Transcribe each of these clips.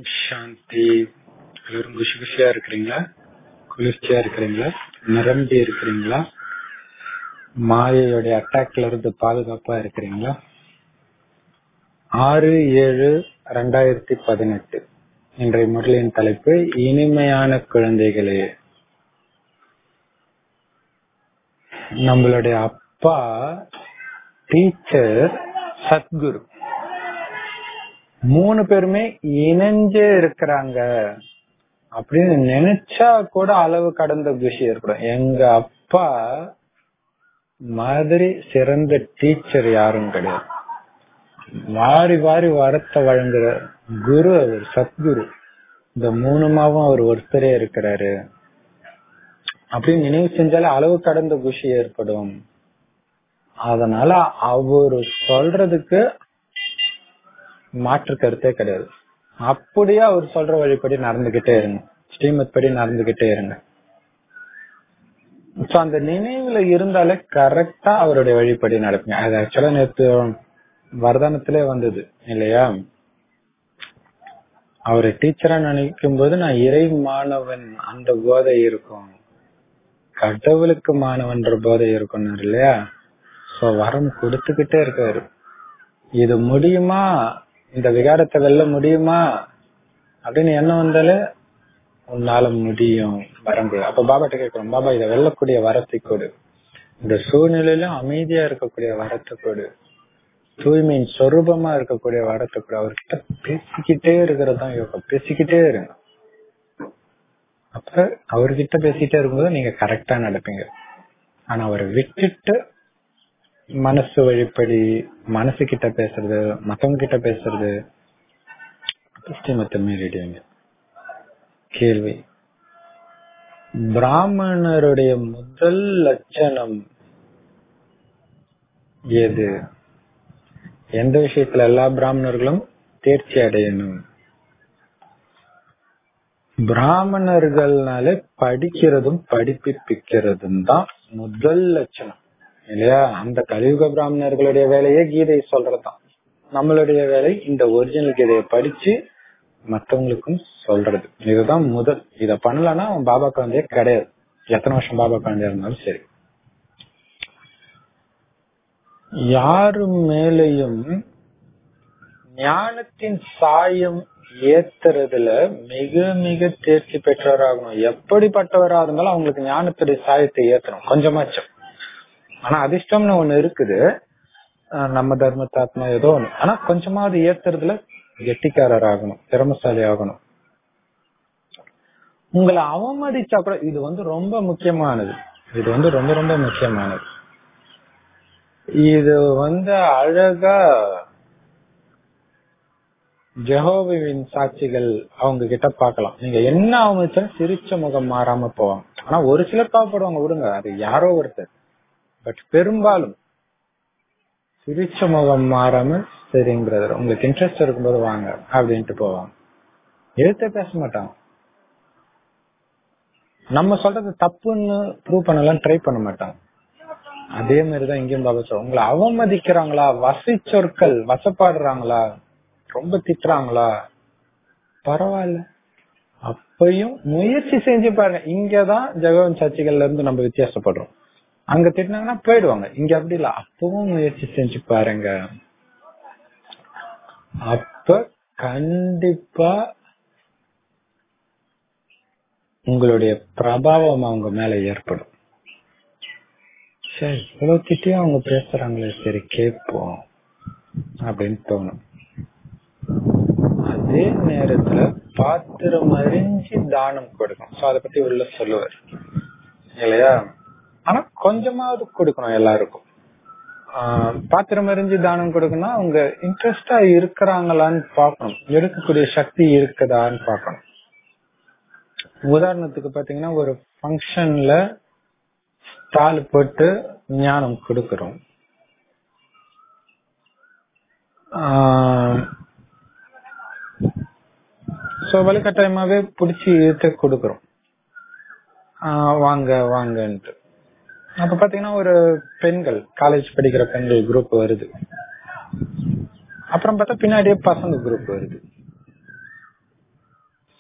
சாந்தி எல்லாரும் குஷி குஷியா இருக்கிறீங்களா குளிர்ச்சியா இருக்கிறீங்களா நிரம்பி இருக்கிறீங்களா மாயையோட அட்டாக்ல இருந்து பாதுகாப்பா இருக்கிறீங்களா ஆறு ஏழு ரெண்டாயிரத்தி பதினெட்டு இன்றைய முரளியின் தலைப்பு இனிமையான குழந்தைகளே நம்மளுடைய அப்பா டீச்சர் சத்குரு மூணு பேருமே இணைஞ்சே இருக்கிறாங்க அப்படின்னு நினைச்சா கூட அளவு கடந்த குஷி ஏற்படும் எங்க அப்பா மாதிரி சிறந்த டீச்சர் யாரும் கிடையாது வாரி வாரி வரத்தை வழங்குற குரு அவர் சத்குரு இந்த மூணு மாவும் அவர் ஒருத்தரே இருக்கிறாரு அப்படின்னு நினைவு செஞ்சாலே அளவு கடந்த குஷி ஏற்படும் அதனால அவரு சொல்றதுக்கு மாற்று கருத்தே கிடையாது அப்படியே அவர் சொல்ற வழிப்படி நடந்துகிட்டே இருங்க ஸ்ரீமத் படி நடந்துகிட்டே இருங்க சோ அந்த நினைவுல இருந்தாலே கரெக்டா அவருடைய வழிப்படி நடப்பீங்க அது ஆக்சுவலா நேற்று வரதானத்திலே வந்தது இல்லையா அவரை டீச்சரா நினைக்கும் போது நான் இறை மாணவன் அந்த போதை இருக்கும் கடவுளுக்கு மாணவன்ற போதை இருக்கும் இல்லையா சோ வரம் கொடுத்துக்கிட்டே இருக்காரு இது முடியுமா இந்த விகாரத்தை வெல்ல முடியுமா அப்படின்னு என்ன வந்தாலே உன்னால முடியும் வரம்பு அப்ப பாபாட்ட கேட்கிறோம் பாபா இதை வெல்லக்கூடிய வரத்தை கொடு இந்த சூழ்நிலையிலும் அமைதியா இருக்கக்கூடிய வரத்தை கொடு தூய்மையின் சொரூபமா இருக்கக்கூடிய வரத்தை கொடு அவர்கிட்ட பேசிக்கிட்டே இருக்கிறது தான் யோகா பேசிக்கிட்டே இருங்க அப்ப அவர்கிட்ட பேசிக்கிட்டே இருக்கும்போது நீங்க கரெக்டா நடப்பீங்க ஆனா அவரை விட்டுட்டு மனசு வழிப்படி மனசு கிட்ட பேசுறது மத்தவங்க கிட்ட பேசுறது ஸ்ரீமத்தை மீறிடுவீங்க கேள்வி பிராமணருடைய முதல் லட்சணம் எது எந்த விஷயத்துல எல்லா பிராமணர்களும் தேர்ச்சி அடையணும் பிராமணர்கள்னாலே படிக்கிறதும் படிப்பிக்கிறதும் தான் முதல் லட்சணம் இல்லையா அந்த கலியுக பிராமணர்களுடைய வேலையே கீதை சொல்றதுதான் நம்மளுடைய வேலை இந்த ஒரிஜினல் கீதையை படிச்சு மத்தவங்களுக்கும் சொல்றது இதுதான் முதல் இத பண்ணலன்னா அவன் பாபா குழந்தைய கிடையாது எத்தனை வருஷம் பாபா குழந்தையா இருந்தாலும் சரி யாரு மேலையும் ஞானத்தின் சாயம் ஏத்துறதுல மிக மிக தேர்ச்சி பெற்றவராகணும் எப்படிப்பட்டவரா இருந்தாலும் அவங்களுக்கு ஞானத்துடைய சாயத்தை ஏத்தணும் கொஞ்சமாச்சும் ஆனா அதிர்ஷ்டம்னு ஒண்ணு இருக்குது நம்ம தர்மத்தாத்மா ஏதோ ஒண்ணு ஆனா கொஞ்சமாவது ஏத்துறதுல கெட்டிக்காரர் ஆகணும் திறமசாலி ஆகணும் உங்களை அவமதிச்சா கூட இது வந்து ரொம்ப முக்கியமானது இது வந்து ரொம்ப ரொம்ப முக்கியமானது இது வந்து அழகா ஜெகோவின் சாட்சிகள் அவங்க கிட்ட பாக்கலாம் நீங்க என்ன அவமதிச்சாலும் சிரிச்ச முகம் மாறாம போவாங்க ஆனா ஒரு சிலர் பாவப்படுவாங்க விடுங்க அது யாரோ ஒருத்தர் பட் பெரும்பாலும் சிரிச்ச முகம் மாறாம சரிங்க பிரதர் உங்களுக்கு இன்ட்ரெஸ்ட் இருக்கும்போது வாங்க அப்படின்ட்டு போவாங்க எழுத்தே பேச மாட்டாங்க நம்ம சொல்றது தப்புன்னு ப்ரூவ் பண்ணலாம் ட்ரை பண்ண மாட்டாங்க அதே மாதிரிதான் இங்கேயும் பாபா சொல்ல உங்களை அவமதிக்கிறாங்களா வசை சொற்கள் வசப்பாடுறாங்களா ரொம்ப திட்டுறாங்களா பரவாயில்ல அப்பையும் முயற்சி செஞ்சு பாருங்க இங்கதான் ஜெகவன் சர்ச்சைகள்ல இருந்து நம்ம வித்தியாசப்படுறோம் அங்க திட்டினாங்கன்னா போயிடுவாங்க இங்க அப்படி இல்ல அப்பவும் முயற்சி செஞ்சு பாருங்க அப்ப கண்டிப்பா உங்களுடைய பிரபாவம் அவங்க மேல ஏற்படும் சரி இவ்வளவு திட்டியும் அவங்க பேசுறாங்களே சரி கேட்போம் அப்படின்னு தோணும் அதே நேரத்துல பாத்திரம் அறிஞ்சு தானம் கொடுக்கும் சோ அதை பத்தி உள்ள சொல்லுவார் இல்லையா ஆனா கொஞ்சமாவது கொடுக்கணும் எல்லாருக்கும் பாத்திரம் அறிஞ்சு தானம் கொடுக்கணும் அவங்க இன்ட்ரெஸ்டா இருக்கிறாங்களான்னு பாக்கணும் எடுக்கக்கூடிய சக்தி இருக்குதான்னு பாக்கணும் உதாரணத்துக்கு பாத்தீங்கன்னா ஒரு ஃபங்க்ஷன்ல ஸ்டால் போட்டு ஞானம் கொடுக்கறோம் சோ வலுக்கட்டாயமாவே பிடிச்சி இழுத்து கொடுக்கறோம் வாங்க வாங்கன்ட்டு அப்ப பாத்தீங்கன்னா ஒரு பெண்கள் காலேஜ் படிக்கிற பெண்கள் குரூப் வருது அப்புறம் பார்த்தா பின்னாடியே பசங்க குரூப் வருது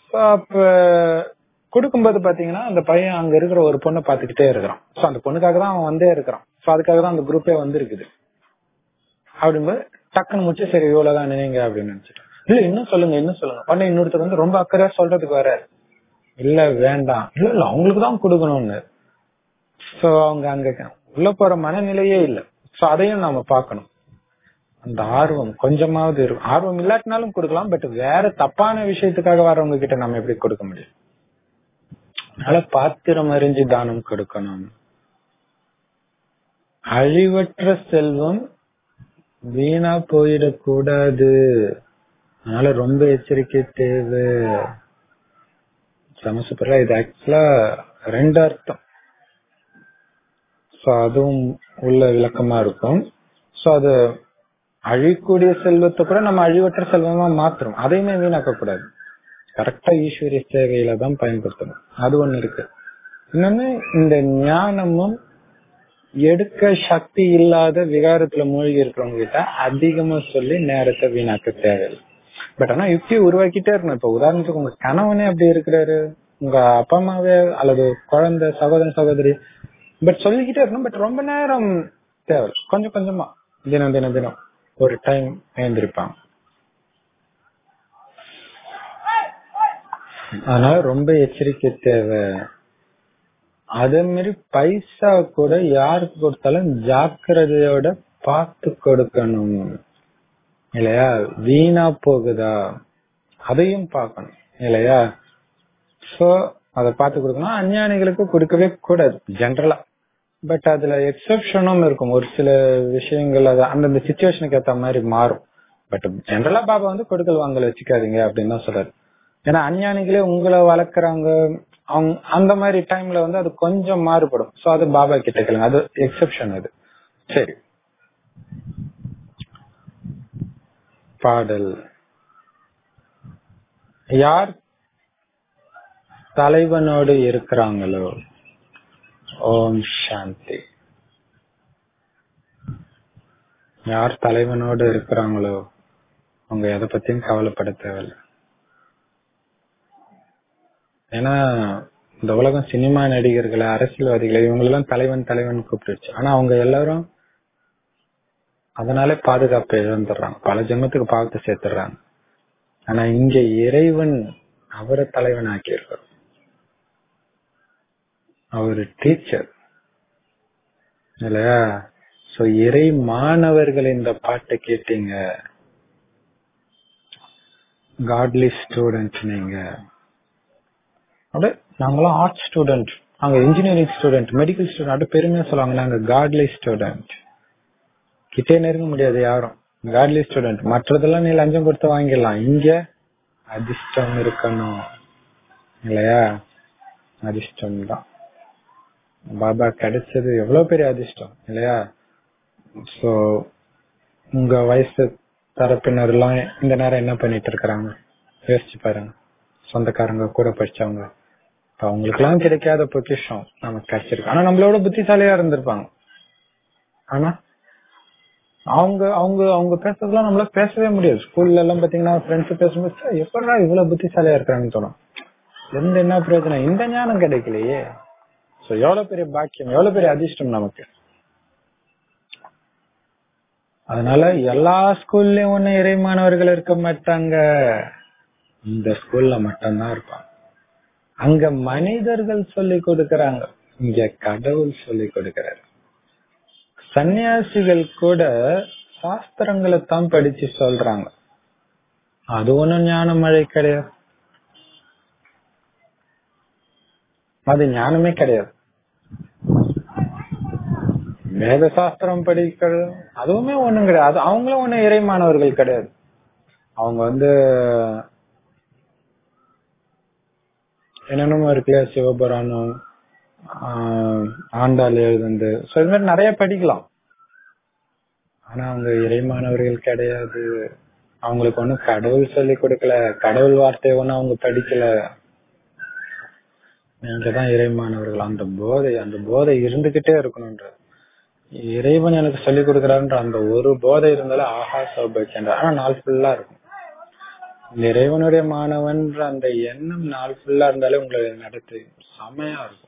So, அப்ப கொடுக்கும்போது பாத்தீங்கன்னா அந்த பையன் அங்க இருக்கிற ஒரு பொண்ணை பாத்துக்கிட்டே இருக்கிறான் சோ அந்த பொண்ணுக்காக தான் அவன் வந்தே இருக்கிறான் சோ அதுக்காக தான் அந்த குரூப்பே வந்திருக்குது அப்படிங்கும்போது டக்குன்னு முடிச்சு சரி இவ்வளவுதான் நினைங்க அப்படின்னு நினைச்சிட்டு இல்ல இன்னும் சொல்லுங்க இன்னும் சொல்லுங்க உடனே இன்னொருத்தர் வந்து ரொம்ப அக்கறையா சொல்றதுக்கு வர இல்ல வேண்டாம் இல்ல இல்ல அவங்களுக்கு தான் கொடுக்கணும்னு சோ அவங்க அங்க உள்ள போற மனநிலையே இல்ல சோ அதையும் நாம பார்க்கணும் அந்த ஆர்வம் கொஞ்சமாவது இருக்கும் ஆர்வம் இல்லாட்டினாலும் கொடுக்கலாம் பட் வேற தப்பான விஷயத்துக்காக வரவங்க கிட்ட நம்ம எப்படி கொடுக்க முடியும் அதனால பாத்திரம் அறிஞ்சு தானம் கொடுக்கணும் அழிவற்ற செல்வம் வீணா போயிடக்கூடாது அதனால ரொம்ப எச்சரிக்கை தேவை சமசூப்பரா இது ஆக்சுவலா ரெண்டு அர்த்தம் சோ அதுவும் உள்ள விளக்கமா இருக்கும் சோ அது அழியக்கூடிய செல்வத்தை கூட நம்ம அழிவற்ற செல்வமா மாத்துறோம் அதையுமே வீணாக்க கூடாது கரெக்டா ஈஸ்வரிய சேவையில தான் பயன்படுத்தணும் அது ஒண்ணு இருக்கு இன்னொன்னு இந்த ஞானமும் எடுக்க சக்தி இல்லாத விகாரத்துல மூழ்கி இருக்கிறவங்க கிட்ட அதிகமா சொல்லி நேரத்தை வீணாக்க தேவையில்லை பட் ஆனா யுக்தி உருவாக்கிட்டே இருக்கணும் இப்ப உதாரணத்துக்கு உங்க கணவனே அப்படி இருக்கிறாரு உங்க அப்பா அம்மாவே அல்லது குழந்தை சகோதரன் சகோதரி பட் சொல்லிக்கிட்டே இருக்கணும் பட் ரொம்ப நேரம் தேவை கொஞ்சம் கொஞ்சமா தினம் தினம் தினம் ஒரு டைம் எழுந்திருப்பாங்க அதனால ரொம்ப எச்சரிக்கை தேவை அதே மாதிரி பைசா கூட யாருக்கு கொடுத்தாலும் ஜாக்கிரதையோட பார்த்து கொடுக்கணும் இல்லையா வீணா போகுதா அதையும் பார்க்கணும் இல்லையா சோ அதை பார்த்து கொடுக்கணும் அஞ்ஞானிகளுக்கு கொடுக்கவே கூடாது ஜென்ரலா பட் அதுல எக்ஸப்ஷனும் இருக்கும் ஒரு சில விஷயங்கள் அது அந்தந்த சுச்சுவேஷனுக்கு ஏத்த மாதிரி மாறும் பட் ஜென்ரலா பாபா வந்து கொடுக்கல் வாங்கல வச்சுக்காதீங்க அப்படின்னு தான் சொல்றாரு ஏன்னா அஞ்ஞானிகளே உங்களை வளர்க்குறாங்க அவங்க அந்த மாதிரி டைம்ல வந்து அது கொஞ்சம் மாறுபடும் சோ அது பாபா கிட்ட கேளுங்க அது எக்ஸப்ஷன் அது சரி பாடல் யார் தலைவனோடு இருக்கிறாங்களோ ஓம் சாந்தி யார் தலைவனோடு இருக்கிறாங்களோ அவங்க எதை பத்தியும் கவலைப்பட தேவையில்ல ஏன்னா இந்த உலகம் சினிமா நடிகர்களை அரசியல்வாதிகளை இவங்களெல்லாம் தலைவன் தலைவன் கூப்பிட்டுருச்சு ஆனா அவங்க எல்லாரும் அதனாலே பாதுகாப்பு இழந்துடுறாங்க பல ஜென்மத்துக்கு பார்த்து சேர்த்துடுறாங்க ஆனா இங்க இறைவன் அவரை தலைவன் ஆக்கியிருக்கார் அவரு டீச்சர் இல்லையா சோ இறை மாணவர்கள் இந்த பாட்டை கேட்டீங்க காட்லி ஸ்டூடெண்ட் நீங்க அப்படியே நாங்களாம் ஆர்ட் ஸ்டூடெண்ட் நாங்க இன்ஜினியரிங் ஸ்டூடெண்ட் மெடிக்கல் ஸ்டூடெண்ட் அப்படி பெருமையா சொல்லுவாங்க நாங்க காட்லி ஸ்டூடெண்ட் கிட்டே நெருங்க முடியாது யாரும் காட்லி ஸ்டூடெண்ட் மற்றதெல்லாம் நீ லஞ்சம் கொடுத்து வாங்கிடலாம் இங்க அதிர்ஷ்டம் இருக்கணும் இல்லையா அதிர்ஷ்டம் தான் பாபா கிடைச்சது எவ்வளவு பெரிய அதிர்ஷ்டம் இல்லையா சோ உங்க வயசு தரப்பினர் எல்லாம் இந்த நேரம் என்ன பண்ணிட்டு இருக்கிறாங்க யோசிச்சு பாருங்க சொந்தக்காரங்க கூட படிச்சவங்க அவங்களுக்கு எல்லாம் கிடைக்காத பொக்கிஷம் நமக்கு கிடைச்சிருக்கு ஆனா நம்மளோட புத்திசாலியா இருந்திருப்பாங்க ஆனா அவங்க அவங்க அவங்க பேசுறதுலாம் நம்மளால பேசவே முடியாது ஸ்கூல்ல எல்லாம் பாத்தீங்கன்னா ஃப்ரெண்ட்ஸ் பேசும்போது எப்படா இவ்வளவு புத்திசாலியா இருக்கிறாங்கன்னு தோணும் எந்த என்ன பிரயோஜனம் இந்த ஞானம் கிடைக்கலையே சோ எவ்வளவு பெரிய பாக்கியம் எவ்வளவு பெரிய அதிர்ஷ்டம் நமக்கு அதனால எல்லா ஸ்கூல்லயும் ஒண்ணு இறை மாணவர்கள் இருக்க மாட்டாங்க இந்த ஸ்கூல்ல மட்டும்தான் இருப்பாங்க அங்க மனிதர்கள் சொல்லி கொடுக்கறாங்க இங்க கடவுள் சொல்லி கொடுக்கிறாரு சன்னியாசிகள் கூட சாஸ்திரங்களை தான் படிச்சு சொல்றாங்க அது ஒண்ணும் ஞான மழை கிடையாது அது ஞானமே கிடையாது வேத சாஸ்திரம் படிக்கிறது அதுவுமே ஒண்ணும் கிடையாது அவங்களும் ஒண்ணும் இறைமானவர்கள் கிடையாது அவங்க வந்து என்னென்னமோ இருக்குல்ல சிவபுராணம் ஆண்டாள் எழுதுந்து சோ இது மாதிரி நிறைய படிக்கலாம் ஆனா அவங்க இறைமானவர்கள் கிடையாது அவங்களுக்கு ஒண்ணும் கடவுள் சொல்லி கொடுக்கல கடவுள் வார்த்தையை ஒண்ணும் அவங்க படிக்கல நீங்க தான் இறைமானவர்கள் அந்த போதை அந்த போதை இருந்துகிட்டே இருக்கணும்ன்ற இறைவன் எனக்கு சொல்லி கொடுக்கறான்ற அந்த ஒரு போதை இருந்தாலும் ஆஹா சௌபாக்கியன்ற ஆனா நாள் ஃபுல்லா இருக்கும் இந்த இறைவனுடைய மாணவன்ற அந்த எண்ணம் நாள் ஃபுல்லா இருந்தாலே உங்களை நடத்து செமையா இருக்கும்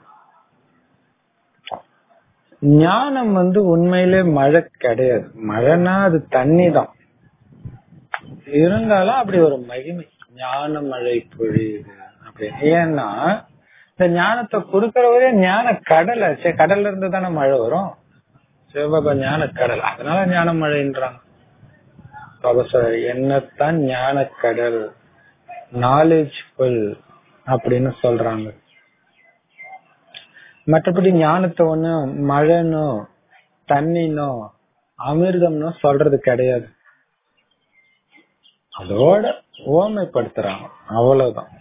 ஞானம் வந்து உண்மையிலே மழை கிடையாது மழைனா அது தண்ணி தான் இருந்தாலும் அப்படி ஒரு மகிமை ஞான மழை பொழியுது அப்படின்னு ஏன்னா இந்த ஞானத்தை கொடுக்கறவரே ஞான கடலை சரி கடல்ல இருந்து தானே மழை வரும் சிவபாபா ஞான கடல் அதனால ஞான மழைன்றாங்க பாபா சார் என்னத்தான் ஞான கடல் நாலேஜ் ஃபுல் அப்படின்னு சொல்றாங்க மற்றபடி ஞானத்தை ஒண்ணு மழைனோ தண்ணினோ அமிர்தம்னோ சொல்றது கிடையாது அதோட ஓமைப்படுத்துறாங்க அவ்வளவுதான்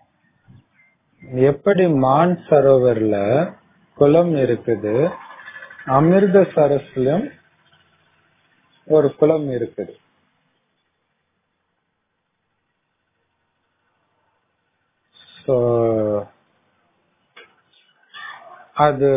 எப்படி மான் சரோவர்ல குளம் இருக்குது அமிர்த சரஸ்லயும் ஒரு குளம் இருக்குது So, அது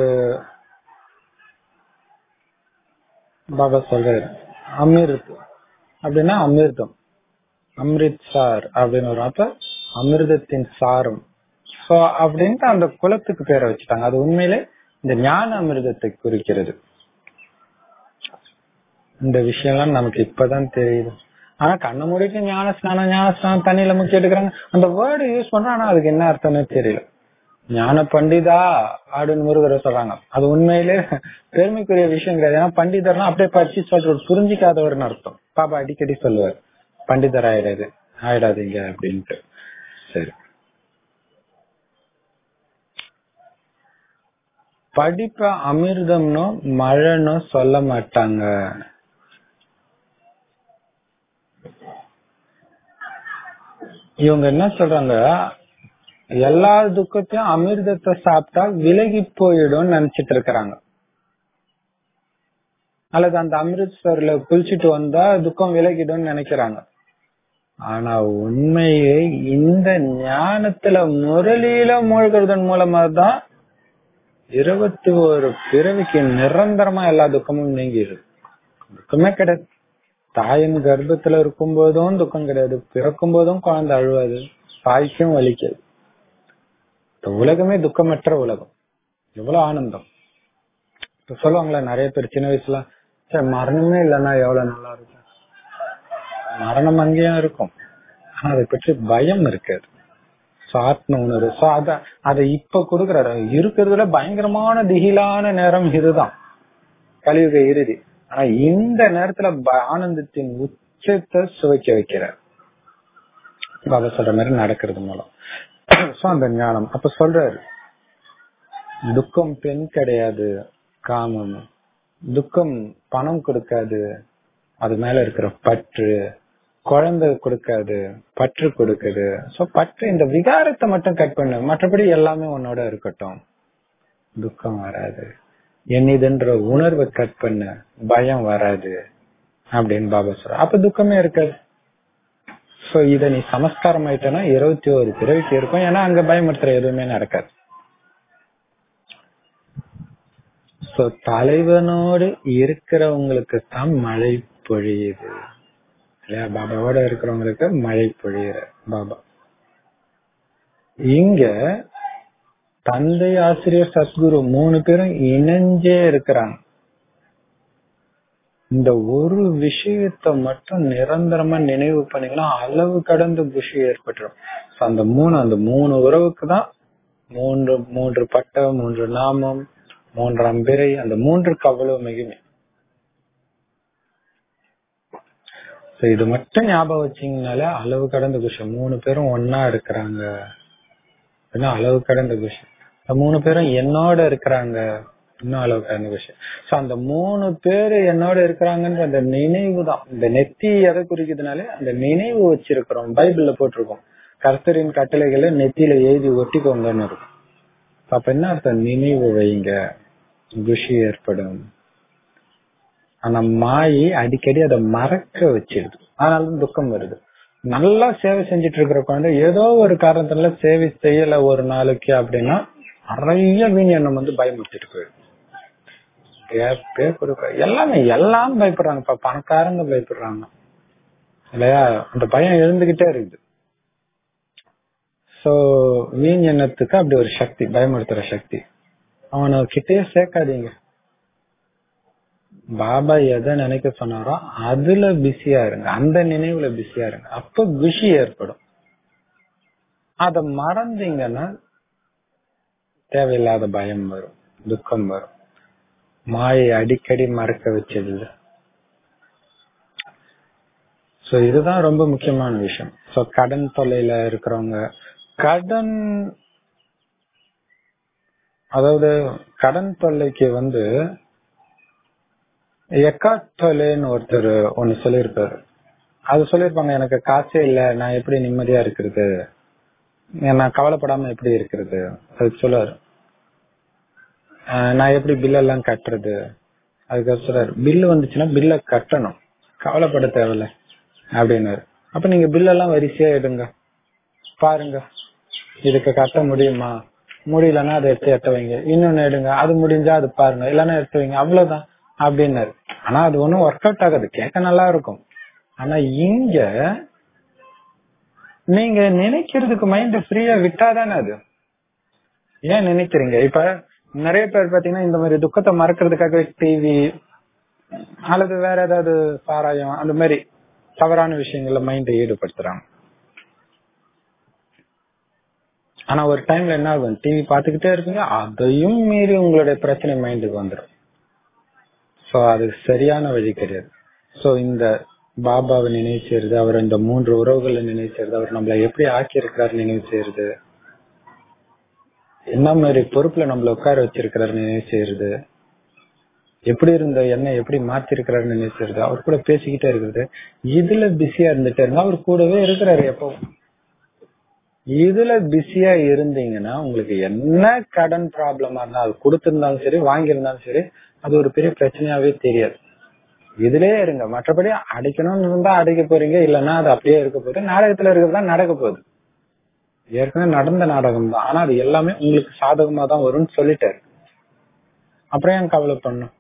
பாபா சொல்றாரு அமிர்த் அப்படின்னா அமிர்தம் அமிர்த் சார் அப்படின்னு ஒரு அப்ப அமிர்தத்தின் சாரம் சோ அப்படின்ட்டு அந்த குலத்துக்கு பேரை வச்சுட்டாங்க அது உண்மையிலே இந்த ஞான அமிர்தத்தை குறிக்கிறது இந்த விஷயம்லாம் நமக்கு இப்பதான் தெரியுது ஆனா கண்ண மூடிட்டு ஞான ஸ்நானம் ஞான ஸ்நானம் தண்ணியில முக்கிய எடுக்கிறாங்க அந்த வேர்டு யூஸ் பண்றோம் ஆனா அதுக்கு என்ன அர்த்தம்னு தெரியல ஞான பண்டிதா அப்படின்னு முருகரை சொல்றாங்க அது உண்மையிலே பெருமைக்குரிய விஷயம் கிடையாது ஏன்னா பண்டிதர்லாம் அப்படியே படிச்சு சொல்றது புரிஞ்சிக்காதவர்னு அர்த்தம் பாபா அடிக்கடி சொல்லுவார் பண்டிதர் ஆயிடாது ஆயிடாதீங்க அப்படின்ட்டு சரி படிப்ப அமிர்தம்னோ மழைனோ சொல்ல மாட்டாங்க இவங்க என்ன சொல்றாங்க எல்லா துக்கத்தையும் அமிர்தத்தை சாப்பிட்டா விலகி போயிடும் நினைச்சிட்டு இருக்கிறாங்க அல்லது அந்த அமிர்த்சர்ல குளிச்சுட்டு வந்தா துக்கம் விலகிடும் நினைக்கிறாங்க ஆனா உண்மையே இந்த ஞானத்துல முரளியில மூழ்கிறதன் மூலமா தான் இருபத்தி ஒரு பிறவிக்கு நிரந்தரமா எல்லா துக்கமும் நீங்கிடுது துக்கமே கிடையாது தாயின் கர்ப்பத்துல இருக்கும் போதும் துக்கம் கிடையாது பிறக்கும் போதும் குழந்தை அழுவாது தாய்க்கும் வலிக்காது இந்த உலகமே துக்கமற்ற உலகம் எவ்வளவு ஆனந்தம் இப்ப சொல்லுவாங்களே நிறைய பேர் சின்ன வயசுல சரி மரணமே இல்லைன்னா எவ்வளவு நல்லா இருக்கும் மரணம் அங்கேயும் இருக்கும் ஆனா அதை பற்றி பயம் இருக்காது ஆத்ம உணர்வு சோ அத அதை இப்ப கொடுக்கறாரு இருக்கிறதுல பயங்கரமான திகிலான நேரம் இதுதான் கலியுக இறுதி ஆனா இந்த நேரத்துல ஆனந்தத்தின் உச்சத்தை சுவைக்க வைக்கிறார் பாபா சொல்ற மாதிரி நடக்கிறது மூலம் சோ அந்த ஞானம் அப்ப சொல்றாரு துக்கம் பெண் கிடையாது காமம் துக்கம் பணம் கொடுக்காது அது மேல இருக்கிற பற்று குழந்தை கொடுக்காது பற்று கொடுக்குது சோ பற்று இந்த விகாரத்தை மட்டும் கட் பண்ணு மற்றபடி எல்லாமே உன்னோட இருக்கட்டும் துக்கம் வராது என்னதுன்ற உணர்வை கட் பண்ண பயம் வராது அப்படின்னு பாபா சொல்ற அப்ப துக்கமே இருக்காது சோ இத நீ சமஸ்காரம் ஆயிட்டனா இருபத்தி ஒரு பிறவிக்கு இருக்கும் ஏன்னா அங்க பயமுறுத்துற எதுவுமே நடக்காது சோ தலைவனோடு இருக்கிறவங்களுக்கு தான் மழை பொழியுது இல்லையா பாபாவோட இருக்கிறவங்களுக்கு மழை பொழியுற பாபா இங்க தந்தை ஆசிரியர் சத்குரு மூணு பேரும் இணைஞ்சே இருக்கிறாங்க இந்த ஒரு விஷயத்த மட்டும் நிரந்தரமா நினைவு பண்ணீங்கன்னா அளவு கடந்த குஷி ஏற்பட்டுரும் அந்த மூணு அந்த மூணு உறவுக்கு தான் மூன்று மூன்று பட்ட மூன்று நாமம் மூன்றாம் பிறை அந்த மூன்றுக்கு அவ்வளவு மிகுமே இது மட்டும் ஞாபகம் வச்சீங்கனாலே அளவு கடந்த குஷம் மூணு பேரும் ஒன்னா இருக்கிறாங்க அளவு கடந்த குஷம் மூணு பேரும் என்னோட இருக்கிறாங்க இன்னும் அளவு கடந்த விஷயம் சோ அந்த மூணு பேரு என்னோட இருக்கிறாங்கன்ற அந்த நினைவு தான் இந்த நெத்தி எதை குறிக்கிறதுனாலே அந்த நினைவு வச்சிருக்கிறோம் பைபிள்ல போட்டிருக்கோம் கர்த்தரின் கட்டளைகளை நெத்தியில எழுதி ஒட்டிக்கோங்கன்னு இருக்கும் அப்ப என்ன அர்த்தம் நினைவு வைங்க குஷி ஏற்படும் ஆனா மாயி அடிக்கடி அதை மறக்க வச்சிடுது அதனால துக்கம் வருது நல்லா சேவை செஞ்சுட்டு இருக்கிற குழந்தை ஏதோ ஒரு காரணத்துல சேவை செய்யல ஒரு நாளைக்கு அப்படின்னா நிறைய வீண் எண்ணம் வந்து பயமுறுத்திட்டு போயிடும் கேப்பே கொடுக்க எல்லாமே எல்லாம் பயப்படுறாங்க இப்ப பணக்காரங்க பயப்படுறாங்க இல்லையா அந்த பயம் எழுந்துகிட்டே இருக்குது சோ வீண் எண்ணத்துக்கு அப்படி ஒரு சக்தி பயமுறுத்துற சக்தி அவனை கிட்டே சேர்க்காதீங்க பாபா எதை நினைக்க சொன்னாரோ அதுல பிஸியா இருங்க அந்த நினைவுல பிஸியா இருங்க அப்ப குஷி ஏற்படும் அத மறந்தீங்கன்னா தேவையில்லாத பயம் வரும் துக்கம் வரும் மாயை அடிக்கடி மறக்க வச்சது சோ இதுதான் ரொம்ப முக்கியமான விஷயம் சோ கடன் தொல்லையில இருக்கிறவங்க கடன் அதாவது கடன் தொல்லைக்கு வந்து எக்காட்டோலேன்னு ஒருத்தர் ஒன்னு சொல்லியிருப்பாரு அது சொல்லியிருப்பாங்க எனக்கு காசே இல்ல நான் எப்படி நிம்மதியா இருக்கிறது நான் கவலைப்படாம எப்படி இருக்கிறது அது சொல்லுவாரு நான் எப்படி பில் எல்லாம் கட்டுறது அதுக்கு சொல்றாரு பில்லு வந்துச்சுன்னா பில்ல கட்டணும் கவலைப்பட தேவையில்ல அப்படின்னாரு அப்ப நீங்க பில்லெல்லாம் வரிசையா எடுங்க பாருங்க இதுக்கு கட்ட முடியுமா முடியலன்னா அதை எடுத்து எட்ட வைங்க இன்னொன்னு எடுங்க அது முடிஞ்சா அது பாருங்க இல்லன்னா எடுத்து வைங்க அவ்வளவுதான் அப்படின்னாரு ஆனா அது ஒண்ணும் ஒர்க் அவுட் ஆகாது கேட்க நல்லா இருக்கும் ஆனா இங்க நீங்க நினைக்கிறதுக்கு மைண்ட் ஃப்ரீயா விட்டாதானே அது ஏன் நினைக்கிறீங்க இப்ப நிறைய பேர் பாத்தீங்கன்னா இந்த மாதிரி துக்கத்தை மறக்கிறதுக்காக டிவி அல்லது வேற ஏதாவது சாராயம் அந்த மாதிரி தவறான விஷயங்கள்ல மைண்டை ஈடுபடுத்துறாங்க ஆனா ஒரு டைம்ல என்ன ஆகும் டிவி பாத்துக்கிட்டே இருப்பீங்க அதையும் மீறி உங்களுடைய பிரச்சனை மைண்டுக்கு வந்துடும் சோ அது சரியான வழி கிடையாது சோ இந்த பாபாவை நினைவு செய்யறது அவர் இந்த மூன்று உறவுகளை நினைவு செய்யறது அவர் நம்மள எப்படி ஆக்கி இருக்கிறாரு நினைவு செய்யறது என்ன மாதிரி பொறுப்புல நம்மள உட்கார வச்சிருக்கிறாரு நினைவு செய்யறது எப்படி இருந்த என்ன எப்படி மாத்தி இருக்கிறாரு நினைவு செய்யறது அவர் கூட பேசிக்கிட்டே இருக்கிறது இதுல பிஸியா இருந்துட்டே இருந்தா அவர் கூடவே இருக்கிறாரு எப்பவும் இதுல பிஸியா இருந்தீங்கன்னா உங்களுக்கு என்ன கடன் ப்ராப்ளமா இருந்தா அது கொடுத்திருந்தாலும் சரி வாங்கியிருந்தாலும் சரி அது ஒரு பெரிய பிரச்சனையாவே தெரியாது இதுலயே இருங்க மற்றபடி அடைக்கணும்னு இருந்தா அடைக்க போறீங்க இல்லைன்னா அது அப்படியே இருக்க போகுது நாடகத்துல இருக்கிறதா நடக்க போகுது ஏற்கனவே நடந்த நாடகம் தான் ஆனா அது எல்லாமே உங்களுக்கு சாதகமா தான் வரும்னு சொல்லிட்டாரு அப்புறம் ஏன் கவலை பண்ணும்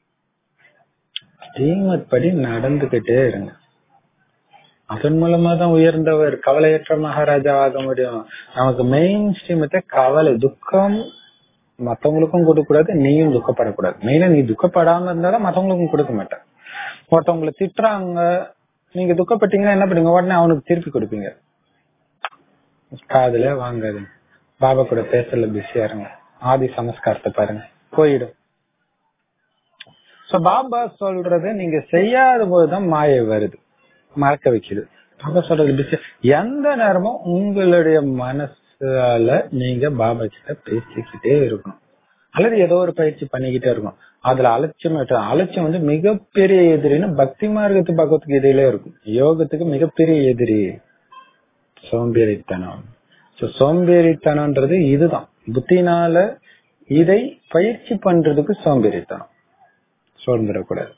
ஸ்ரீமத் படி நடந்துகிட்டே இருங்க அதன் மூலமா தான் உயர்ந்தவர் கவலையற்ற மகாராஜா ஆக முடியும் நமக்கு மெயின் ஸ்ரீமத்தை கவலை துக்கம் மத்தவங்களுக்கும் கொடுக்க கூடாது நீயும் துக்கப்படக்கூடாது மெயினா நீ துக்கப்படாம இருந்தாலும் மத்தவங்களுக்கும் கொடுக்க மாட்டேன் ஒருத்தவங்களை திட்டுறாங்க நீங்க துக்கப்பட்டீங்கன்னா என்ன பண்ணுங்க உடனே அவனுக்கு திருப்பி கொடுப்பீங்க காதுல வாங்காதுங்க பாபா கூட பேசல பிஸியா இருங்க ஆதி சமஸ்காரத்தை பாருங்க போயிடும் சோ பாபா சொல்றது நீங்க செய்யாத போதுதான் மாயை வருது மறக்க வைக்குது பாபா சொல்றது பிஸி எந்த நேரமும் உங்களுடைய மனசால நீங்க பாபா கிட்ட பேசிக்கிட்டே இருக்கணும் அல்லது ஏதோ ஒரு பயிற்சி பண்ணிக்கிட்டே இருக்கணும் அதுல அலட்சியம் அலட்சியம் வந்து மிகப்பெரிய எதிரின்னு பக்தி மார்க்கத்து பகவத்துக்கு இடையில இருக்கும் யோகத்துக்கு மிகப்பெரிய எதிரி சோம்பேறித்தனம் சோம்பேறித்தனம்ன்றது இதுதான் புத்தினால இதை பயிற்சி பண்றதுக்கு சோம்பேறித்தனம் சோர்ந்துடக்கூடாது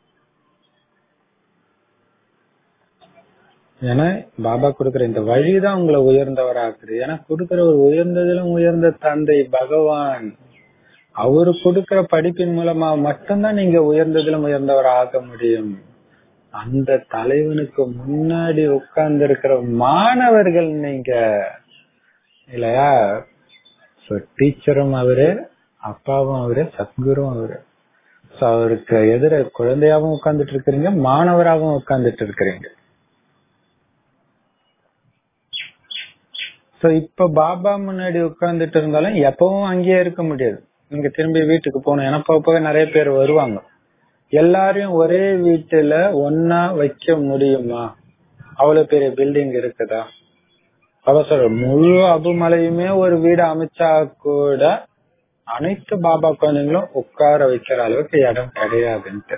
ஏன்னா பாபா கொடுக்கிற இந்த வழிதான் உங்களை உயர்ந்தவராக்குது ஏன்னா கொடுக்கிற ஒரு உயர்ந்ததிலும் உயர்ந்த தந்தை பகவான் அவரு கொடுக்கிற படிப்பின் மூலமா மட்டும்தான் நீங்க உயர்ந்ததிலும் உயர்ந்தவர் ஆக முடியும் அந்த தலைவனுக்கு முன்னாடி உட்கார்ந்து இருக்கிற மாணவர்கள் நீங்க இல்லையா டீச்சரும் அவரு அப்பாவும் அவரு சத்குரும் அவரு அவருக்கு எதிர குழந்தையாவும் உட்கார்ந்துட்டு இருக்கிறீங்க மாணவராகவும் உட்கார்ந்துட்டு இருக்கிறீங்க சோ இப்ப பாபா முன்னாடி உட்கார்ந்துட்டு இருந்தாலும் எப்பவும் அங்கேயே இருக்க முடியாது நீங்க திரும்பி வீட்டுக்கு போகணும் ஏன்னா போக போக நிறைய பேர் வருவாங்க எல்லாரையும் ஒரே வீட்டுல ஒன்னா வைக்க முடியுமா அவ்வளவு பெரிய பில்டிங் இருக்குதா அவசர முழு அபுமலையுமே ஒரு வீடு அமைச்சா கூட அனைத்து பாபா குழந்தைங்களும் உட்கார வைக்கிற அளவுக்கு இடம் கிடையாதுன்ட்டு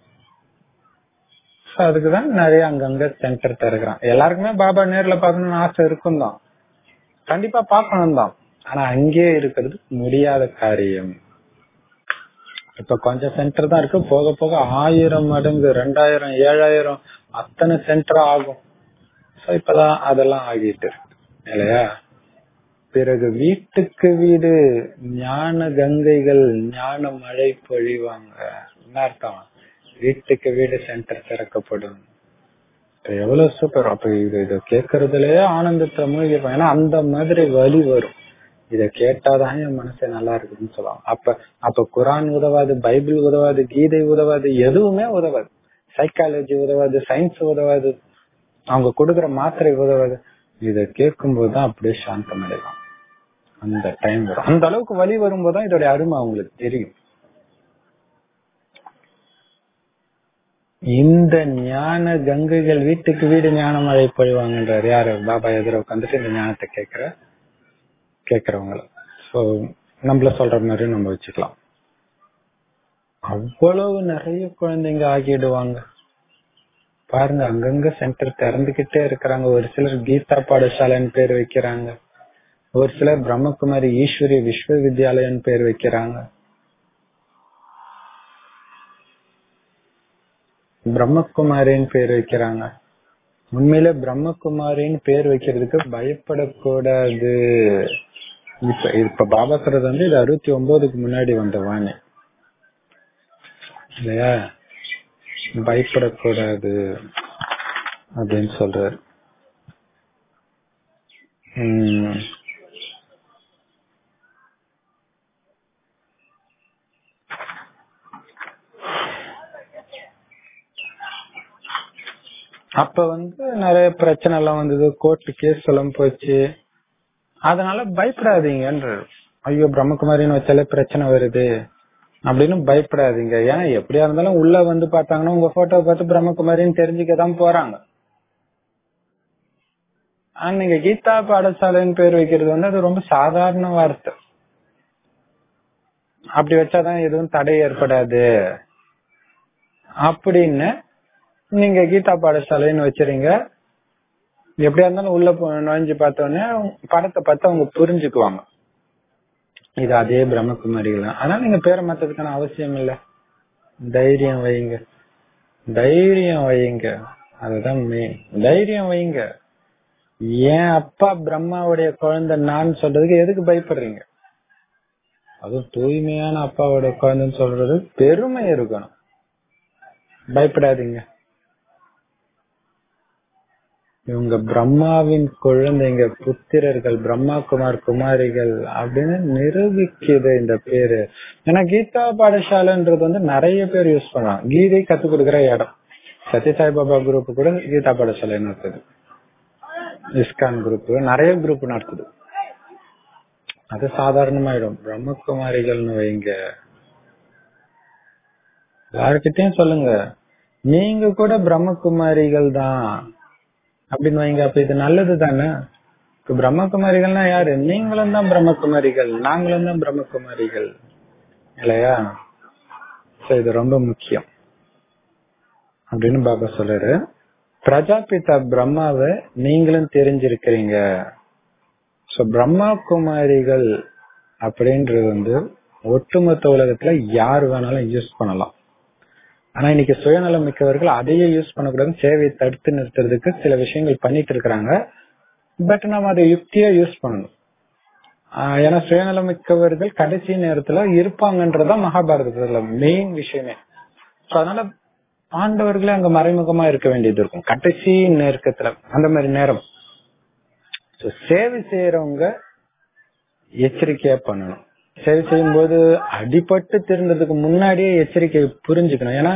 அதுக்குதான் நிறைய அங்கங்க சென்டர் திறக்கிறான் எல்லாருக்குமே பாபா நேர்ல பாக்கணும்னு ஆசை இருக்கும் தான் கண்டிப்பா பாக்கணும் தான் ஆனா அங்கேயே இருக்கிறது முடியாத காரியம் இப்ப கொஞ்சம் சென்டர் தான் இருக்கு போக போக ஆயிரம் மடங்கு ரெண்டாயிரம் ஏழாயிரம் அத்தனை சென்டர் ஆகும் இப்பதான் அதெல்லாம் ஆகிட்டு இருக்கு இல்லையா பிறகு வீட்டுக்கு வீடு ஞான கங்கைகள் ஞான மழை பொழிவாங்க என்ன அர்த்தம் வீட்டுக்கு வீடு சென்டர் திறக்கப்படும் எவ்வளவு சூப்பர் அப்ப இது இத கேட்கறதுலயே ஆனந்தத்தை மூழ்கிப்போம் ஏன்னா அந்த மாதிரி வழி வரும் இத கேட்டாதான் என் மனசு நல்லா இருக்குன்னு சொல்லுவாங்க அப்ப அப்ப குரான் உதவாது பைபிள் உதவாது கீதை உதவாது எதுவுமே உதவாது சைக்காலஜி உதவாது சயின்ஸ் உதவாது அவங்க கொடுக்குற மாத்திரை உதவாது இத கேட்கும் போதுதான் அப்படியே சாந்தம் அடையலாம் அந்த டைம் வரும் அந்த அளவுக்கு வழி வரும்போதுதான் இதோட அருமை அவங்களுக்கு தெரியும் இந்த ஞான கங்கைகள் வீட்டுக்கு வீடு ஞான மழை பொழிவாங்கன்றார் யாரு பாபா எதிர உட்காந்துட்டு இந்த ஞானத்தை கேட்கிற கேக்குறவங்கள சோ நம்மள சொல்ற மாதிரி நம்ம வச்சுக்கலாம் அவ்வளவு நிறைய குழந்தைங்க ஆகிடுவாங்க பாருங்க அங்கங்க சென்டர் திறந்துகிட்டே இருக்கிறாங்க ஒரு சிலர் கீதா பாடசாலைன்னு பேர் வைக்கிறாங்க ஒரு சிலர் பிரம்மகுமாரி ஈஸ்வரி விஸ்வ வித்யாலயன்னு பேர் வைக்கிறாங்க பிரம்மகுமாரின்னு பேர் வைக்கிறாங்க உண்மையில பிரம்மகுமாரின்னு பேர் வைக்கிறதுக்கு பயப்படக்கூடாது இப்ப இப்ப பாபா சொல்றது வந்து இது அறுபத்தி ஒன்பதுக்கு முன்னாடி வந்த வாணி இல்லையா பயப்படக்கூடாது அப்படின்னு சொல்றாரு உம் அப்ப வந்து நிறைய பிரச்சனை எல்லாம் வந்தது கோர்ட்டு கேஸ் எல்லாம் போச்சு அதனால பயப்படாதீங்கன்ற ஐயோ பிரம்மகுமாரின்னு வச்சாலே பிரச்சனை வருது அப்படின்னு பயப்படாதீங்க ஏன்னா எப்படியா இருந்தாலும் உள்ள வந்து பார்த்தாங்கன்னா உங்க போட்டோ பார்த்து பிரம்மகுமாரின்னு தெரிஞ்சுக்கதான் போறாங்க ஆனா நீங்க கீதா பாடசாலைன்னு பேர் வைக்கிறது வந்து அது ரொம்ப சாதாரண வார்த்தை அப்படி வச்சாதான் எதுவும் தடை ஏற்படாது அப்படின்னு நீங்க கீதா பாடசாலைன்னு வச்சுறீங்க எப்படியா இருந்தாலும் உள்ள நுழைஞ்சு பார்த்தோன்னே படத்தை பார்த்து அவங்க புரிஞ்சுக்குவாங்க இது அதே பிரம்மகுமாரிகள் தான் அதனால நீங்க பேரை மாத்ததுக்கான அவசியம் இல்ல தைரியம் வைங்க தைரியம் வைங்க அதுதான் மெயின் தைரியம் வைங்க ஏன் அப்பா பிரம்மாவுடைய குழந்தை நான் சொல்றதுக்கு எதுக்கு பயப்படுறீங்க அதுவும் தூய்மையான அப்பாவோட குழந்தைன்னு சொல்றது பெருமை இருக்கணும் பயப்படாதீங்க இவங்க பிரம்மாவின் குழந்தைங்க புத்திரர்கள் பிரம்மா குமார் குமாரிகள் அப்படின்னு நிரூபிக்குது இந்த பேரு ஏன்னா கீதா பாடசாலைன்றது வந்து நிறைய பேர் யூஸ் பண்ணுவாங்க கீதை கத்து கொடுக்கிற இடம் சத்யசாய் பாபா குரூப் கூட கீதா பாடசாலை நடத்துது இஸ்கான் குரூப் நிறைய குரூப் நடத்துது அது சாதாரணமாயிடும் பிரம்மகுமாரிகள்னு வைங்க யாருக்கிட்டையும் சொல்லுங்க நீங்க கூட பிரம்மகுமாரிகள் தான் அப்படின்னு வைங்க அப்ப இது நல்லது தானே இப்ப பிரம்மகுமாரிகள்னா யாரு நீங்களும் தான் பிரம்மகுமாரிகள் நாங்களும் தான் பிரம்மகுமாரிகள் இல்லையா சோ இது ரொம்ப முக்கியம் அப்படின்னு பாபா சொல்றாரு பிரஜாபிதா பிரம்மாவை நீங்களும் தெரிஞ்சிருக்கிறீங்க சோ பிரம்மா குமாரிகள் அப்படின்றது வந்து ஒட்டுமொத்த உலகத்துல யார் வேணாலும் யூஸ் பண்ணலாம் ஆனா இன்னைக்கு சுயநலம் மிக்கவர்கள் அதையே யூஸ் பண்ணக்கூடாது சேவையை தடுத்து நிறுத்துறதுக்கு சில விஷயங்கள் பண்ணிட்டு இருக்கிறாங்க பட் நம்ம அதை யுக்தியா யூஸ் பண்ணணும் ஆஹ் ஏன்னா சுயநலம் மிக்கவர்கள் கடைசி நேரத்துல இருப்பாங்கன்றதுதான் மகாபாரதத்துல மெயின் விஷயமே So அதனால ஆண்டவர்களே அங்க மறைமுகமா இருக்க வேண்டியது இருக்கும் கடைசி நெருக்கத்துல அந்த மாதிரி நேரம் So சேவை செய்யறவங்க எச்சரிக்கையா பண்ணணும் சேவை செய்யும் போது அடிபட்டு திருந்ததுக்கு முன்னாடியே எச்சரிக்கை புரிஞ்சுக்கணும் ஏன்னா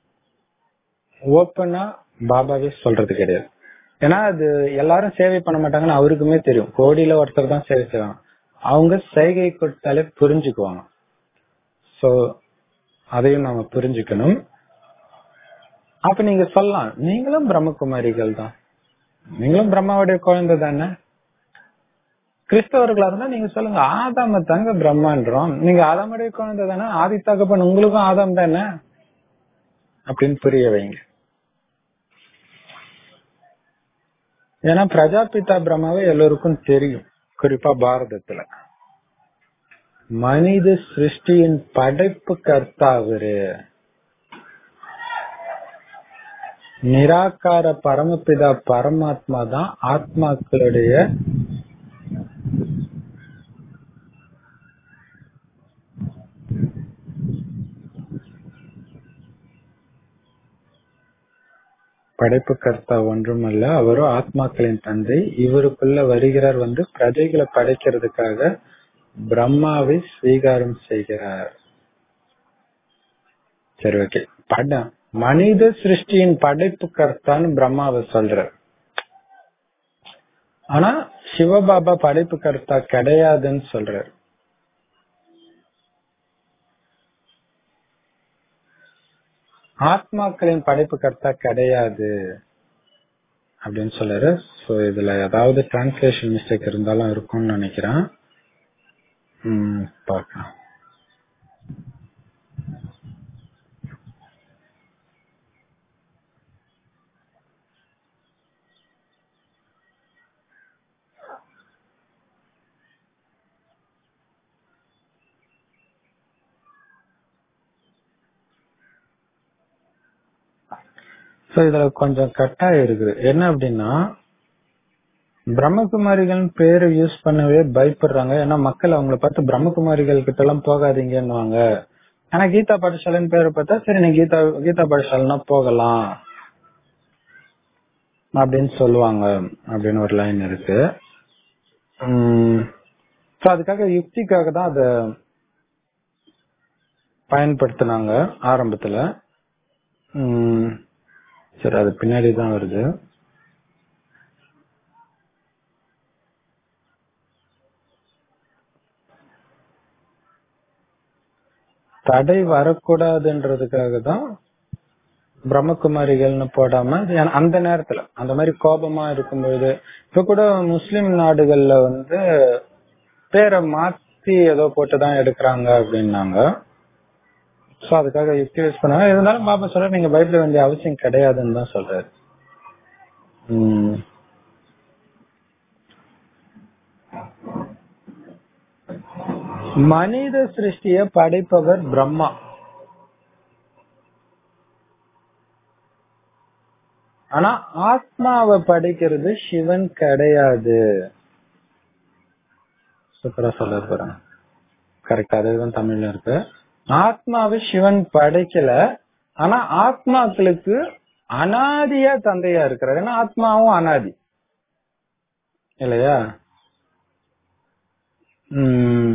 ஓப்பனா பாபாவே சொல்றது கிடையாது ஏன்னா அது எல்லாரும் சேவை பண்ண மாட்டாங்கன்னு அவருக்குமே தெரியும் கோடியில ஒருத்தர் தான் சேவை செய்வாங்க அவங்க செய்கை கொடுத்தாலே புரிஞ்சுக்குவாங்க சோ அதையும் நாம புரிஞ்சுக்கணும் அப்ப நீங்க சொல்லலாம் நீங்களும் பிரம்மகுமாரிகள் தான் நீங்களும் பிரம்மாவுடைய குழந்தை தானே கிறிஸ்தவர்களா இருந்தா நீங்க சொல்லுங்க ஆதாம தாங்க பிரம்மான்றோம் நீங்க ஆதாமுடைய குழந்தை தானே ஆதி தகப்பன் உங்களுக்கும் ஆதாம் தானே அப்படின்னு புரிய வைங்க ஏன்னா பிரஜாபிதா பிரம்மாவை எல்லோருக்கும் தெரியும் குறிப்பா பாரதத்துல மனித சிருஷ்டியின் படைப்பு கர்த்தா அவரு நிராகார பரமபிதா பரமாத்மா தான் ஆத்மாக்களுடைய படைப்பு கர்த்தா ஒன்றுமல்ல அவரும் ஆத்மாக்களின் தந்தை இவருக்குள்ள வருகிறார் வந்து பிரஜைகளை படைக்கிறதுக்காக பிரம்மாவை ஸ்வீகாரம் செய்கிறார் சரி ஓகே படம் மனித சிருஷ்டியின் படைப்பு கர்த்தான்னு பிரம்மாவை சொல்றார் ஆனா சிவபாபா படைப்பு கர்த்தா கிடையாதுன்னு சொல்றாரு ஆத்மாக்களின் படைப்பு கர்த்தா கிடையாது அப்படின்னு சொல்றாரு சோ இதுல ஏதாவது டிரான்ஸ்லேஷன் மிஸ்டேக் இருந்தாலும் இருக்கும்னு நினைக்கிறேன் ம், பார்க்கலாம் சோ இதுல கொஞ்சம் கட்டாயம் இருக்குது என்ன அப்படின்னா பிரம்மகுமாரிகள் பேரு யூஸ் பண்ணவே பயப்படுறாங்க ஏன்னா மக்கள் அவங்கள பார்த்து பிரம்மகுமாரிகள் கிட்ட எல்லாம் போகாதீங்கன்னுவாங்க ஆனா கீதா பாடசாலைன்னு பேரை பார்த்தா சரி நீ கீதா கீதா பாடசாலைனா போகலாம் அப்படின்னு சொல்லுவாங்க அப்படின்னு ஒரு லைன் இருக்கு உம் so அதுக்காக யுக்திக்காக தான் அத பயன்படுத்தினாங்க ஆரம்பத்துல உம் சரி அது பின்னாடி தான் வருது தடை வரக்கூடாதுன்றதுக்காக தான் பிரம்மகுமாரிகள்னு போடாம ஏன்னா அந்த நேரத்துல அந்த மாதிரி கோபமா இருக்கும்பொழுது இப்ப கூட முஸ்லிம் நாடுகள்ல வந்து பேரை மாத்தி ஏதோ போட்டுதான் எடுக்கிறாங்க அப்படின்னாங்க சோ அதுக்காக யுக்தி யூஸ் பண்ணாங்க இருந்தாலும் பாப்பா சொல்ற நீங்க பயப்பட வேண்டிய அவசியம் கிடையாதுன்னு தான் சொல்றாரு உம் மனித சிருஷ்டிய படைப்பவர் பிரம்மா ஆனா ஆத்மாவை படைக்கிறது சிவன் கிடையாது சூப்பரா சொல்ல போறேன் கரெக்ட் அதுதான் தமிழ்ல இருக்கு ஆத்மாவை சிவன் படைக்கல ஆனா ஆத்மாக்களுக்கு அனாதியா தந்தையா இருக்கிறார் ஏன்னா ஆத்மாவும் அனாதி இல்லையா உம்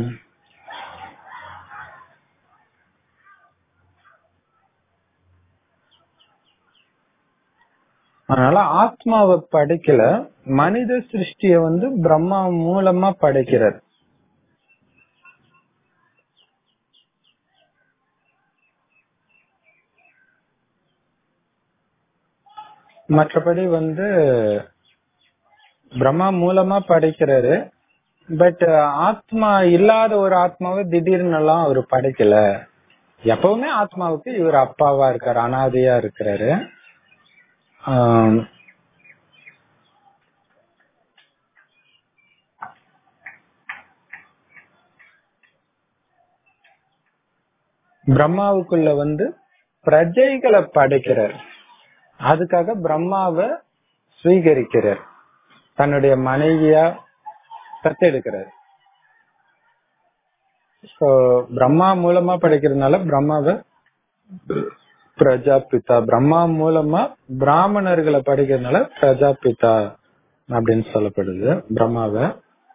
அதனால ஆத்மாவை படைக்கல மனித சிருஷ்டிய வந்து பிரம்மா மூலமா படைக்கிறார் மற்றபடி வந்து பிரம்மா மூலமா படைக்கிறாரு பட் ஆத்மா இல்லாத ஒரு ஆத்மாவை திடீர்னு எல்லாம் அவர் படைக்கல எப்பவுமே ஆத்மாவுக்கு இவர் அப்பாவா இருக்காரு அனாதையா இருக்கிறாரு ஆம், பிரம்மாவுக்குள்ள வந்து பிரஜைகளை படைக்கிறார் அதுக்காக பிரம்மாவை ஸ்வீகரிக்கிறார் தன்னுடைய மனைவியா தத்தெடுக்கிறார் So, பிரம்மா மூலமா படைக்கிறதுனால பிரம்மாவை பிரஜாபிதா பிரம்மா மூலமா பிராமணர்களை படைக்கிறதுனால பிரஜாபிதா அப்படின்னு சொல்லப்படுது பிரம்மாவை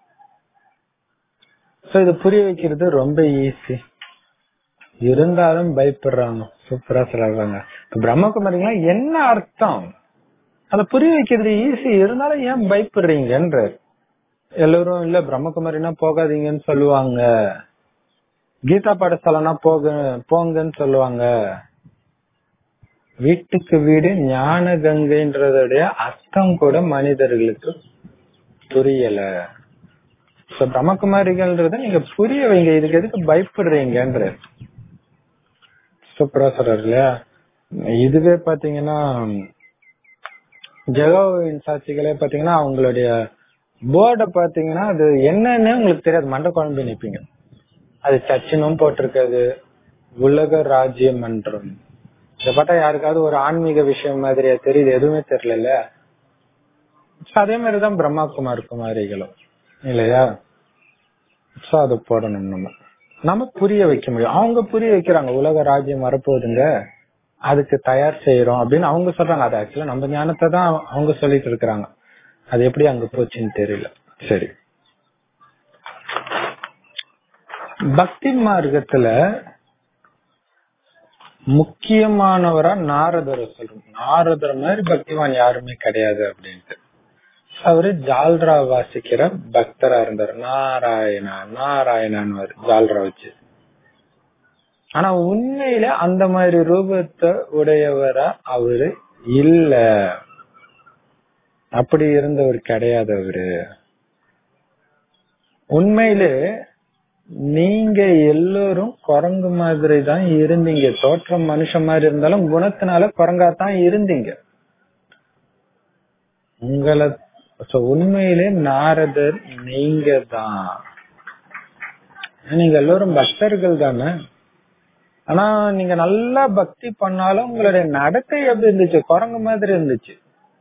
சோ இது புரிய வைக்கிறது ரொம்ப ஈஸி இருந்தாலும் பயப்படுறாங்க சூப்பரா சொல்றாங்க இப்ப பிரம்மகுமாரிங்களா என்ன அர்த்தம் அத புரிய வைக்கிறது ஈஸி இருந்தாலும் ஏன் பயப்படுறீங்கன்ற எல்லாரும் இல்ல பிரம்மகுமாரினா போகாதீங்கன்னு சொல்லுவாங்க கீதா பாடசாலைனா போக போங்கன்னு சொல்லுவாங்க வீட்டுக்கு வீடு ஞான கங்கைன்றதுடைய அர்த்தம் கூட மனிதர்களுக்கு புரியல So, பிரம்மகுமாரிகள்ன்றத நீங்க புரிய வைங்க இதுக்கு எதுக்கு பயப்படுறீங்கன்ற சூப்பரா சொல்றாரு இல்லையா இதுவே பாத்தீங்கன்னா ஜெகோவின் சாட்சிகளே பாத்தீங்கன்னா அவங்களுடைய போர்டை பாத்தீங்கன்னா அது என்னன்னு உங்களுக்கு தெரியாது மண்டை குழம்பு நிப்பீங்க அது சச்சினும் போட்டிருக்காது உலக ராஜ்யம் மன்றம் இத பார்த்தா யாருக்காவது ஒரு ஆன்மீக விஷயம் மாதிரியா தெரியுது எதுவுமே தெரியல அதே மாதிரிதான் பிரம்மா குமார் குமாரிகளும் இல்லையா சோ அது போடணும் நம்ம நம்ம புரிய வைக்க முடியும் அவங்க புரிய வைக்கிறாங்க உலக ராஜ்யம் வரப்போகுதுங்க அதுக்கு தயார் செய்யறோம் அப்படின்னு அவங்க சொல்றாங்க அது ஆக்சுவலா நம்ம ஞானத்தை தான் அவங்க சொல்லிட்டு இருக்கிறாங்க அது எப்படி அங்க போச்சுன்னு தெரியல சரி பக்தி மார்க்கத்துல முக்கியமானவரா நாரதரை சொல்றோம் நாரதர் மாதிரி பக்திவான் யாருமே கிடையாது அப்படின்ட்டு அவரு ஜால்ரா வாசிக்கிற பக்தரா இருந்தார் நாராயணா நாராயணான்னு ஜால்ரா வச்சு ஆனா உண்மையில அந்த மாதிரி ரூபத்தை உடையவரா அவரு இல்ல அப்படி இருந்தவர் கிடையாது அவரு உண்மையிலே நீங்க எல்லோரும் குரங்கு மாதிரி தான் இருந்தீங்க தோற்றம் மனுஷன் மாதிரி இருந்தாலும் குணத்தினால குரங்காத்தான் இருந்தீங்க உங்களை உண்மையிலே நாரதர் நீங்க தான் நீங்க எல்லோரும் பக்தர்கள் தானே ஆனா நீங்க நல்லா பக்தி பண்ணாலும் உங்களுடைய நடத்தை எப்படி இருந்துச்சு குரங்கு மாதிரி இருந்துச்சு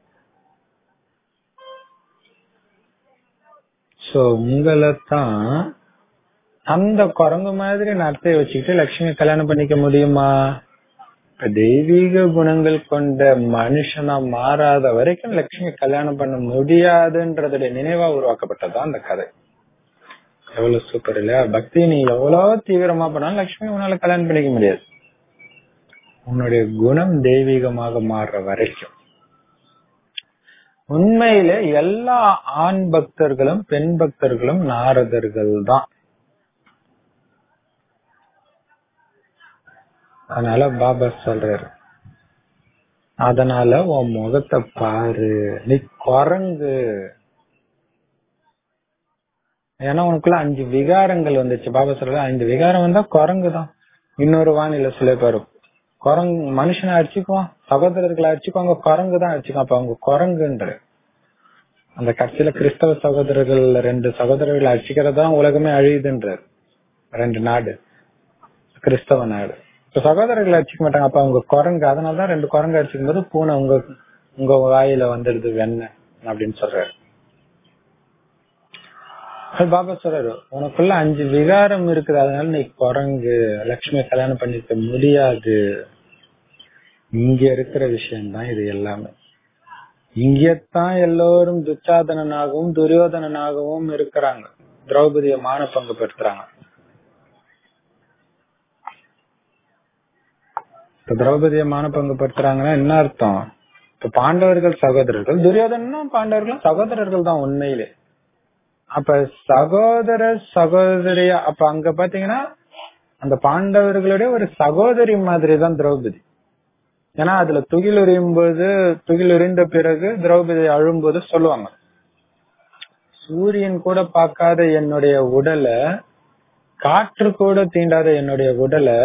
சோ உங்களை தான் அந்த குரங்கு மாதிரி நடத்தை வச்சுக்கிட்டு லட்சுமி கல்யாணம் பண்ணிக்க முடியுமா இப்ப தெய்வீக குணங்கள் கொண்ட மனுஷனா மாறாத வரைக்கும் லட்சுமி கல்யாணம் பண்ண முடியாதுன்றதுடைய நினைவா உருவாக்கப்பட்டதுதான் அந்த கதை எவ்வளவு சூப்பர் இல்லையா பக்தி நீ எவ்வளவு தீவிரமா பண்ணாலும் லட்சுமி உன்னால கல்யாணம் பண்ணிக்க முடியாது உன்னுடைய குணம் தெய்வீகமாக மாறுற வரைக்கும் உண்மையில எல்லா ஆண் பக்தர்களும் பெண் பக்தர்களும் நாரதர்கள் தான் அதனால பாபா சொல்றாரு அதனால உன் முகத்தை பாரு நீ குரங்கு ஏன்னா உனக்குள்ள அஞ்சு விகாரங்கள் வந்துச்சு பாபா சொல்ற அஞ்சு விகாரம் வந்தா குரங்கு தான் இன்னொரு வானிலை சொல்ல பாரு குரங்கு மனுஷனை அடிச்சுக்குவான் சகோதரர்களை அடிச்சுக்குவாங்க குரங்கு தான் அடிச்சுக்குவான் அப்ப அவங்க குரங்குன்ற அந்த கட்சியில கிறிஸ்தவ சகோதரர்கள் ரெண்டு சகோதரர்களை அடிச்சுக்கிறதா உலகமே அழியுதுன்றார் ரெண்டு நாடு கிறிஸ்தவ நாடு இப்ப சகோதரர்களை அடிச்சுக்க மாட்டாங்க அப்ப அவங்க குரங்கு அதனாலதான் ரெண்டு குரங்கு அடிச்சுக்கும் போது பூனை உங்க உங்க வாயில வந்துடுது வெண்ணெய் அப்படின்னு சொல்றாரு பாபா சொல்றாரு உனக்குள்ள அஞ்சு விகாரம் இருக்குது அதனால நீ குரங்கு லட்சுமி கல்யாணம் பண்ணிக்க முடியாது இங்க இருக்கிற விஷயம்தான் இது எல்லாமே இங்கத்தான் எல்லோரும் துச்சாதனனாகவும் துரியோதனனாகவும் இருக்கிறாங்க திரௌபதிய மான பங்கு பெற்றுறாங்க இப்ப திரௌபதிய மான பங்கு பெற்றுறாங்கன்னா என்ன அர்த்தம் இப்ப பாண்டவர்கள் சகோதரர்கள் துரியோதனும் பாண்டவர்களும் சகோதரர்கள் தான் உண்மையிலே அப்ப சகோதர சகோதரிய அப்ப அங்க பாத்தீங்கன்னா அந்த பாண்டவர்களுடைய ஒரு சகோதரி மாதிரி தான் திரௌபதி ஏன்னா அதுல துகில் உரியும் போது துகில் உரிந்த பிறகு திரௌபதி அழும்போது சொல்லுவாங்க சூரியன் கூட பார்க்காத என்னுடைய உடலை காற்று கூட தீண்டாத என்னுடைய உடலை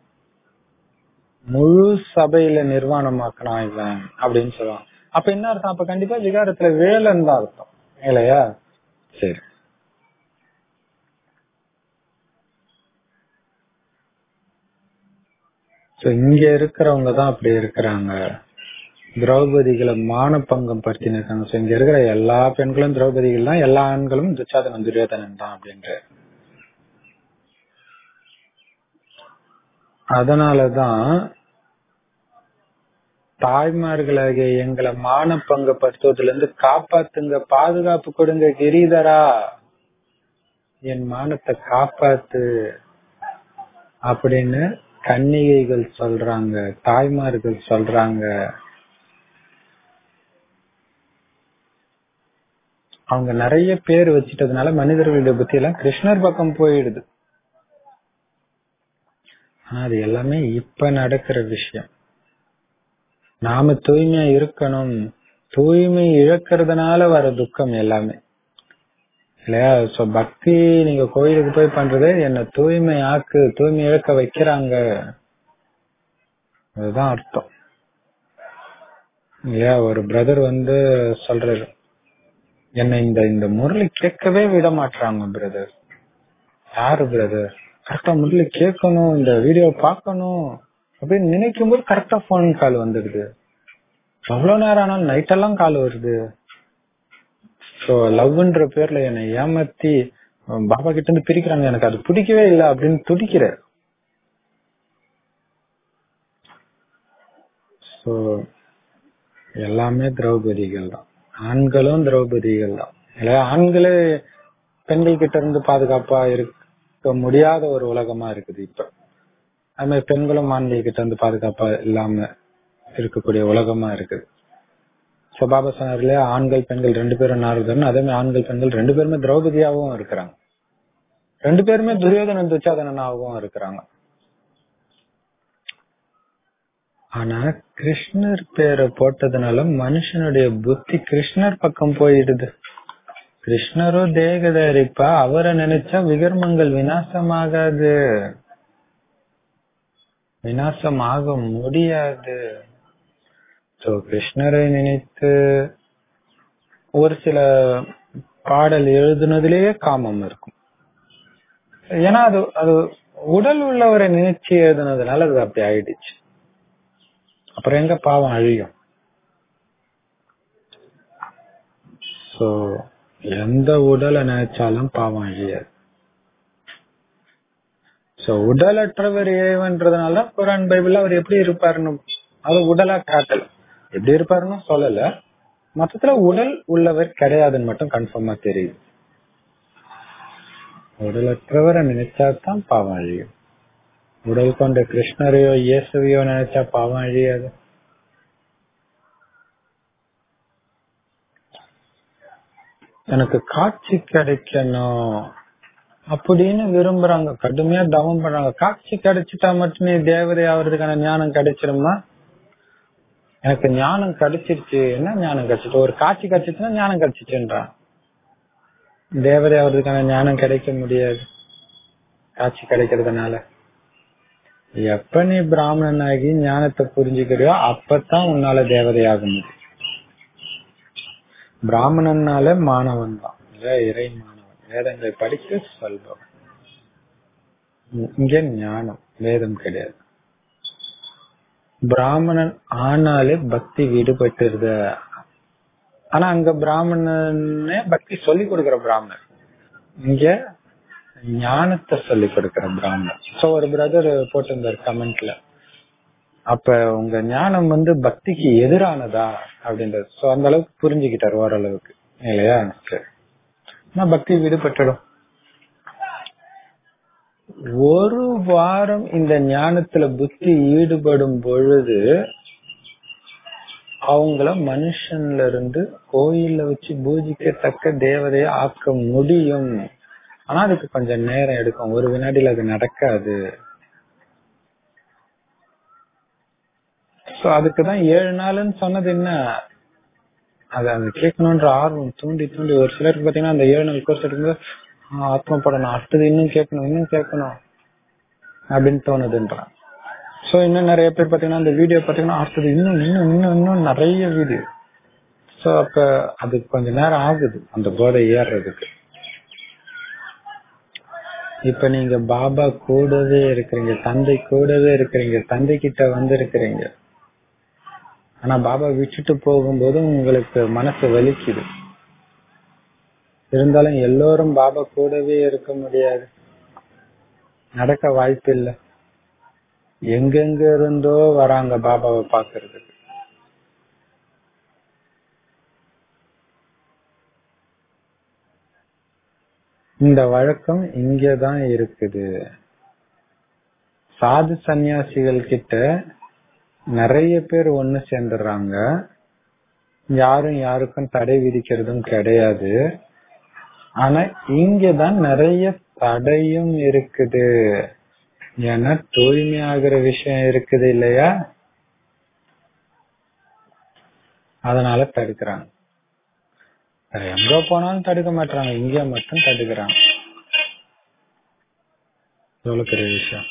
முழு சபையில நிர்வாணமாக்கினான் இவன் அப்படின்னு சொல்லுவாங்க அப்ப என்ன அர்த்தம் அப்ப கண்டிப்பா விகாரத்துல வேலன் தான் அர்த்தம் இல்லையா சரி இங்க இருக்கிறவங்க தான் அப்படி இருக்கிறாங்க திரௌபதிகளை மான பங்கம் படுத்தினிருக்காங்க சோ இங்க இருக்கிற எல்லா பெண்களும் திரௌபதிகள் தான் எல்லா ஆண்களும் துச்சாதனன் துரியோதனன் தான் அப்படின்ற அதனாலதான் தாய்மார்களாகிய எங்களை மான பங்கு படுத்துவதுல இருந்து காப்பாத்துங்க பாதுகாப்பு கொடுங்க கிரிதரா என் மானத்தை காப்பாத்து அப்படின்னு கன்னிகைகள் சொல்றாங்க தாய்மார்கள் சொல்றாங்க அவங்க நிறைய பேர் வச்சிட்டதுனால மனிதர்களுடைய புத்தி எல்லாம் கிருஷ்ணர் பக்கம் போயிடுது ஆனா அது எல்லாமே இப்ப நடக்கிற விஷயம் நாம தூய்மையா இருக்கணும் தூய்மை இழக்கிறதுனால வர துக்கம் எல்லாமே இல்லையா சோ பக்தி நீங்க கோயிலுக்கு போய் பண்றது என்ன தூய்மை ஆக்கு தூய்மை இழக்க வைக்கிறாங்க அதுதான் அர்த்தம் இல்லையா ஒரு பிரதர் வந்து சொல்றாரு என்ன இந்த இந்த முரளி கேட்கவே விட மாட்டாங்க பிரதர் யாரு பிரதர் கரெக்டா முரளி கேட்கணும் இந்த வீடியோ பார்க்கணும் அப்படின்னு நினைக்கும் போது கரெக்டா போன் கால் வந்துடுது எவ்வளவு நேரம் ஆனாலும் நைட் எல்லாம் கால் வருது சோ லவ்ன்ற பேர்ல என்னை ஏமாத்தி பாபா கிட்ட இருந்து பிரிக்கிறாங்க எனக்கு அது பிடிக்கவே இல்லை அப்படின்னு துடிக்கிற சோ எல்லாமே திரௌபதிகள் தான் ஆண்களும் திரௌபதிகள் தான் இல்ல ஆண்களே பெண்கள் கிட்ட இருந்து பாதுகாப்பா இருக்க முடியாத ஒரு உலகமா இருக்குது இப்ப அது மாதிரி பெண்களும் ஆண்கள் கிட்ட இருந்து பாதுகாப்பா இல்லாம இருக்கக்கூடிய உலகமா இருக்குது சோ பாபா சொன்னார் இல்லையா ஆண்கள் பெண்கள் ரெண்டு பேரும் நாரதன் அதே மாதிரி ஆண்கள் பெண்கள் ரெண்டு பேருமே திரௌபதியாவும் இருக்கிறாங்க ரெண்டு பேருமே துரியோதனன் துச்சாதனனாகவும் இருக்கிறாங்க ஆனா கிருஷ்ணர் பேரை போட்டதுனால மனுஷனுடைய புத்தி கிருஷ்ணர் பக்கம் போயிடுது கிருஷ்ணரும் தேகதாரிப்பா அவரை நினைச்சா விகர்மங்கள் விநாசமாகாது விநாசமாக முடியாது சோ கிருஷ்ணரை நினைத்து ஒரு சில பாடல் எழுதுனதுலயே காமம் இருக்கும் ஏன்னா அது அது உடல் உள்ளவரை நினைச்சு எழுதுனதுனால அது அப்படி ஆயிடுச்சு அப்புறம் எங்க பாவம் அழியும் சோ எந்த உடலை நினைச்சாலும் பாவம் அழியாது சோ உடலற்றவர் இறைவன்றதுனால குரான் பைபிள் அவர் எப்படி இருப்பாருன்னு அது உடலா காட்டல எப்படி இருப்பாருன்னு சொல்லல மொத்தத்துல உடல் உள்ளவர் கிடையாதுன்னு மட்டும் கன்ஃபார்மா தெரியுது உடலற்றவரை நினைச்சாதான் பாவம் அழியும் உடல் கொண்ட கிருஷ்ணரையோ இயேசுவையோ நினைச்சா பாவம் அழியாது எனக்கு காட்சி கிடைக்கணும் அப்படின்னு விரும்புறாங்க கடுமையா தவம் பண்றாங்க காட்சி கிடைச்சிட்டா மட்டுமே தேவதை ஆவறதுக்கான ஞானம் கிடைச்சிருமா எனக்கு ஞானம் கிடைச்சிருச்சு என்ன ஞானம் கிடைச்சிட்டு ஒரு காட்சி கிடைச்சிச்சுன்னா ஞானம் கிடைச்சிச்சுன்றான் தேவதை ஆவறதுக்கான ஞானம் கிடைக்க முடியாது காட்சி கிடைக்கிறதுனால எப்ப நீ பிராமணன் ஆகி ஞானத்தை புரிஞ்சுக்கிறியோ அப்பதான் உன்னால தேவதையாக முடியும் பிராமணன்னால மாணவன் தான் இல்ல இறை மாணவன் வேதங்களை படித்து சொல்பவன் இங்க ஞானம் வேதம் கிடையாது பிராமணன் ஆனாலே பக்தி விடுபட்டுருத ஆனா அங்க பிராமணனே பக்தி சொல்லி கொடுக்கிற பிராமணர் இங்க ஞானத்தை சொல்லி கொடுக்கிற பிராமணர் சோ ஒரு பிரதர் போட்டிருந்தார் கமெண்ட்ல அப்ப உங்க ஞானம் வந்து பக்திக்கு எதிரானதா அப்படின்றது சோ அந்த அளவுக்கு புரிஞ்சுக்கிட்டாரு ஓரளவுக்கு இல்லையா சரி நான் பக்தி விடுபட்டுடும் ஒரு வாரம் இந்த ஞானத்துல புத்தி ஈடுபடும் பொழுது அவங்கள மனுஷன்ல இருந்து கோயில்ல வச்சு பூஜிக்கத்தக்க தேவதையை ஆக்க முடியும் ஆனா அதுக்கு கொஞ்சம் நேரம் எடுக்கும் ஒரு வினாடியில அது நடக்காது சோ அதுக்குதான் ஏழு நாள்னு சொன்னது என்ன அது அது கேட்கணும்ன்ற ஆர்வம் தூண்டி தூண்டி ஒரு சிலருக்கு பாத்தீங்கன்னா அந்த ஏழு நாள் கோர்ஸ் எடுக்கும்போது ஆத்ம படம் அடுத்தது இன்னும் கேட்கணும் இன்னும் கேட்கணும் அப்படின்னு தோணுதுன்றான் சோ இன்னும் நிறைய பேர் பாத்தீங்கன்னா அந்த வீடியோ பாத்தீங்கன்னா அடுத்தது இன்னும் இன்னும் இன்னும் இன்னும் நிறைய வீடியோ சோ அப்ப அதுக்கு கொஞ்ச நேரம் ஆகுது அந்த போதை ஏறுறதுக்கு இப்ப நீங்க பாபா கூடவே இருக்கிறீங்க தந்தை கூடவே இருக்கிறீங்க தந்தை கிட்ட வந்து இருக்கிறீங்க ஆனா பாபா விட்டுட்டு போகும்போது உங்களுக்கு மனசு வலிக்குது இருந்தாலும் எல்லோரும் பாபா கூடவே இருக்க முடியாது நடக்க வாய்ப்பு இல்லை எங்கெங்க இருந்தோ வராங்க பாபாவை பாக்குறதுக்கு இந்த வழக்கம் இங்கதான் இருக்குது சாது சன்னியாசிகள் கிட்ட நிறைய பேர் ஒண்ணு சேர்ந்துடுறாங்க யாரும் யாருக்கும் தடை விதிக்கிறதும் கிடையாது ஆனா இங்கதான் நிறைய தடையும் இருக்குது ஏன்னா தூய்மையாகிற விஷயம் இருக்குது இல்லையா அதனால தடுக்கிறாங்க வேற எங்க போனாலும் தடுக்க மாட்டாங்க இங்க மட்டும் தடுக்கிறாங்க எவ்வளவு பெரிய விஷயம்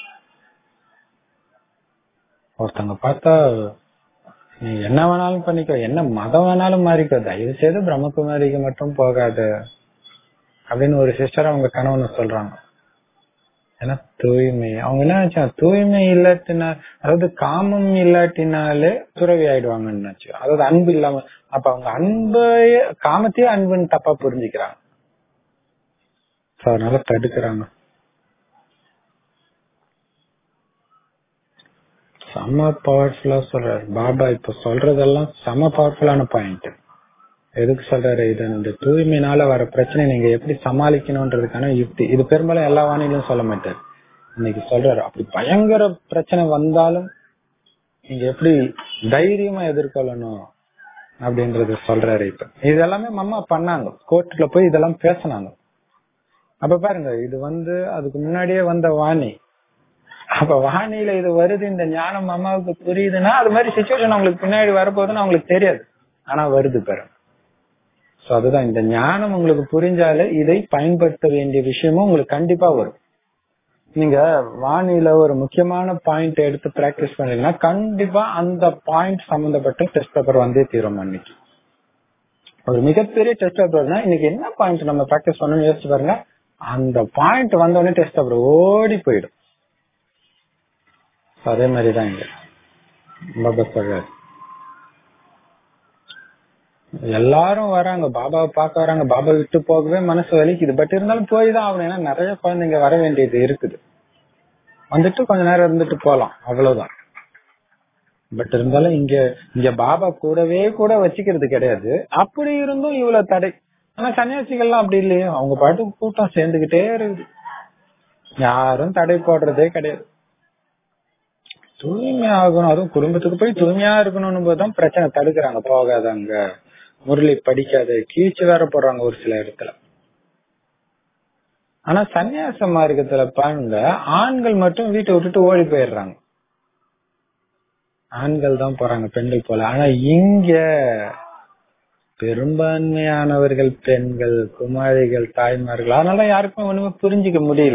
ஒருத்தங்க பார்த்தா நீ என்ன வேணாலும் பண்ணிக்கோ என்ன மதம் வேணாலும் மாறிக்கோ தயவு செய்து பிரம்மகுமாரிக்கு மட்டும் போகாது அப்படின்னு ஒரு சிஸ்டர் அவங்க கணவனை சொல்றாங்க ஏன்னா தூய்மை அவங்க என்ன நினைச்சா தூய்மை இல்லாட்டினா அதாவது காமம் இல்லாட்டினாலே துறவி ஆயிடுவாங்கன்னு நினைச்சு அதாவது அன்பு இல்லாம அப்ப அவங்க அன்பைய காமத்தையே அன்புன்னு தப்பா புரிஞ்சுக்கிறாங்க அதனால தடுக்கிறாங்க செம பவர்ஃபுல்லா சொல்றாரு பாபா இப்ப சொல்றதெல்லாம் செம பவர்ஃபுல்லான பாயிண்ட் எதுக்கு சொல்றாரு இது இந்த தூய்மையினால வர பிரச்சனை நீங்க எப்படி சமாளிக்கணும்ன்றதுக்கான யுக்தி இது பெரும்பாலும் எல்லா வானிலையும் சொல்ல மாட்டாரு இன்னைக்கு சொல்றாரு அப்படி பயங்கர பிரச்சனை வந்தாலும் நீங்க எப்படி தைரியமா எதிர்கொள்ளணும் அப்படின்றத சொல்றாரு இப்ப இது எல்லாமே மம்மா பண்ணாங்க கோர்ட்ல போய் இதெல்லாம் பேசினாங்க அப்ப பாருங்க இது வந்து அதுக்கு முன்னாடியே வந்த வாணி அப்ப வாணியில இது வருது இந்த ஞானம் அம்மாவுக்கு புரியுதுன்னா அது மாதிரி சுச்சுவேஷன் அவங்களுக்கு பின்னாடி வரப்போகுதுன்னு அவங்களுக்கு தெரியாது ஆனா வருது பாருங்க சோ அதுதான் இந்த ஞானம் உங்களுக்கு புரிஞ்சாலே இதை பயன்படுத்த வேண்டிய விஷயமும் உங்களுக்கு கண்டிப்பா வரும் நீங்க வானில ஒரு முக்கியமான பாயிண்ட் எடுத்து பிராக்டிஸ் பண்ணீங்கன்னா கண்டிப்பா அந்த பாயிண்ட் சம்பந்தப்பட்ட டெஸ்ட் பேப்பர் வந்தே தீரும் அன்னைக்கு ஒரு மிகப்பெரிய டெஸ்ட் பேப்பர்னா இன்னைக்கு என்ன பாயிண்ட் நம்ம பிராக்டிஸ் பண்ணணும்னு யோசிச்சு பாருங்க அந்த பாயிண்ட் வந்தோடனே டெஸ்ட் பேப்பர் ஓடி போயிடும் அதே மாதிரிதான் இங்க பாபா சொல்றாரு எல்லாரும் வராங்க பாபாவை பார்க்க வராங்க பாபா விட்டு போகவே மனசு வலிக்குது பட் இருந்தாலும் போய் தான் ஆகணும் ஏன்னா நிறைய குழந்தைங்க வர வேண்டியது இருக்குது வந்துட்டு கொஞ்ச நேரம் இருந்துட்டு போலாம் அவ்வளவுதான் பட் இருந்தாலும் இங்க இங்க பாபா கூடவே கூட வச்சுக்கிறது கிடையாது அப்படி இருந்தும் இவ்வளவு தடை ஆனா சன்னியாசிகள்லாம் அப்படி இல்லையே அவங்க பாட்டுக்கு கூட்டம் சேர்ந்துகிட்டே இருக்குது யாரும் தடை போடுறதே கிடையாது தூய்மையா ஆகணும் அதுவும் குடும்பத்துக்கு போய் தூய்மையா இருக்கணும்னு போதுதான் பிரச்சனை தடுக்கிறாங்க போகாதாங்க முரளி படிக்காத கீழ்ச்சி வேற போடுறாங்க ஒரு சில இடத்துல ஆனா சன்னியாச மார்க்கத்துல பாருங்க ஆண்கள் மட்டும் வீட்டை விட்டுட்டு ஓடி போயிடுறாங்க ஆண்கள் தான் போறாங்க பெண்கள் போல ஆனா இங்க பெரும்பான்மையானவர்கள் பெண்கள் குமாரிகள் தாய்மார்கள் அதனால யாருக்கும் ஒண்ணுமே புரிஞ்சுக்க முடியல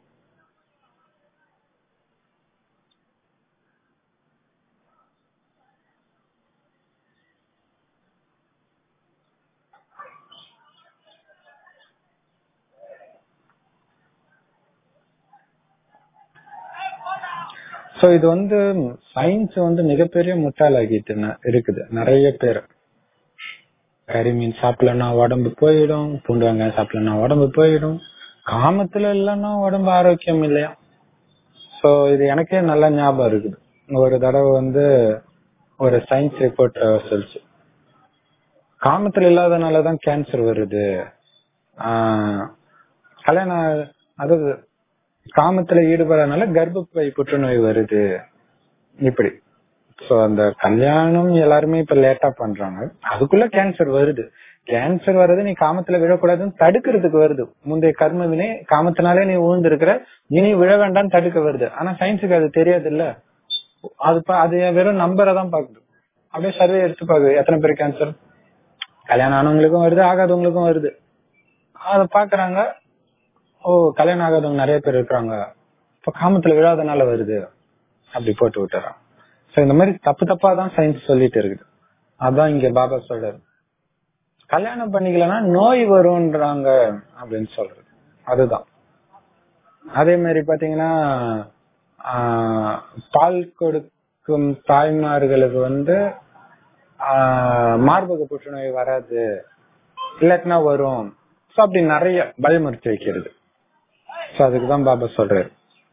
சோ இது வந்து சயின்ஸ் வந்து மிகப்பெரிய முட்டாளாகிட்டு ந- இருக்குது நிறைய பேர் கறி மீன் சாப்பிடலன்னா உடம்பு போயிடும் பூண்டு வெங்காயம் சாப்பிடலன்னா உடம்பு போயிடும் காமத்துல இல்லைன்னா உடம்பு ஆரோக்கியம் இல்லையா சோ இது எனக்கே நல்ல ஞாபகம் இருக்குது ஒரு தடவை வந்து ஒரு சயின்ஸ் ரிப்போர்ட் சொல்லிச்சு காமத்துல இல்லாதனாலதான் கேன்சர் வருது ஆஹ் கல்யாணம் அதாவது காமத்துல ஈடுபடாதனால கர்ப்பப்பை புற்றுநோய் வருது இப்படி சோ அந்த கல்யாணம் எல்லாருமே இப்ப லேட்டா பண்றாங்க அதுக்குள்ள கேன்சர் வருது கேன்சர் வர்றது நீ காமத்துல விழக்கூடாதுன்னு தடுக்கிறதுக்கு வருது முந்தைய கர்ம வினை காமத்தினாலே நீ விழுந்திருக்கிற இனி விழ வேண்டாம்னு தடுக்க வருது ஆனா சயின்ஸுக்கு அது தெரியாது இல்ல அது பா- அது வெறும் நம்பரை தான் பாக்குது அப்படியே சர்வே எடுத்து பாக்குது எத்தனை பேர் கேன்சர் கல்யாணம் ஆனவங்களுக்கும் வருது ஆகாதவங்களுக்கும் வருது அத பாக்குறாங்க ஓ கல்யாணம் ஆகாதவங்க நிறைய பேர் இருக்கிறாங்க இப்ப காமத்துல விழாதனால வருது அப்படி போட்டு விட்டுறான் சோ இந்த மாதிரி தப்பு தப்பா தான் சயின்ஸ் சொல்லிட்டு இருக்குது அதான் இங்க பாபா சொல்றாரு கல்யாணம் பண்ணிக்கலன்னா நோய் வரும்ன்றாங்க அப்படின்னு சொல்றது அதுதான் அதே மாதிரி பாத்தீங்கன்னா ஆஹ், பால் கொடுக்கும் தாய்மார்களுக்கு வந்து ஆஹ், மார்பக புற்றுநோய் வராது இல்லாட்டினா வரும் சோ அப்படி நிறைய பயமுறுத்தி வைக்கிறது சோ அதுக்குதான் பாபா சொல்றாரு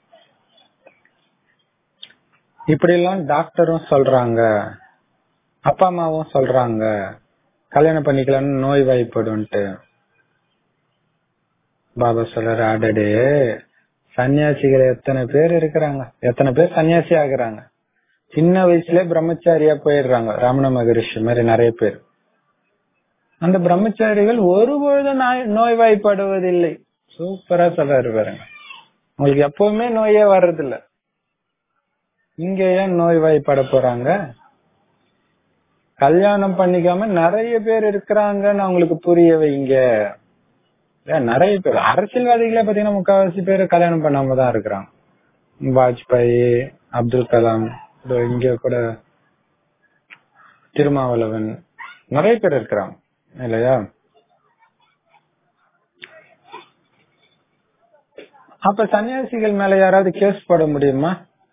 இப்படி எல்லாம் டாக்டரும் சொல்றாங்க அப்பா அம்மாவும் சொல்றாங்க கல்யாணம் பண்ணிக்கலாம்னு நோய் வாய்ப்படும்ட்டு பாபா சொல்றாரு அடடே சன்னியாசிகள் எத்தனை பேர் இருக்கிறாங்க எத்தனை பேர் சன்னியாசி ஆகுறாங்க சின்ன வயசுல பிரம்மச்சாரியா போயிடுறாங்க ராமண மகரிஷி மாதிரி நிறைய பேர் அந்த பிரம்மச்சாரிகள் ஒருபொழுது நாய்- நோய்வாய்ப்படுவதில்லை சூப்பரா சொல்றாரு பாருங்க உங்களுக்கு எப்பவுமே நோயே வர்றதில்ல இங்க ஏன் நோய்வாய்ப்பட போறாங்க கல்யாணம் பண்ணிக்காம நிறைய பேர் இருக்கிறாங்கன்னு அவங்களுக்கு புரிய வைங்க ஏன் நிறைய பேர் அரசியல்வாதிகளே பாத்தீங்கன்னா முக்காவாசி பேர் கல்யாணம் பண்ணாம தான் இருக்கிறாங்க வாஜ்பாய் அப்துல் கலாம் இதோ இங்க கூட திருமாவளவன் நிறைய பேர் இருக்கிறாங்க இல்லையா அப்ப சன்னியாசிகள் மேல யாராவது கேஸ் போட முடியுமா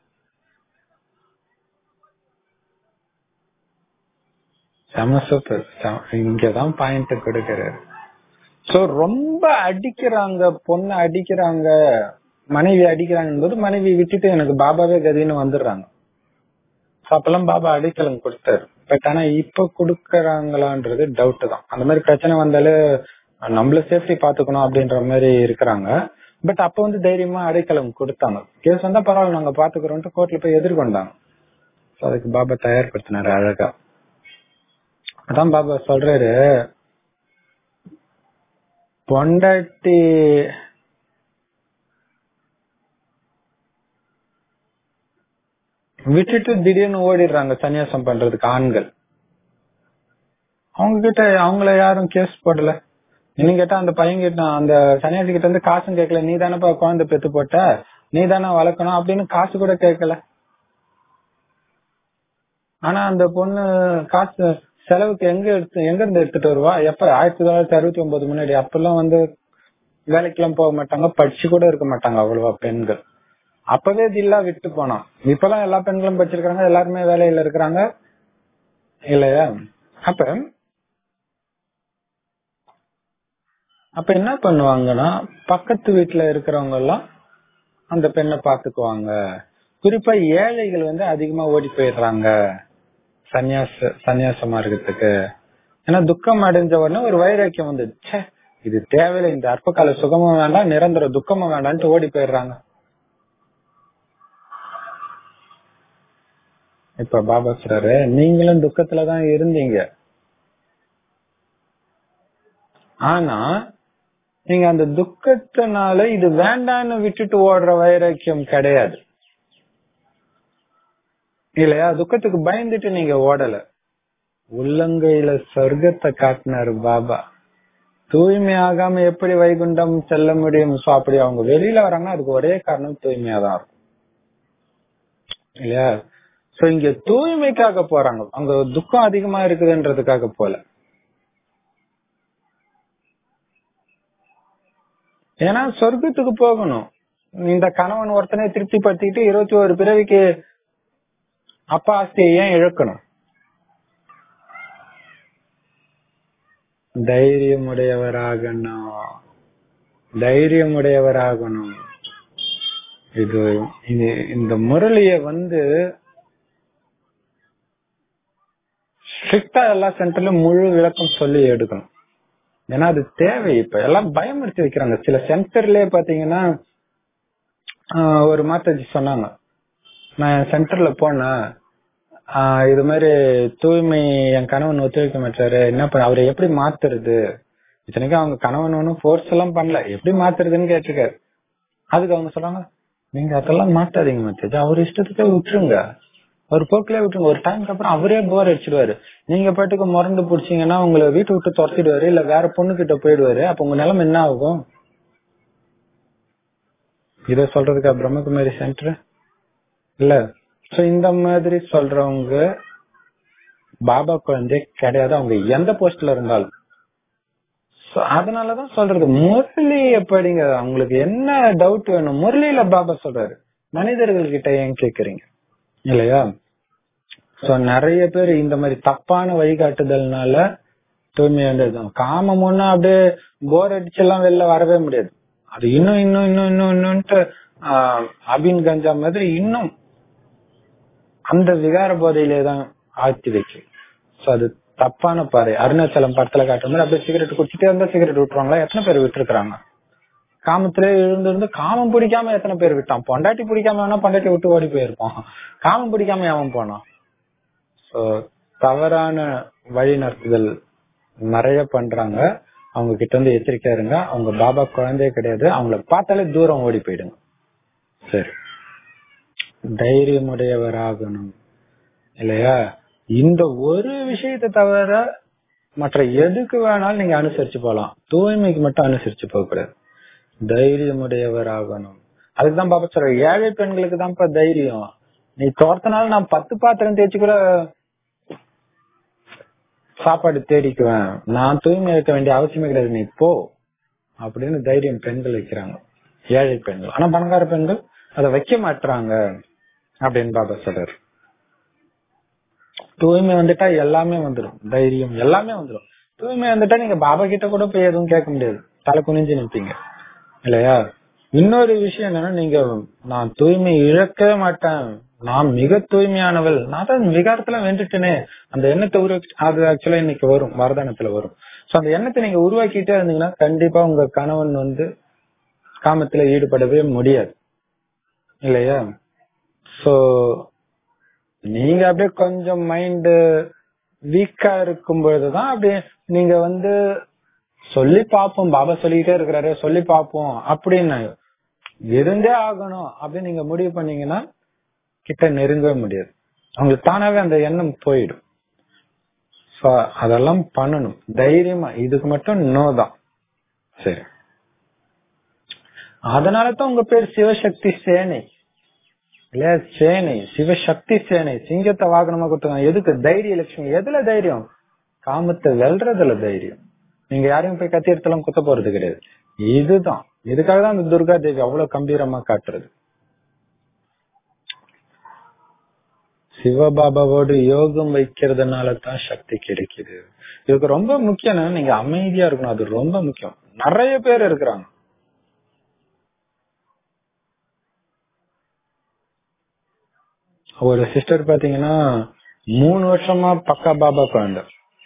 செம சூப்பர் இங்கதான் பாயிண்ட் கொடுக்கிறாரு சோ ரொம்ப அடிக்கிறாங்க பொண்ணை அடிக்கிறாங்க மனைவி அடிக்கிறாங்க போது மனைவி விட்டுட்டு எனக்கு பாபாவே கதின்னு வந்துடுறாங்க So, அப்பெல்லாம் பாபா அடைக்கலம் கொடுத்தாரு பட் ஆனா இப்ப கொடுக்கறாங்களான்றது டவுட் தான் அந்த மாதிரி பிரச்சனை வந்தாலே நம்மள சேஃப்டி பாத்துக்கணும் அப்படின்ற மாதிரி இருக்கிறாங்க பட் அப்ப வந்து தைரியமா அடைக்கலம் கொடுத்தாங்க கேஸ் வந்தா பரவாயில்ல நாங்க பாத்துக்கிறோம்ட்டு கோர்ட்ல போய் எதிர்கொண்டாங்க So, அதுக்கு பாபா தயார்படுத்தினாரு அழகா அதான் பாபா சொல்றாரு பொண்டாட்டி விட்டுட்டு திடீர்னு ஓடிடுறாங்க சன்னியாசம் பண்றதுக்கு ஆண்கள் அவங்க கிட்ட அவங்கள யாரும் கேஸ் போடல இன்னும் கேட்டா அந்த பையன் கிட்ட அந்த சன்னியாசி கிட்ட இருந்து காசும் கேட்கல நீ தானப்பா குழந்தை பெத்து போட்ட நீ தானே வளர்க்கணும் அப்படின்னு காசு கூட கேட்கல ஆனா அந்த பொண்ணு காசு செலவுக்கு எங்க எடுத்து எங்க இருந்து எடுத்துட்டு வருவா எப்ப ஆயிரத்தி தொள்ளாயிரத்தி அறுபத்தி ஒன்பது முன்னாடி அப்பெல்லாம் வந்து வேலைக்கெல்லாம் போக மாட்டாங்க படிச்சு கூட இருக்க மாட்டாங்க அவ்வளவா பெண்கள் அப்பவே தில்லா விட்டு போனோம் இப்பெல்லாம் எல்லா பெண்களும் படிச்சிருக்காங்க எல்லாருமே வேலையில இருக்கிறாங்க இல்லையா அப்ப அப்ப என்ன பண்ணுவாங்கன்னா பக்கத்து வீட்டுல இருக்கிறவங்க எல்லாம் அந்த பெண்ணை பாத்துக்குவாங்க குறிப்பா ஏழைகள் வந்து அதிகமா ஓடி போயிடுறாங்க சன்னியாச சன்னியாசமா இருக்கிறதுக்கு ஏன்னா துக்கம் அடைஞ்ச உடனே ஒரு வைராக்கியம் வந்து ச்சே இது தேவையில்லை இந்த அற்பகால சுகமும் வேண்டாம் நிரந்தர துக்கமும் வேண்டாம்னு ஓடி போயிடுறாங்க இப்ப பாபா சொல்றாரு நீங்களும் துக்கத்துலதான் இருந்தீங்க ஆனா நீங்க அந்த துக்கத்தினால இது வேண்டான்னு விட்டுட்டு ஓடுற வைராக்கியம் கிடையாது இல்லையா துக்கத்துக்கு பயந்துட்டு நீங்க ஓடல உள்ளங்கையில சொர்க்கத்தை காட்டினாரு பாபா தூய்மை ஆகாம எப்படி வைகுண்டம் செல்ல முடியும் சோ அப்படி அவங்க வெளியில வராங்கன்னா அதுக்கு ஒரே காரணம் தூய்மையா தான் இருக்கும் இல்லையா சோ இங்க தூய்மைக்காக போறாங்க அங்க துக்கம் அதிகமா இருக்குதுன்றதுக்காக போல ஏன்னா சொர்க்கத்துக்கு போகணும் இந்த கணவன் ஒருத்தனை திருப்தி படுத்திட்டு இருபத்தி ஒரு பிறவிக்கு அப்பா ஆஸ்தியை ஏன் இழக்கணும் தைரியமுடையவராகணும் தைரியமுடையவராகணும் இது இது இந்த முரளிய வந்து ஸ்ட்ரிக்டா எல்லா சென்டர்லயும் முழு விளக்கம் சொல்லி எடுக்கணும் ஏன்னா அது தேவை இப்ப எல்லாம் பயமுறுத்தி வைக்கிறாங்க சில சென்டர்லயே பாத்தீங்கன்னா ஆஹ் ஒரு மாத்தாஜி சொன்னாங்க நான் சென்டர்ல போனேன் ஆஹ் இது மாதிரி தூய்மை என் கணவன் ஒத்துழைக்க மாட்டாரு என்ன பண்ண அவரை எப்படி மாத்துறது இத்தனைக்கும் அவங்க கணவன் ஒன்னும் ஃபோர்ஸ் எல்லாம் பண்ணல எப்படி மாத்துறதுன்னு கேட்டிருக்காரு அதுக்கு அவங்க சொல்றாங்க நீங்க அதெல்லாம் மாட்டாதீங்க மாத்தாஜி அவர் இஷ்டத்துக்கே விட்டுருங்க ஒரு போக்கிலே விட்டுருங்க ஒரு டைம்க்கு அப்புறம் அவரே போர் அடிச்சிடுவாரு நீங்க பாட்டுக்கு முரண்டு பிடிச்சீங்கன்னா உங்களை வீட்டை விட்டு துரத்திடுவாரு இல்ல வேற பொண்ணு கிட்ட போயிடுவாரு அப்ப உங்க நிலைமை என்ன ஆகும் இத சொல்றதுக்கா பிரம்மகுமாரி சென்டர் இல்ல சோ இந்த மாதிரி சொல்றவங்க பாபா குழந்தை கிடையாது அவங்க எந்த போஸ்ட்ல இருந்தாலும் So, அதனாலதான் சொல்றது முரளிய படிங்க அவங்களுக்கு என்ன டவுட் வேணும் முரளியில பாபா சொல்றாரு மனிதர்கள் கிட்ட ஏன் கேக்குறீங்க இல்லையா சோ நிறைய பேர் இந்த மாதிரி தப்பான வழிகாட்டுதல்னால தூய்மை வந்து காமம் ஒண்ணு அப்படியே போர் அடிச்சு எல்லாம் வெளில வரவே முடியாது அது இன்னும் இன்னும் இன்னும் இன்னும் இன்னும்ட்டு ஆஹ், அபின் கஞ்சா மாதிரி இன்னும் அந்த விகார போதையிலே தான் ஆழ்த்தி வைக்கும் சோ அது தப்பான பாதை அருணாச்சலம் படத்துல காட்டுற மாதிரி அப்படியே சிகரெட் குடிச்சிட்டே இருந்தா சிகரெட் விட்டுருவாங்களா எத்தனை பேர் விட்டுருக்காங்க காமத்திலே இருந்து இருந்து காமம் பிடிக்காம எத்தனை பேர் விட்டான் பொண்டாட்டி பிடிக்காம வேணா பொண்டாட்டி விட்டு ஓடி போயிருப்பான் காமம் பிடிக்காம அவன் போனான் சோ தவறான வழி நடத்துதல் நிறைய பண்றாங்க அவங்க கிட்ட இருந்து எச்சரிக்கையா இருங்க அவங்க பாபா குழந்தையே கிடையாது அவங்கள பார்த்தாலே தூரம் ஓடி போயிடுங்க சரி தைரியமுடையவராகணும் இல்லையா இந்த ஒரு விஷயத்தை தவிர மற்ற எதுக்கு வேணாலும் நீங்க அனுசரிச்சு போலாம் தூய்மைக்கு மட்டும் அனுசரிச்சு போக கூடாது தைரியமுடையவராகணும் அதுக்குதான் பாப்பா சொல்ற ஏழை பெண்களுக்கு தான்ப்பா தைரியம் நீ தோர்த்தனால நான் பத்து பாத்திரம் தேய்ச்சி கூட சாப்பாடு தேடிக்குவேன் நான் தூய்மை இருக்க வேண்டிய அவசியமே கிடையாது நீ போ அப்படின்னு தைரியம் பெண்கள் வைக்கிறாங்க ஏழை பெண்கள் ஆனா பணக்கார பெண்கள் அதை வைக்க மாட்டாங்க அப்படின்னு பாபா சொல்றாரு தூய்மை வந்துட்டா எல்லாமே வந்துடும் தைரியம் எல்லாமே வந்துடும் தூய்மை வந்துட்டா நீங்க பாபா கிட்ட கூட போய் எதுவும் கேட்க முடியாது தலை குனிஞ்சு நிற்பீங்க இல்லையா இன்னொரு விஷயம் என்னன்னா நீங்க நான் தூய்மை இழக்கவே மாட்டேன் நான் மிக தூய்மையானவள் நான் தான் விகாரத்துல வென்றுட்டேனே அந்த எண்ணத்தை உருவாக்கி அது ஆக்சுவலா இன்னைக்கு வரும் வரதானத்துல வரும் சோ அந்த எண்ணத்தை நீங்க உருவாக்கிட்டே இருந்தீங்கன்னா கண்டிப்பா உங்க கணவன் வந்து காமத்துல ஈடுபடவே முடியாது இல்லையா சோ நீங்க அப்படியே கொஞ்சம் மைண்ட் வீக்கா இருக்கும் பொழுதுதான் அப்படியே நீங்க வந்து சொல்லி பார்ப்போம் பாபா சொல்லிக்கிட்டே இருக்கிறாரு சொல்லி பார்ப்போம் அப்படின்னு இருந்தே ஆகணும் அப்படின்னு நீங்க முடிவு பண்ணீங்கன்னா கிட்ட நெருங்கவே முடியாது அவங்களுக்கு தானாவே அந்த எண்ணம் போயிடும் So, அதெல்லாம் பண்ணணும் தைரியமா இதுக்கு மட்டும் நோ தான் சரி அதனால தான் உங்க பேர் சிவசக்தி சேனை இல்லையா சேனை சிவசக்தி சேனை சிங்கத்தை வாகனமா கொடுத்துருக்காங்க எதுக்கு தைரிய லட்சுமி எதுல தைரியம் காமத்தை வெல்றதுல தைரியம் நீங்க யாரையும் போய் கத்தி எடுத்தெல்லாம் குத்த போறது கிடையாது இதுதான் இதுக்காக தான் அந்த துர்கா தேவி அவ்வளவு கம்பீரமா காட்டுறது சிவபாபாவோடு யோகம் வைக்கிறதுனால தான் சக்தி கிடைக்குது இதுக்கு ரொம்ப முக்கியம் நீங்க அமைதியா இருக்கணும் அது ரொம்ப முக்கியம் நிறைய பேர் இருக்கிறாங்க ஒரு சிஸ்டர் பாத்தீங்கன்னா மூணு வருஷமா பக்கா பாபா குழந்தை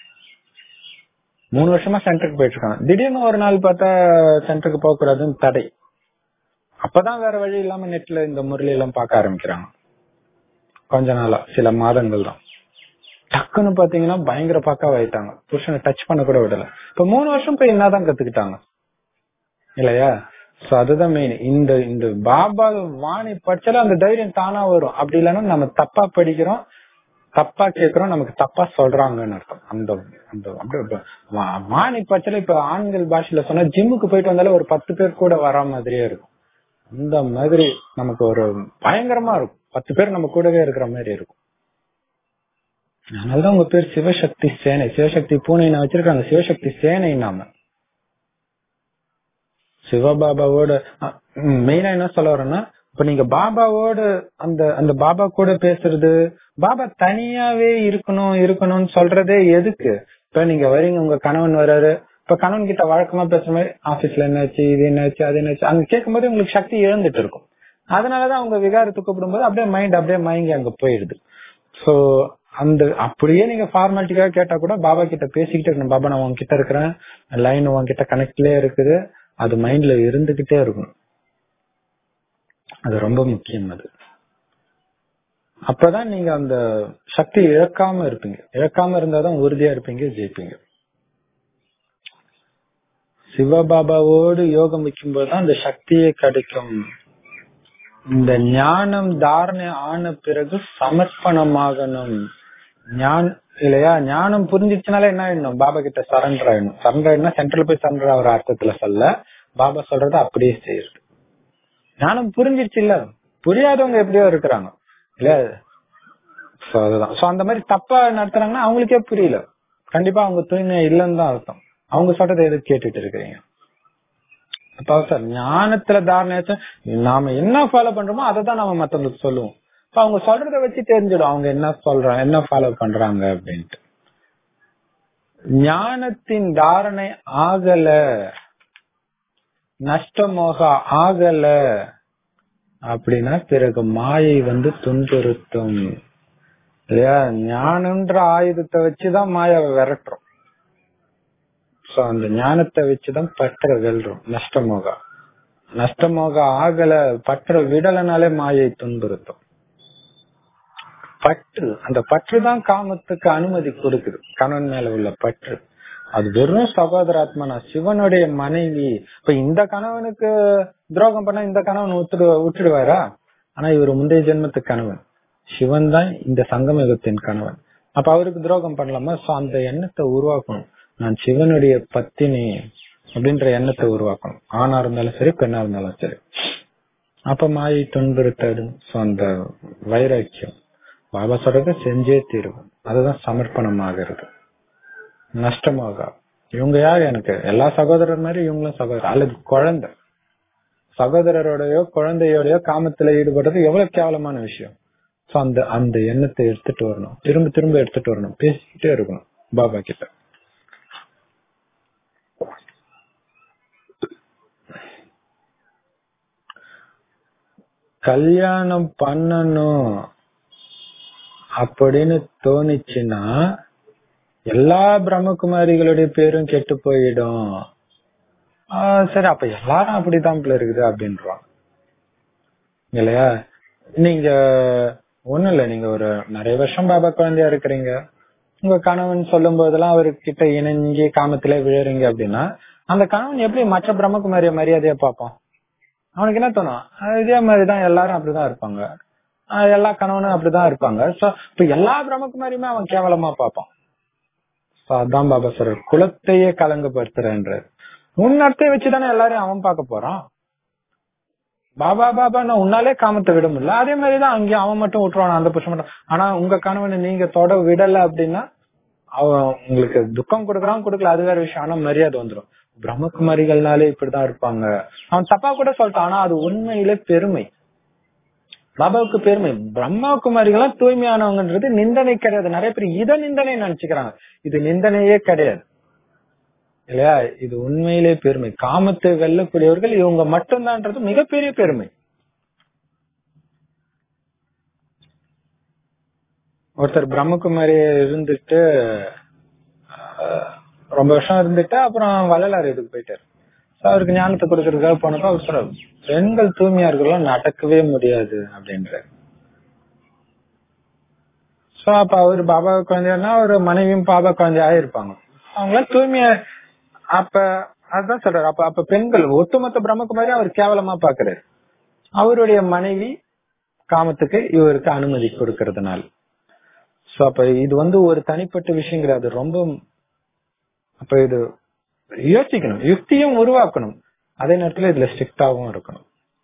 மூணு வருஷமா சென்டருக்கு போயிட்டு இருக்காங்க திடீர்னு ஒரு நாள் பார்த்தா சென்டருக்கு போக கூடாதுன்னு தடை அப்பதான் வேற வழி இல்லாம நெட்ல இந்த முரளி எல்லாம் பார்க்க ஆரம்பிக்கிறாங்க கொஞ்ச நாளா சில மாதங்கள் தான் டக்குன்னு பாத்தீங்கன்னா பயங்கர பக்காவாயிட்டாங்க புருஷனை டச் பண்ண கூட விடல இப்ப மூணு வருஷம் போய் என்னதான் கத்துக்கிட்டாங்க இல்லையா சோ அதுதான் மெயின் இந்த இந்த பாபா வாணி படிச்சாலும் அந்த தைரியம் தானா வரும் அப்படி இல்லைன்னா நம்ம தப்பா படிக்கிறோம் தப்பா கேக்குறோம் நமக்கு தப்பா சொல்றாங்கன்னு அர்த்தம் அந்த அந்த அப்படியே வா- வாணி படிச்சாலும் இப்ப ஆண்கள் பாஷையில சொன்னா ஜிம்முக்கு போயிட்டு வந்தாலும் ஒரு பத்து பேர் கூட வரா மாதிரியே இருக்கும் அந்த மாதிரி நமக்கு ஒரு பயங்கரமா இருக்கும் பத்து பேர் நம்ம கூடவே இருக்கிற மாதிரி இருக்கும் அதனாலதான் உங்க பேர் சிவசக்தி சேனை சிவசக்தி பூனை நான் வச்சிருக்காங்க சிவசக்தி சேனை நாம சிவபாபாவோட மெயினா என்ன சொல்ல வரேன்னா இப்ப நீங்க பாபாவோட அந்த அந்த பாபா கூட பேசுறது பாபா தனியாவே இருக்கணும் இருக்கணும்னு சொல்றதே எதுக்கு இப்ப நீங்க வரீங்க உங்க கணவன் வர்றாரு இப்ப கணவன் கிட்ட வழக்கமா பேசுற மாதிரி ஆபீஸ்ல என்னாச்சு இது என்னாச்சு அது என்னாச்சு அங்க கேட்கும்போது உங்களுக்கு சக்தி இழந்துட்டு இருக்கும் அதனாலதான் அவங்க விகாரத்துக்கு கூப்பிடும்போது அப்படியே மைண்ட் அப்படியே மயங்கி அங்க போயிடுது சோ அந்த அப்படியே நீங்க ஃபார்மாலிட்டிக்காக கேட்டா கூட பாபா கிட்ட பேசிக்கிட்டே இருக்கணும் பாபா நான் உன்கிட்ட இருக்கிறேன் லைன் உன்கிட்ட கனெக்ட்லயே இருக்குது அது மைண்ட்ல இருந்துகிட்டே இருக்கணும் அது ரொம்ப முக்கியம் அது அப்பதான் நீங்க அந்த சக்தி இழக்காம இருப்பீங்க இழக்காம இருந்தாதான் உறுதியா இருப்பீங்க ஜெயிப்பீங்க சிவபாபாவோடு யோகம் வைக்கும்போது தான் அந்த சக்தியே கிடைக்கும் இந்த ஞானம் தாரணை ஆன பிறகு சமர்ப்பணமாகணும் ஞான இல்லையா ஞானம் புரிஞ்சிச்சுனால என்ன ஆயிடணும் பாபா கிட்ட சரண்டர் ஆயிடணும் சரண்டர் ஆயிடுனா சென்ட்ரல் போய் சரண்டர் ஆகிற அர்த்தத்துல சொல்ல பாபா சொல்றத அப்படியே செய்யறது ஞானம் புரிஞ்சிருச்சு இல்ல புரியாதவங்க எப்படியோ இருக்கிறாங்க இல்ல சோ அதுதான் சோ அந்த மாதிரி தப்பா நடத்துறாங்கன்னா அவங்களுக்கே புரியல கண்டிப்பா அவங்க தூய்மையா இல்லைன்னு தான் அர்த்தம் அவங்க சொல்றதை எதுக்கு கேட்டுட்டு இருக்கிறீங்க அப்ப சார் ஞானத்துல தாரணை நாம என்ன ஃபாலோ பண்றோமோ அதை தான் நாம மத்தவங்களுக்கு சொல்லுவோம் இப்ப அவங்க சொல்றத வச்சு தெரிஞ்சிடும் அவங்க என்ன சொல்றாங்க என்ன ஃபாலோ பண்றாங்க அப்படின்ட்டு ஞானத்தின் தாரணை ஆகல நஷ்டமோக ஆகல அப்படின்னா பிறகு மாயை வந்து துன்புறுத்தும் இல்லையா ஞானம்ன்ற ஆயுதத்தை வச்சுதான் மாயாவை விரட்டுறோம் சோ அந்த ஞானத்தை வச்சுதான் பற்ற வெல்றோம் நஷ்டமோகா நஷ்டமோக ஆகல பற்ற விடலனாலே மாயை துன்புறுத்தும் பற்று அந்த பற்று தான் காமத்துக்கு அனுமதி கொடுக்குது கணவன் மேல உள்ள பற்று அது வெறும் சகோதராத்மனா சிவனுடைய மனைவி இப்ப இந்த கணவனுக்கு துரோகம் பண்ணா இந்த கணவன் விட்டுடு விட்டுடுவாரா ஆனா இவர் முந்தைய ஜென்மத்து கணவன் சிவன் தான் இந்த சங்கமயுகத்தின் கணவன் அப்ப அவருக்கு துரோகம் பண்ணலாமா சோ அந்த எண்ணத்தை உருவாக்கணும் நான் சிவனுடைய பத்தினி அப்படின்ற எண்ணத்தை உருவாக்கணும் ஆணா இருந்தாலும் சரி பெண்ணா இருந்தாலும் சரி அப்ப மாயை துன்புறுத்தாது சோ அந்த வைராக்கியம் பாபா சொல்றத செஞ்சே தீருவோம் அதுதான் சமர்ப்பணம் ஆகிறது நஷ்டமாக இவங்க யார் எனக்கு எல்லா சகோதரர் மாதிரி இவங்களும் சகோதரர் அல்லது குழந்தை சகோதரரோடயோ குழந்தையோடயோ காமத்துல ஈடுபடுறது எவ்வளவு கேவலமான விஷயம் சோ அந்த அந்த எண்ணத்தை எடுத்துட்டு வரணும் திரும்ப திரும்ப எடுத்துட்டு வரணும் பேசிக்கிட்டே இருக்கணும் பாபா கிட்ட கல்யாணம் பண்ணணும் அப்படின்னு தோணுச்சுன்னா எல்லா பிரம்மகுமாரிகளுடைய பேரும் கெட்டு போயிடும் ஆஹ் சரி அப்ப எல்லாரும் அப்படிதான் போல இருக்குது அப்படின்றோம் இல்லையா நீங்க ஒண்ணும் இல்ல நீங்க ஒரு நிறைய வருஷம் பாபா குழந்தையா இருக்கிறீங்க உங்க கணவன் சொல்லும் போதெல்லாம் அவர்கிட்ட இணைஞ்சு காமத்திலே விழுறீங்க அப்படின்னா அந்த கணவன் எப்படி மற்ற பிரம்மகுமாரிய மரியாதையா பார்ப்பான் அவனுக்கு என்ன தோணும் அஹ் இதே மாதிரிதான் எல்லாரும் அப்படிதான் இருப்பாங்க அஹ் எல்லா கணவனும் அப்படிதான் இருப்பாங்க சோ இப்ப எல்லா பிரம்மகுமாரியுமே அவன் கேவலமா பார்ப்பான் So, அதான் பாபா சொல்ற குலத்தையே கலங்கப்படுத்துறன்றார் உன்னத்தை வச்சுதானே எல்லாரையும் அவன் பார்க்க போறான் பாபா பாபா நான் உன்னாலே காமத்தை விட முடியல அதே மாதிரிதான் அங்கேயும் அவன் மட்டும் விட்டுருவான் அந்த புருஷன் மட்டும் ஆனா உங்க கணவனை நீங்க தொட விடல அப்படின்னா அவன் உங்களுக்கு துக்கம் கொடுக்கறான் கொடுக்கல அது வேற விஷயம் ஆனா மரியாதை வந்துடும் பிரம்மகுமாரிகள்னாலே இப்படிதான் இருப்பாங்க அவன் தப்பா கூட சொல்லிட்டான் ஆனா அது உண்மையிலே பெருமை பாபாவுக்கு பெருமை பிரம்மகுமாரிகள்லாம் தூய்மையானவங்கன்றது நிந்தனை கிடையாது நிறைய பேர் இத நிந்தனை நினைச்சுக்கிறாங்க இது நிந்தனையே கிடையாது இல்லையா இது உண்மையிலே பெருமை காமத்தை வெல்லக்கூடியவர்கள் இவங்க மட்டும்தான்றது மிகப்பெரிய பெருமை ஒருத்தர் பிரம்மகுமாரி இருந்துட்டு ஆஹ், ரொம்ப வருஷம் இருந்துட்டு அப்புறம் வள்ளலார் இதுக்கு போயிட்டாரு So, அவருக்கு ஞானத்தை கொடுக்கறதுக்காக போனப்ப அவர் சொல்றாரு பெண்கள் தூய்மையா இருக்கலாம் நடக்கவே முடியாது அப்படின்றாரு சோ அப்ப அவர் பாபா குழந்தையா ஒரு மனைவியும் பாபா குழந்தையா இருப்பாங்க அவங்கள தூய்மையா அப்ப அதுதான் சொல்றாரு அப்ப அப்ப பெண்கள் ஒட்டுமொத்த பிரம்மகுமாரி அவர் கேவலமா பாக்குறாரு அவருடைய மனைவி காமத்துக்கு இவருக்கு அனுமதி கொடுக்கறதுனால சோ அப்ப இது வந்து ஒரு தனிப்பட்ட விஷயம் கிடையாது ரொம்ப அப்ப இது யோசிக்கணும் யுக்தியும் உருவாக்கணும் அதே நேரத்துல இதுல ஸ்ட்ரிக்டாவும் இருக்கணும்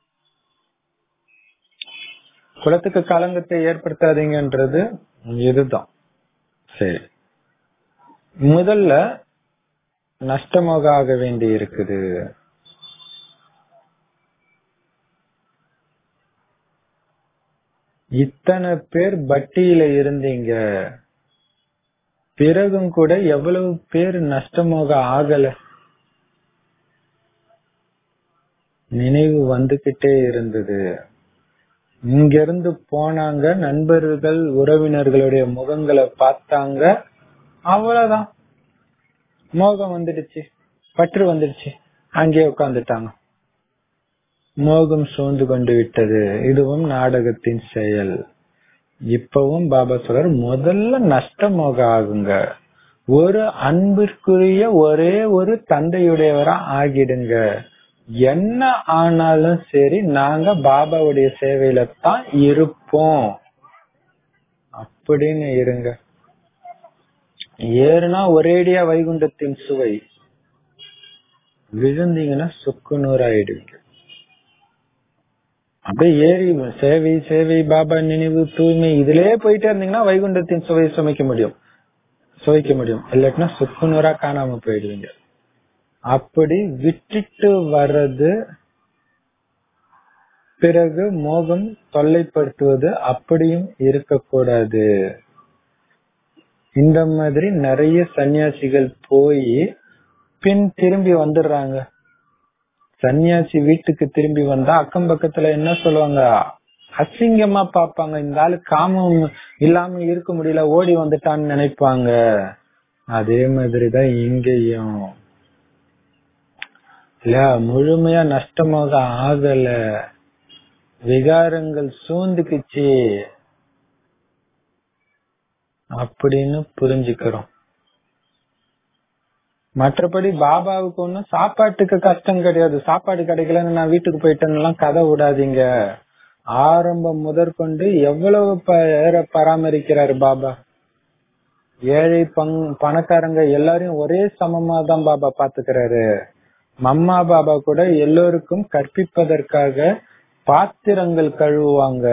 குலத்துக்கு களங்கத்தை ஏற்படுத்தாதீங்கன்றது இதுதான் சரி முதல்ல நஷ்டமாக ஆக வேண்டி இருக்குது இத்தனை பேர் பட்டியல இருந்தீங்க பிறகும் கூட எவ்வளவு பேர் நஷ்டமாக ஆகல நினைவு வந்துகிட்டே இருந்தது இங்க இருந்து போனாங்க நண்பர்கள் உறவினர்களுடைய முகங்களை பார்த்தாங்க அவ்வளவுதான் மோகம் வந்துடுச்சு பற்று வந்துடுச்சு அங்கேயே உட்கார்ந்துட்டாங்க மோகம் சூழ்ந்து கொண்டு விட்டது இதுவும் நாடகத்தின் செயல் இப்பவும் பாபா சொல்றார் முதல்ல நஷ்டமோக ஆகுங்க ஒரு அன்பிற்குரிய ஒரே ஒரு தந்தையுடையவரா ஆகிடுங்க என்ன ஆனாலும் சரி நாங்க பாபாவுடைய சேவையில தான் இருப்போம் அப்படின்னு இருங்க ஏறுனா ஒரேடியா வைகுண்டத்தின் சுவை விழுந்தீங்கன்னா சுக்கு நூறாயிடுவீங்க அப்படியே ஏறி சேவை சேவை பாபா நினைவு தூய்மை இதுலயே போயிட்டே இருந்தீங்கன்னா வைகுண்டத்தின் சுவை சுமைக்க முடியும் சுவைக்க முடியும் இல்லாட்டினா சுக்கு நூறா காணாம போயிடுவீங்க அப்படி விட்டுட்டு வர்றது பிறகு மோகம் தொல்லைப்படுத்துவது அப்படியும் இருக்கக்கூடாது இந்த மாதிரி நிறைய சன்னியாசிகள் போய் பின் திரும்பி வந்துடுறாங்க சன்னியாசி வீட்டுக்கு திரும்பி வந்தா அக்கம் பக்கத்துல என்ன சொல்லுவாங்க அசிங்கமா பாப்பாங்க இந்த ஆளு காமம் இல்லாம இருக்க முடியல ஓடி வந்துட்டான்னு நினைப்பாங்க அதே மாதிரிதான் இங்கேயும் இல்ல முழுமையா நஷ்டமாக ஆகல விகாரங்கள் சூழ்ந்துக்குச்சு அப்படின்னு புரிஞ்சுக்கிறோம் மற்றபடி பாபாவுக்கு ஒண்ணும் சாப்பாட்டுக்கு கஷ்டம் கிடையாது சாப்பாடு கிடைக்கலன்னு நான் வீட்டுக்கு போயிட்டேன்னு கதை விடாதீங்க ஆரம்பம் முதற்கொண்டு எவ்வளவு பேரை பராமரிக்கிறாரு பாபா ஏழை பங் பணக்காரங்க எல்லாரையும் ஒரே சமமா தான் பாபா பாத்துக்கிறாரு மம்மா பாபா கூட எல்லோருக்கும் கற்பிப்பதற்காக பாத்திரங்கள் கழுவுவாங்க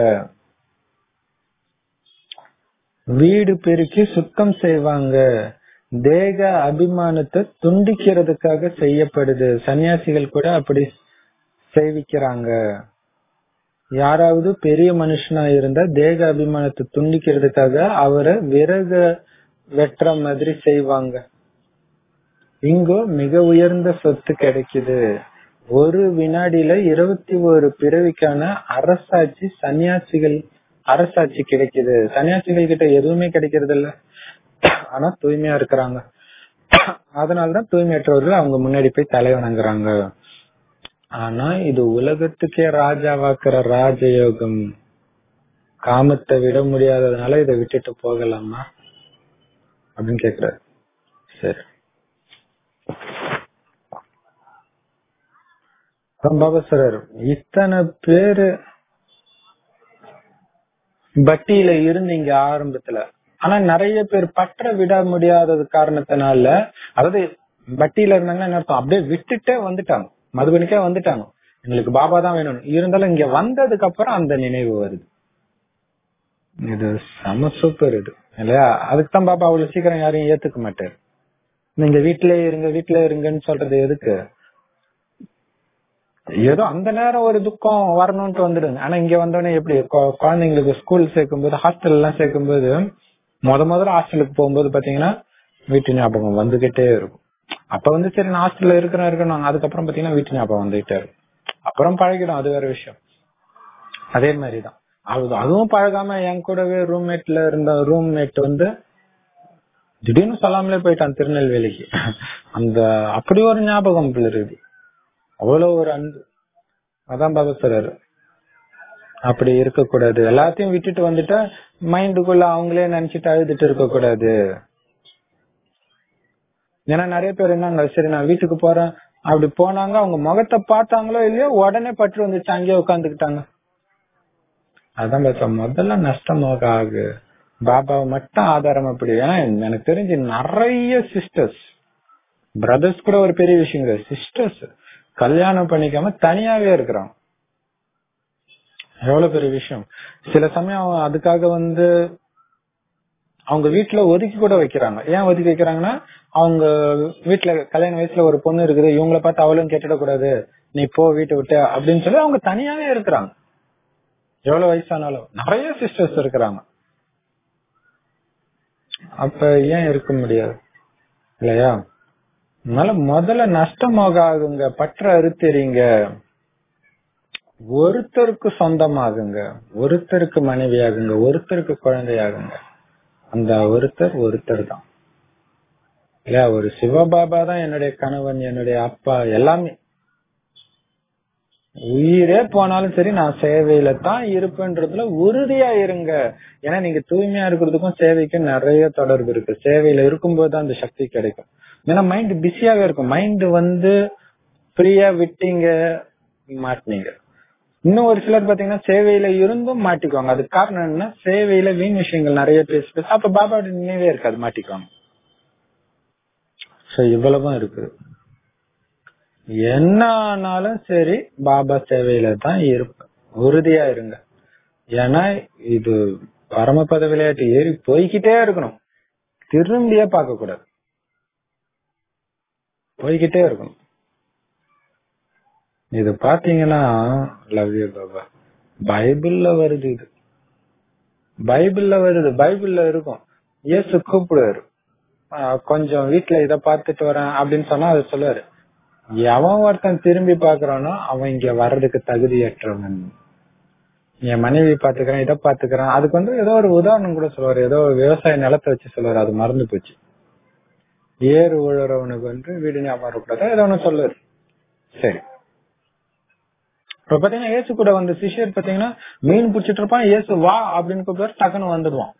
வீடு பெருக்கி சுத்தம் செய்வாங்க தேக அபிமானத்தை துண்டிக்கிறதுக்காக செய்யப்படுது சன்னியாசிகள் கூட அப்படி செய்விக்கிறாங்க யாராவது பெரிய மனுஷனா இருந்தா தேக அபிமானத்தை துண்டிக்கிறதுக்காக அவரை விறகு வெட்டுற மாதிரி செய்வாங்க இங்கோ மிக உயர்ந்த சொத்து கிடைக்குது ஒரு வினாடியில இருபத்தி ஒரு பிறவிக்கான அரசாட்சி சன்னியாசிகள் அரசாட்சி கிடைக்குது சன்னியாசிகள் கிட்ட எதுவுமே கிடைக்கிறது இல்ல ஆனா தூய்மையா இருக்கிறாங்க அதனாலதான் தூய்மையற்றவர்கள் அவங்க முன்னாடி போய் தலை வணங்குறாங்க ஆனா இது உலகத்துக்கே ராஜாவாக்குற ராஜயோகம் காமத்தை விட முடியாததுனால இதை விட்டுட்டு போகலாமா அப்படின்னு கேக்குறாரு சரி பாபா சார் இத்தனை பேரு பட்டியில இருந்து இங்க ஆரம்பத்துல ஆனா நிறைய பேர் பற்ற விட முடியாதது காரணத்தினால அதாவது பட்டியில இருந்தாங்கன்னா என்ன அர்த்தம் அப்படியே விட்டுட்டே வந்துட்டாங்க மதுபனிக்கே வந்துட்டாங்க எங்களுக்கு பாபா தான் வேணும் இருந்தாலும் இங்க வந்ததுக்கு அப்புறம் அந்த நினைவு வருது இது செம சூப்பர் இது இல்லையா அதுக்கு தான் பாபா அவ்வளவு சீக்கிரம் யாரையும் ஏத்துக்க மாட்டாரு நீங்க வீட்லயே இருங்க வீட்லயே இருங்கன்னு சொல்றது எதுக்கு ஏதோ அந்த நேரம் ஒரு துக்கம் வரணும்ட்டு வந்துடுங்க ஆனா இங்க வந்தோடனே எப்படி கொ- குழந்தைங்களுக்கு ஸ்கூல் சேர்க்கும்போது ஹாஸ்டல் எல்லாம் சேர்க்கும்போது முத முதல்ல ஹாஸ்டலுக்கு போகும்போது பாத்தீங்கன்னா வீட்டு ஞாபகம் வந்துகிட்டே இருக்கும் அப்ப வந்து சரி நான் ஹாஸ்டல்ல இருக்கிறேன் இருக்கணும் அதுக்கப்புறம் பாத்தீங்கன்னா வீட்டு ஞாபகம் வந்துகிட்டே இருக்கும் அப்புறம் பழகிடும் அது வேற விஷயம் அதே மாதிரிதான் அது அதுவும் பழகாம என் கூடவே ரூம்மேட்ல இருந்த ரூம்மேட் வந்து திடீர்னு சொல்லாமலே போயிட்டான் திருநெல்வேலிக்கு அந்த அப்படி ஒரு ஞாபகம் பிள்ளைது அவ்வளவு ஒரு அன்பு அதான் பாபா சொல்றாரு அப்படி இருக்கக்கூடாது எல்லாத்தையும் விட்டுட்டு வந்துட்டா மைண்டுக்குள்ள அவங்களே நினைச்சிட்டு அழுதுட்டு இருக்கக்கூடாது ஏன்னா நிறைய பேர் என்னங்க சரி நான் வீட்டுக்கு போறேன் அப்படி போனாங்க அவங்க முகத்தை பார்த்தாங்களோ இல்லையோ உடனே பற்று வந்துச்சு அங்கேயே உட்காந்துக்கிட்டாங்க அதான் பேச முதல்ல நஷ்டமாக ஆகு பாபாவை மட்டும் ஆதாரம் அப்படி ஏன்னா எனக்கு தெரிஞ்சு நிறைய சிஸ்டர்ஸ் பிரதர்ஸ் கூட ஒரு பெரிய விஷயம் கிடையாது சிஸ்டர்ஸ் கல்யாணம் பண்ணிக்காம தனியாவே இருக்கிறாங்க எவ்வளவு பெரிய விஷயம் சில சமயம் அவங்க அதுக்காக வந்து அவங்க வீட்டுல ஒதுக்கி கூட வைக்கிறாங்க ஏன் ஒதுக்கி வைக்கிறாங்கன்னா அவங்க வீட்டுல கல்யாண வயசுல ஒரு பொண்ணு இருக்குது இவங்கள பார்த்து அவளும் கேட்டுடக்கூடாது நீ போ வீட்டை விட்டு அப்படின்னு சொல்லி அவங்க தனியாவே இருக்கிறாங்க எவ்வளவு வயசானாலும் நிறைய சிஸ்டர்ஸ் இருக்கிறாங்க அப்ப ஏன் இருக்க முடியாது இல்லையா அதனால முதல்ல நஷ்டமாக ஆகுங்க பற்ற அறுத்தெறீங்க ஒருத்தருக்கு சொந்தமாகுங்க ஒருத்தருக்கு மனைவியாகுங்க ஒருத்தருக்கு குழந்தையாகுங்க அந்த ஒருத்தர் ஒருத்தர் தான் இல்லையா ஒரு சிவபாபா தான் என்னுடைய கணவன் என்னுடைய அப்பா எல்லாமே உயிரே போனாலும் சரி நான் சேவையில தான் இருப்பேன்றதுல உறுதியா இருங்க ஏன்னா நீங்க தூய்மையா இருக்கிறதுக்கும் சேவைக்கும் நிறைய தொடர்பு இருக்கு சேவையில இருக்கும்போது தான் அந்த சக்தி கிடைக்கும் ஏன்னா மைண்ட் பிஸியாவே இருக்கும் மைண்ட் வந்து ஃப்ரீயா விட்டீங்க மாட்டினீங்க இன்னும் ஒரு சிலர் பாத்தீங்கன்னா சேவையில இருந்தும் மாட்டிக்குவாங்க அதுக்கு காரணம் என்ன சேவையில வீண் விஷயங்கள் நிறைய பேசி பேசி அப்ப பாபாவோட நினைவே இருக்காது மாட்டிக்குவாங்க சோ இவ்வளவும் இருக்குது என்ன ஆனாலும் சரி பாபா சேவையில தான் இருப்பேன் உறுதியா இருங்க ஏன்னா இது பரமபத விளையாட்டு ஏறி போய்கிட்டே இருக்கணும் திரும்பியே பார்க்க கூடாது போய்கிட்டே இருக்கணும் இது பாத்தீங்கன்னா லவ் யூ பாபா பைபிள்ல வருது இது பைபிள்ல வருது பைபிள்ல இருக்கும் இயேசு கூப்பிடுவாரு ஆஹ் கொஞ்சம் வீட்டுல இத பார்த்துட்டு வரேன் அப்படின்னு சொன்னா அது சொல்லுவாரு எவன் ஒருத்தன் திரும்பி பாக்குறானோ அவன் இங்க வர்றதுக்கு தகுதியற்றவன் என் மனைவி பாத்துக்கிறேன் இதை பாத்துக்கிறேன் அதுக்கு வந்து ஏதோ ஒரு உதாரணம் கூட சொல்லுவாரு ஏதோ ஒரு விவசாய நிலத்தை வச்சு சொல்லுவாரு அது மறந்து போச்சு ஏறு உழறவனுக்கு வந்து வீடு ஞாபகம் இருக்கக்கூடாது ஏதோ ஒண்ணு சொல்லுவாரு சரி இப்ப பாத்தீங்கன்னா இயேசு கூட வந்த சிஷியர் பாத்தீங்கன்னா மீன் பிடிச்சிட்டு இருப்பான் இயேசு வா அப்படின்னு கூப்பிட்டு டக்குன்னு வந்துடுவான்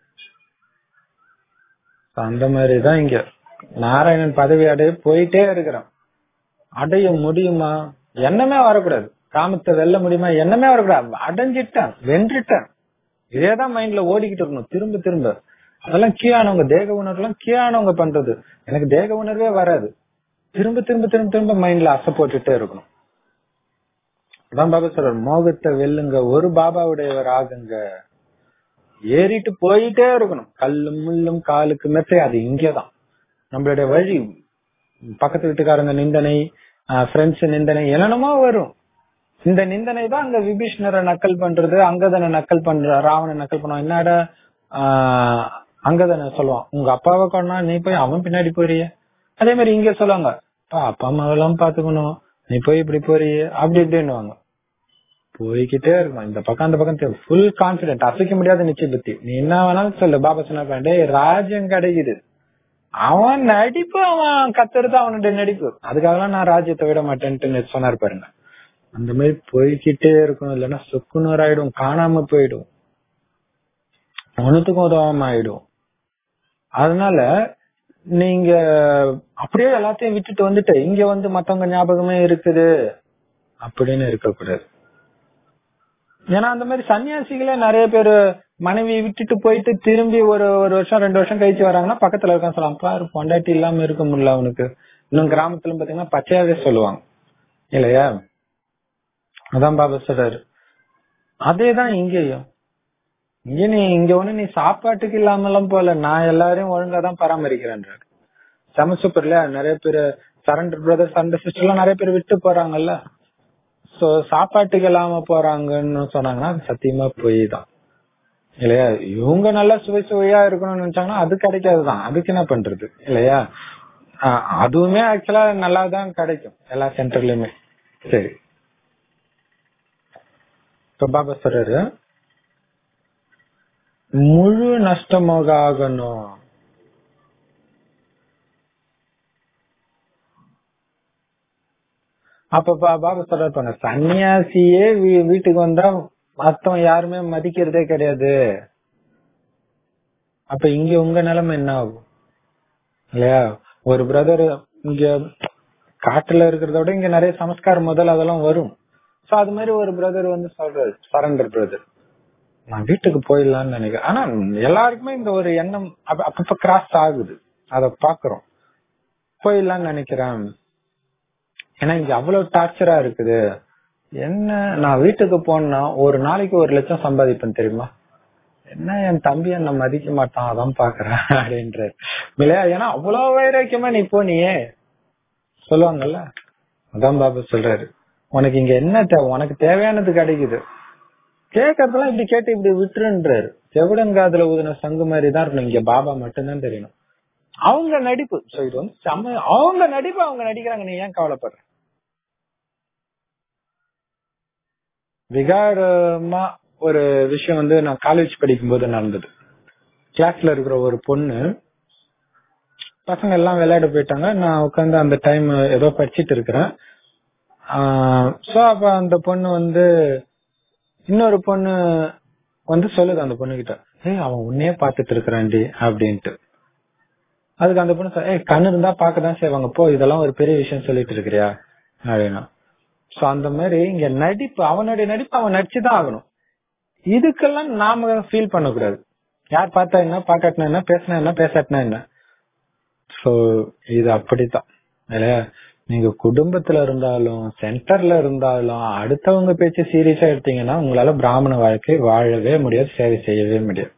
அந்த மாதிரிதான் இங்க நாராயணன் பதவி அடைய போயிட்டே இருக்கிறான் அடைய முடியுமா எண்ணமே வரக்கூடாது காமத்தை வெல்ல முடியுமா எண்ணமே வரக்கூடாது அடைஞ்சிட்டேன் வென்றுட்டேன் இதேதான் மைண்ட்ல ஓடிக்கிட்டு இருக்கணும் திரும்ப திரும்ப அதெல்லாம் கீழானவங்க தேக உணர்வுலாம் கீழானவங்க பண்றது எனக்கு தேக உணர்வே வராது திரும்ப திரும்ப திரும்ப திரும்ப மைண்ட்ல அசை போட்டுட்டே இருக்கணும் அதான் பாபா சொல்றார் மோகத்தை வெல்லுங்க ஒரு பாபாவுடையவர் ஆகுங்க ஏறிட்டு போயிட்டே இருக்கணும் கல்லும் முள்ளும் காலுக்கு மெத்தை அது இங்கேதான் நம்மளுடைய வழி பக்கத்து வீட்டுக்காரங்க நிந்தனை ஃப்ரெண்ட்ஸ் நிந்தனை என்னென்னமோ வரும் இந்த நிந்தனை தான் அங்க விபீஷ்ணரை நக்கல் பண்றது அங்கதனை நக்கல் பண்ற ராவண நக்கல் பண்ணுவான் என்னடா ஆஹ் அங்கதனை சொல்லுவான் உங்க அப்பாவை கொண்டா நீ போய் அவன் பின்னாடி போறிய அதே மாதிரி இங்க சொல்லுவாங்க "அப்பா, அப்பா அம்மாவெல்லாம் பாத்துக்கணும் நீ போய் இப்படி போறிய அப்படி இப்படின்னுவாங்க போய்கிட்டே இருக்கும் இந்த பக்கம் அந்த பக்கம் ஃபுல் கான்பிடென்ட் அசைக்க முடியாத நிச்சய புத்தி நீ என்ன வேணாலும் சொல்லு பாபா சொன்ன டேய் ராஜ்யம் கிடைக்குது அவன் நடிப்பு அவன் கத்துறது அவனுடைய நடிப்பு அதுக்காகலாம் நான் ராஜ்யத்தை விட மாட்டேன்ட்டு சொன்னார் பாருங்க அந்த மாதிரி போய்கிட்டே இருக்கும் இல்லைன்னா சுக்குநூறு ஆயிடும் காணாம போயிடும் ஒண்ணுத்துக்கும் உதவாம ஆயிடும் அதனால நீங்க அப்படியே எல்லாத்தையும் விட்டுட்டு வந்துட்டு இங்க வந்து மத்தவங்க ஞாபகமே இருக்குது அப்படின்னு இருக்கக்கூடாது ஏன்னா அந்த மாதிரி சன்னியாசிகளே நிறைய பேர் மனைவி விட்டுட்டு போயிட்டு திரும்பி ஒரு ஒரு வருஷம் ரெண்டு வருஷம் கழிச்சு வராங்கன்னா பக்கத்துல இருக்கான்னு சொல்லலாம் பாரு பொண்டாட்டி இல்லாம இருக்க முடியல அவனுக்கு இன்னும் கிராமத்துல பாத்தீங்கன்னா பச்சையாவே சொல்லுவாங்க இல்லையா அதான் பாபா சொல்றாரு அதேதான் இங்கேயும் இங்க நீ இங்க ஒண்ணு நீ சாப்பாட்டுக்கு இல்லாம எல்லாம் போல நான் எல்லாரையும் ஒழுங்கா தான் பராமரிக்கிறேன்றாரு செம சூப்பர் இல்லையா நிறைய பேர் சரண்டர் பிரதர் சரண்டர் சிஸ்டர் எல்லாம் நிறைய பேர் விட்டு போறாங்கல்ல சோ சாப்பாட்டுக்கு இல்லாம போறாங்கன்னு சொன்னாங்கன்னா அது சத்தியமா பொய் தான் இல்லையா இவங்க நல்லா சுவை சுவையா இருக்கணும்னு நினைச்சாங்கன்னா அது கிடைக்காதுதான் அதுக்கு என்ன பண்றது இல்லையா ஆஹ் அதுவுமே ஆக்சுவலா நல்லா தான் கிடைக்கும் எல்லா சென்டர்லயுமே சரி இப்ப பாபா சொல்றாரு முழு நஷ்டமாக ஆகணும் அப்ப பா- பாபா சொல்றாரு சன்னியாசியே வீ- வீட்டுக்கு வந்தா மத்தவன் யாருமே மதிக்கிறதே கிடையாது அப்ப இங்க உங்க நிலைமை என்ன ஆகும் இல்லையா ஒரு பிரதர் இங்க காட்டுல இருக்கிறத விட இங்க நிறைய சமஸ்காரம் முதல் அதெல்லாம் வரும் சோ அது மாதிரி ஒரு பிரதர் வந்து சொல்றாரு சரண்டர் பிரதர் நான் வீட்டுக்கு போயிடலாம்னு நினைக்கிறேன் ஆனா எல்லாருக்குமே இந்த ஒரு எண்ணம் அப்ப- அப்பப்ப கிராஸ் ஆகுது அத பாக்குறோம் போயிடலாம்னு நினைக்கிறேன் ஏன்னா இங்க அவ்வளவு டார்ச்சரா இருக்குது என்ன நான் வீட்டுக்கு போனா ஒரு நாளைக்கு ஒரு லட்சம் சம்பாதிப்பேன் தெரியுமா என்ன என் தம்பி என்ன மதிக்க மாட்டான் அதான் பாக்குறேன் அப்படின்றாரு இல்லையா ஏன்னா அவ்வளவு வைராக்கியமா நீ போனியே சொல்லுவாங்கல்ல அதான் பாபா சொல்றாரு உனக்கு இங்க என்ன தேவை உனக்கு தேவையானது கிடைக்குது கேட்கறதெல்லாம் இப்படி கேட்டு இப்படி விட்டுருன்றாரு செவிடங்காதுல ஊதுன சங்கு மாதிரி தான் இருக்கணும் இங்க பாபா மட்டும்தான் தெரியணும் அவங்க நடிப்பு சோ இது வந்து செம்ம அவங்க நடிப்பு அவங்க நடிக்கிறாங்க நீ ஏன் கவலைப்படுற விகாரமா ஒரு விஷயம் வந்து நான் காலேஜ் படிக்கும் போது நடந்தது கிளாஸ்ல இருக்கிற ஒரு பொண்ணு பசங்க எல்லாம் விளையாட போயிட்டாங்க நான் உட்காந்து அந்த டைம் ஏதோ படிச்சிட்டு இருக்கிறேன் சோ அப்ப அந்த பொண்ணு வந்து இன்னொரு பொண்ணு வந்து சொல்லுது அந்த பொண்ணு கிட்ட ஏய் அவன் உன்னையே பாத்துட்டு இருக்கிறான்டி அப்படின்ட்டு அதுக்கு அந்த பொண்ணு சொல்ல, ஏய் கண்ணு இருந்தா பாக்கதான் செய்வாங்க போ இதெல்லாம் ஒரு பெரிய விஷயம் சொல்லிட்டு இருக்கிறியா அப்படின்னா சோ அந்த மாதிரி இங்க நடிப்பு அவனுடைய நடிப்பு அவன் நடிச்சுதான் ஆகணும் இதுக்கெல்லாம் நாம ஃபீல் பண்ணக்கூடாது யார் பார்த்தா என்ன பாக்காட்டினா என்ன பேசினா என்ன பேசாட்டினா என்ன சோ இது அப்படித்தான் இல்லையா நீங்க குடும்பத்துல இருந்தாலும் சென்டர்ல இருந்தாலும் அடுத்தவங்க பேச்சு சீரியஸா எடுத்தீங்கன்னா உங்களால பிராமண வாழ்க்கை வாழவே முடியாது சேவை செய்யவே முடியாது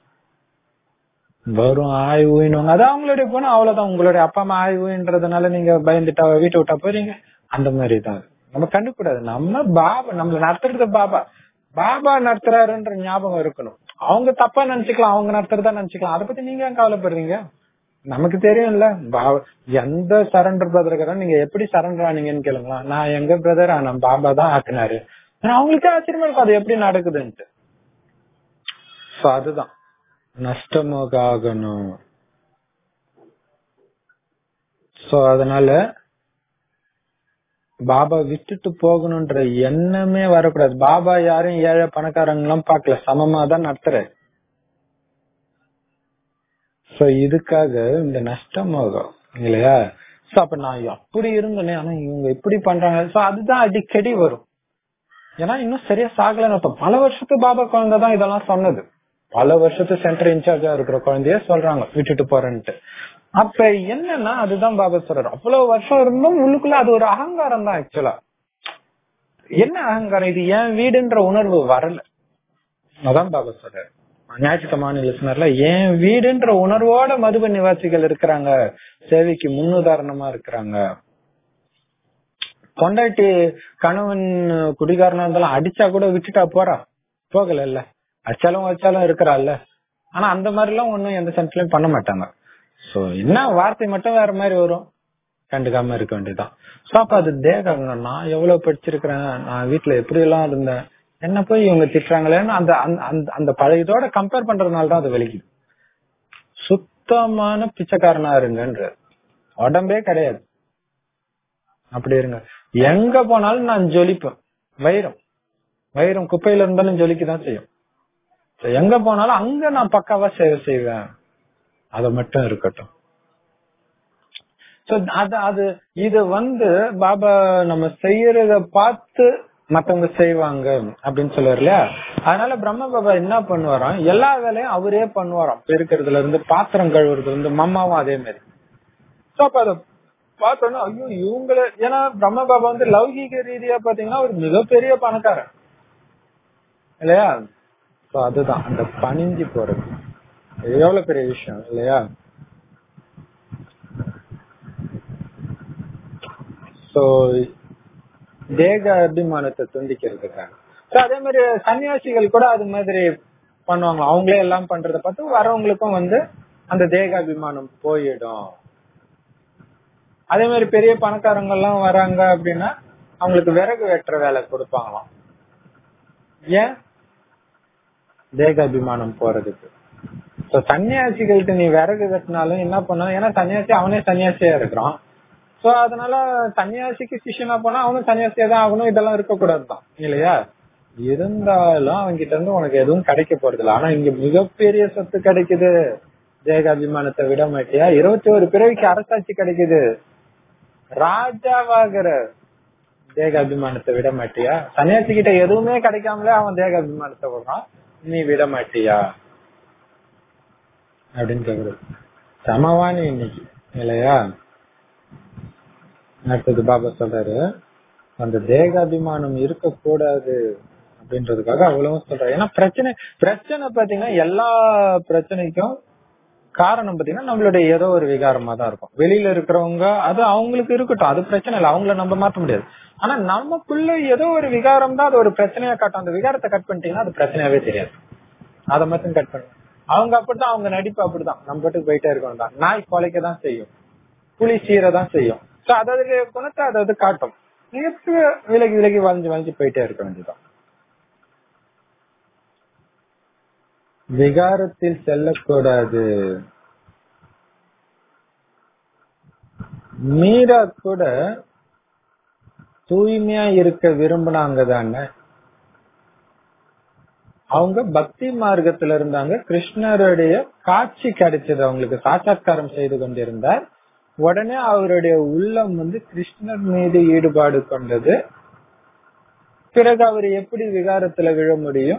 வரும் ஆய் ஊயினுவாங்க அதான் அவங்களுடைய போனா அவ்வளவுதான் உங்களுடைய அப்பா அம்மா ஆய் ஊயின்றதுனால நீங்க பயந்துட்டா வீட்டை விட்டா போறீங்க அந்த மாதிரி தான் அது. நம்ம கண்டுக்கூடாது நம்ம பாபா நம்மள நடத்துறது பாபா பாபா நடத்துறாருன்ற ஞாபகம் இருக்கணும் அவங்க தப்பா நினைச்சுக்கலாம் அவங்க நடத்துறதா நினைச்சுக்கலாம் அதை பத்தி நீங்க ஏன் கவலைப்படுறீங்க நமக்கு தெரியும்ல பா- எந்த சரண்டர் பிரதர் நீங்க எப்படி சரண்டர் ஆனீங்கன்னு கேளுங்களா நான் எங்க பிரதர் நான் பாபா தான் ஆக்குனாரு ஆனா அவங்களுக்கே ஆச்சரியமா இருக்கும் அது எப்படி நடக்குதுன்ட்டு So அதுதான் நஷ்டமாக ஆகணும் சோ அதனால பாபா விட்டுட்டு போகணும்ன்ற எண்ணமே வரக்கூடாது பாபா யாரும் ஏழை பணக்காரங்க எல்லாம் பாக்கல சமமா தான் நடத்துறாரு சோ இதுக்காக இந்த நஷ்டமாகும் இல்லையா சோ அப்ப நான் அப்படி இருந்தேனே ஆனா இவங்க இப்படி பண்றாங்க சோ அதுதான் அடிக்கடி வரும் ஏன்னா இன்னும் சரியா சாகலன்னு அர்த்தம் பல வருஷத்து பாபா குழந்தை தான் இதெல்லாம் சொன்னது பல வருஷத்து சென்டர் இன்சார்ஜா இருக்கிற குழந்தைய சொல்றாங்க விட்டுட்டு போறேன்ட்டு அப்ப என்னன்னா அதுதான் பாபா சொல்றாரு அவ்வளவு வருஷம் இருந்தும் உள்ளுக்குள்ள அது ஒரு அகங்காரம் தான் ஆக்சுவலா என்ன அகங்காரம் இது என் வீடுன்ற உணர்வு வரல அதான் பாபா சொல்றாரு ஞாயிற்றுக்கிழமை லிசனர்ல என் வீடுன்ற உணர்வோட மதுப நிவாசிகள் இருக்கிறாங்க சேவைக்கு முன்னுதாரணமா இருக்கிறாங்க பொண்டாட்டி கணவன் குடிகாரனா இருந்தாலும் அடிச்சா கூட விட்டுட்டா போறா போகல இல்ல அடிச்சாலும் வச்சாலும் இருக்கிறாள்ல ஆனா அந்த மாதிரி எல்லாம் ஒண்ணும் எந்த சென்டர்லயும் பண்ண மாட்டாங்க சோ என்ன வார்த்தை மட்டும் வேற மாதிரி வரும் கண்டுக்காம இருக்க வேண்டியதுதான் சோ அப்ப அது தேகம் நான் எவ்வளவு படிச்சிருக்கிறேன் நான் வீட்டுல எப்படி எல்லாம் இருந்தேன் என்ன போய் இவங்க திட்டுறாங்களேன்னு அந்த அந்த- அந்த அந்த பழைய இதோட கம்பேர் பண்றதுனால தான் அது வெளிக்குது சுத்தமான பிச்சைக்காரனா இருங்கன்ற உடம்பே கிடையாது அப்படி இருங்க எங்க போனாலும் நான் ஜொலிப்பேன் வைரம் வைரம் குப்பையில இருந்தாலும் ஜொலிக்கதான் செய்யும் So, எங்க போனாலும் அங்க நான் பக்காவா சேவை செய்வேன் அது மட்டும் இருக்கட்டும் So, அது அது இது வந்து பாபா நம்ம செய்யறத பார்த்து மத்தவங்க செய்வாங்க அப்படின்னு சொல்லுவார் இல்லையா அதனால பிரம்ம பாபா என்ன பண்ணுவாராம் எல்லா வேலையும் அவரே பண்ணுவாராம் பெருக்கிறதுல இருந்து பாத்திரம் கழுவுறதுல இருந்து மம்மாவும் அதே மாதிரி சோ அப்ப அத பார்த்தோன்னா ஐயோ இவங்கள ஏன்னா பிரம்ம பாபா வந்து லௌகீக ரீதியா பாத்தீங்கன்னா ஒரு மிகப்பெரிய பணக்காரன் இல்லையா சோ அதுதான் அந்த பணிஞ்சு போறது இது எவ்வளவு பெரிய விஷயம் இல்லையா சோ தேக அபிமானத்தை துண்டிக்கிறதுக்காக சோ அதே மாதிரி சன்னியாசிகள் கூட அது மாதிரி பண்ணுவாங்க அவங்களே எல்லாம் பண்றத பார்த்து வரவங்களுக்கும் வந்து அந்த தேக அபிமானம் போயிடும் அதே மாதிரி பெரிய பணக்காரங்க எல்லாம் வராங்க அப்படின்னா அவங்களுக்கு விறகு வெட்டுற வேலை கொடுப்பாங்களாம் ஏன் தேக அபிமானம் போறதுக்கு சோ சன்னியாசிகள்கிட்ட நீ விறகு வெட்டினாலும் என்ன பண்ண ஏன்னா சன்னியாசி அவனே சன்னியாசியா இருக்கிறான் சோ அதனால சன்னியாசிக்கு சிஷ்யனா போனா அவனும் சன்னியாசியா தான் ஆகணும் இதெல்லாம் இருக்கக்கூடாதுதான் இல்லையா இருந்தாலும் அவங்க கிட்ட இருந்து உனக்கு எதுவும் கிடைக்க போறது இல்ல ஆனா இங்க மிகப்பெரிய சொத்து கிடைக்குது தேகாபிமானத்தை விட மாட்டியா இருபத்தி ஒரு பிறவிக்கு அரசாட்சி கிடைக்குது ராஜாவாகிற தேகாபிமானத்தை விட மாட்டியா சன்னியாசி கிட்ட எதுவுமே கிடைக்காமலே அவன் தேகாபிமானத்தை விடுறான் நீ விட மாட்டியா அப்படின்னு கேக்குறது சமவானி இன்னைக்கு இல்லையா அடுத்தது பாபா சொல்றாரு அந்த தேகாபிமானம் இருக்கக்கூடாது அப்படின்றதுக்காக அவ்வளவும் சொல்றாரு ஏன்னா பிரச்சனை பிரச்சனை பாத்தீங்கன்னா எல்லா பிரச்சனைக்கும் காரணம் பாத்தீங்கன்னா நம்மளுடைய ஏதோ ஒரு விகாரமா தான் இருக்கும் வெளியில இருக்கிறவங்க அது அவங்களுக்கு இருக்கட்டும் அது பிரச்சனை இல்லை அவங்கள நம்ம மாத்த முடியாது ஆனா நமக்குள்ள ஏதோ ஒரு விகாரம் தான் அது ஒரு பிரச்சனையா காட்டும் அந்த விகாரத்தை கட் பண்ணிட்டீங்கன்னா அது பிரச்சனையாவே தெரியாது அதை மட்டும் கட் பண்ணு அவங்க அப்படித்தான் அவங்க நடிப்பு அப்படிதான் நம்ம பாட்டுக்கு போயிட்டே இருக்கணும் தான் நாய் கொலைக்க தான் செய்யும் புலி சீரை தான் செய்யும் சோ அதாவது குணத்தை அதாவது காட்டும் நீங்க விலகி விலகி வளைஞ்சு வளைஞ்சு போயிட்டே இருக்க வேண்டியதான் விகாரத்தில் செல்லக்கூடாது மீரா கூட தூய்மையா இருக்க விரும்பினாங்க தானே அவங்க பக்தி மார்க்கத்துல இருந்தாங்க கிருஷ்ணருடைய காட்சி கிடைச்சது அவங்களுக்கு சாட்சாத்காரம் செய்து கொண்டிருந்தார் உடனே அவருடைய உள்ளம் வந்து கிருஷ்ணர் மீது ஈடுபாடு கொண்டது பிறகு அவர் எப்படி விகாரத்துல விழ முடியும்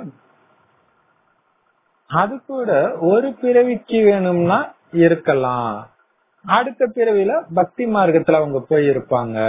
அது கூட ஒரு பிறவிக்கு வேணும்னா இருக்கலாம் அடுத்த பிறவில பக்தி மார்க்கத்துல அவங்க போய் இருப்பாங்க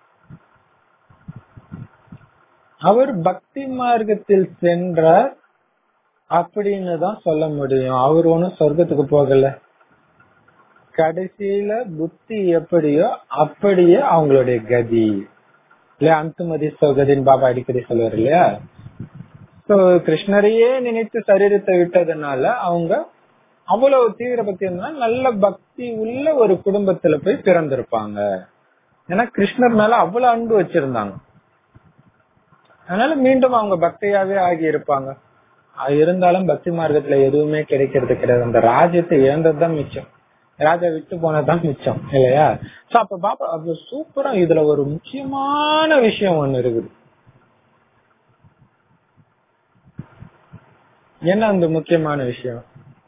அவர் பக்தி மார்க்கத்தில் சென்றார் அப்படின்னு தான் சொல்ல முடியும் அவர் ஒன்னும் சொர்க்கத்துக்கு போகல கடைசியில புத்தி எப்படியோ அப்படியே அவங்களுடைய கதி இல்ல அந்துமதி சொகதின் பாபா அடிக்கடி சொல்லுவார் இல்லையா சோ கிருஷ்ணரையே நினைத்து சரீரத்தை விட்டதுனால அவங்க அவ்வளவு தீவிர பக்தி இருந்தா நல்ல பக்தி உள்ள ஒரு குடும்பத்துல போய் பிறந்திருப்பாங்க ஏன்னா கிருஷ்ணர் மேல அவ்வளவு அன்பு வச்சிருந்தாங்க அதனால மீண்டும் அவங்க பக்தியாவே ஆகி இருப்பாங்க அது இருந்தாலும் பக்தி மார்க்கத்துல எதுவுமே கிடைக்கிறது கிடையாது அந்த ராஜ்யத்தை இழந்ததுதான் மிச்சம் ராஜா விட்டு போனதுதான் மிச்சம் இல்லையா சோ அப்ப பாப்பா அது சூப்பரா இதுல ஒரு முக்கியமான விஷயம் ஒண்ணு இருக்குது என்ன அந்த முக்கியமான விஷயம்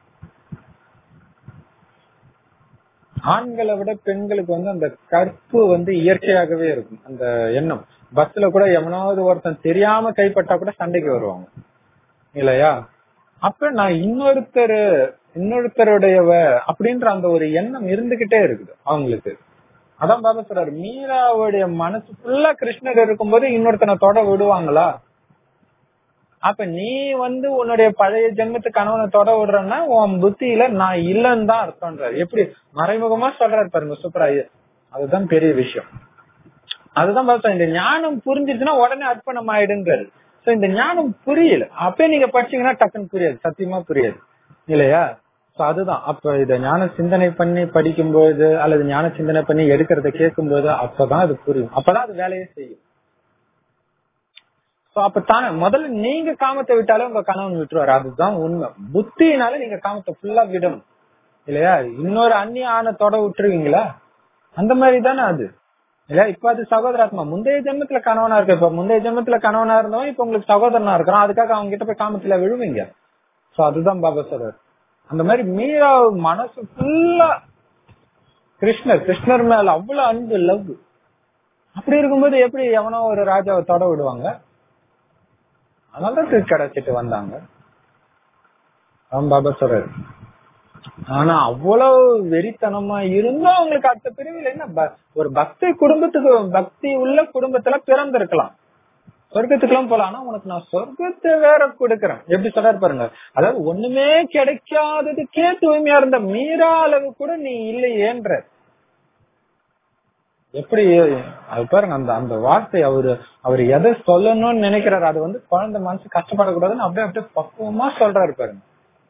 ஆண்களை விட பெண்களுக்கு வந்து அந்த கற்பு வந்து இயற்கையாகவே இருக்கும் அந்த எண்ணம் பஸ்ல கூட எவனாவது ஒருத்தன் தெரியாம கைப்பட்டா கூட சண்டைக்கு வருவாங்க இல்லையா அப்ப நான் இன்னொருத்தர் இன்னொருத்தருடையவ அப்படின்ற அந்த ஒரு எண்ணம் இருந்துகிட்டே இருக்குது அவங்களுக்கு அதான் பாபா சொல்றாரு மீராவுடைய மனசு ஃபுல்லா கிருஷ்ணர் இருக்கும்போது இன்னொருத்தனை தொட விடுவாங்களா அப்ப நீ வந்து உன்னுடைய பழைய ஜென்மத்து கணவனை தொட விடுறன்னா உன் புத்தியில நான் இல்லன்னு தான் அர்த்தம்ன்றாரு எப்படி மறைமுகமா சொல்றாரு பாருங்க சூப்பரா அதுதான் பெரிய விஷயம் அதுதான் பார்த்தோம் இந்த ஞானம் புரிஞ்சிருச்சுன்னா உடனே அர்ப்பணம் ஆயிடுங்கிறாரு சோ இந்த ஞானம் புரியல அப்பயே நீங்க படிச்சீங்கன்னா டக்குன்னு புரியாது சத்தியமா புரியாது இல்லையா So அதுதான் அப்ப இத ஞான சிந்தனை பண்ணி படிக்கும்போது அல்லது ஞான சிந்தனை பண்ணி எடுக்கிறத கேட்கும்போது அப்பதான் அது புரியும் அப்பதான் அது வேலையே செய்யும் So அப்ப தானே முதல்ல நீங்க காமத்தை விட்டாலே உங்க கணவன் விட்டுருவாரு அதுதான் உண்மை புத்தியினால நீங்க காமத்தை ஃபுல்லா விடணும் இல்லையா இன்னொரு அந்நிய ஆணத்தோட விட்டுருவீங்களா அந்த மாதிரி தானே அது இல்ல இப்ப அது சகோதராத்மா முந்தைய ஜென்மத்துல கணவனா இருக்கு இப்ப முந்தைய ஜென்மத்துல கணவனா இருந்தவன் இப்ப உங்களுக்கு சகோதரனா இருக்கிறான் அதுக்காக அவங்க கிட்ட போய் காமத்துல விழுவீங்க சோ அதுதான் பாபா சொல்றாரு அந்த மாதிரி மீரா மனசு ஃபுல்லா கிருஷ்ணர் கிருஷ்ணர் மேல அவ்வளவு அன்பு லவ் அப்படி இருக்கும்போது எப்படி எவனோ ஒரு ராஜாவை தொட விடுவாங்க அதனாலதான் கிடைச்சிட்டு வந்தாங்க அவன் பாபா சொல்றாரு ஆனா அவ்வளவு வெறித்தனமா இருந்தும் அவங்களுக்கு அடுத்த பிரிவில் என்ன ப- ஒரு பக்தி குடும்பத்துக்கு பக்தி உள்ள குடும்பத்துல பிறந்திருக்கலாம் சொர்க்கத்துக்குலாம் போலாம் ஆனா உனக்கு நான் சொர்க்கத்தை வேற கொடுக்கறேன் எப்படி சொல்றாரு பாருங்க அதாவது ஒண்ணுமே கிடைக்காததுக்கே தூய்மையா இருந்த மீரா அளவு கூட நீ இல்லையேன்ற எப்படி அது பாருங்க அந்த அந்த வார்த்தை அவரு அவர் எதை சொல்லணும்னு நினைக்கிறாரு அது வந்து குழந்தை மனசு கஷ்டப்படக்கூடாதுன்னு அப்படியே அப்படியே பக்குவமா சொல்றாரு பாருங்க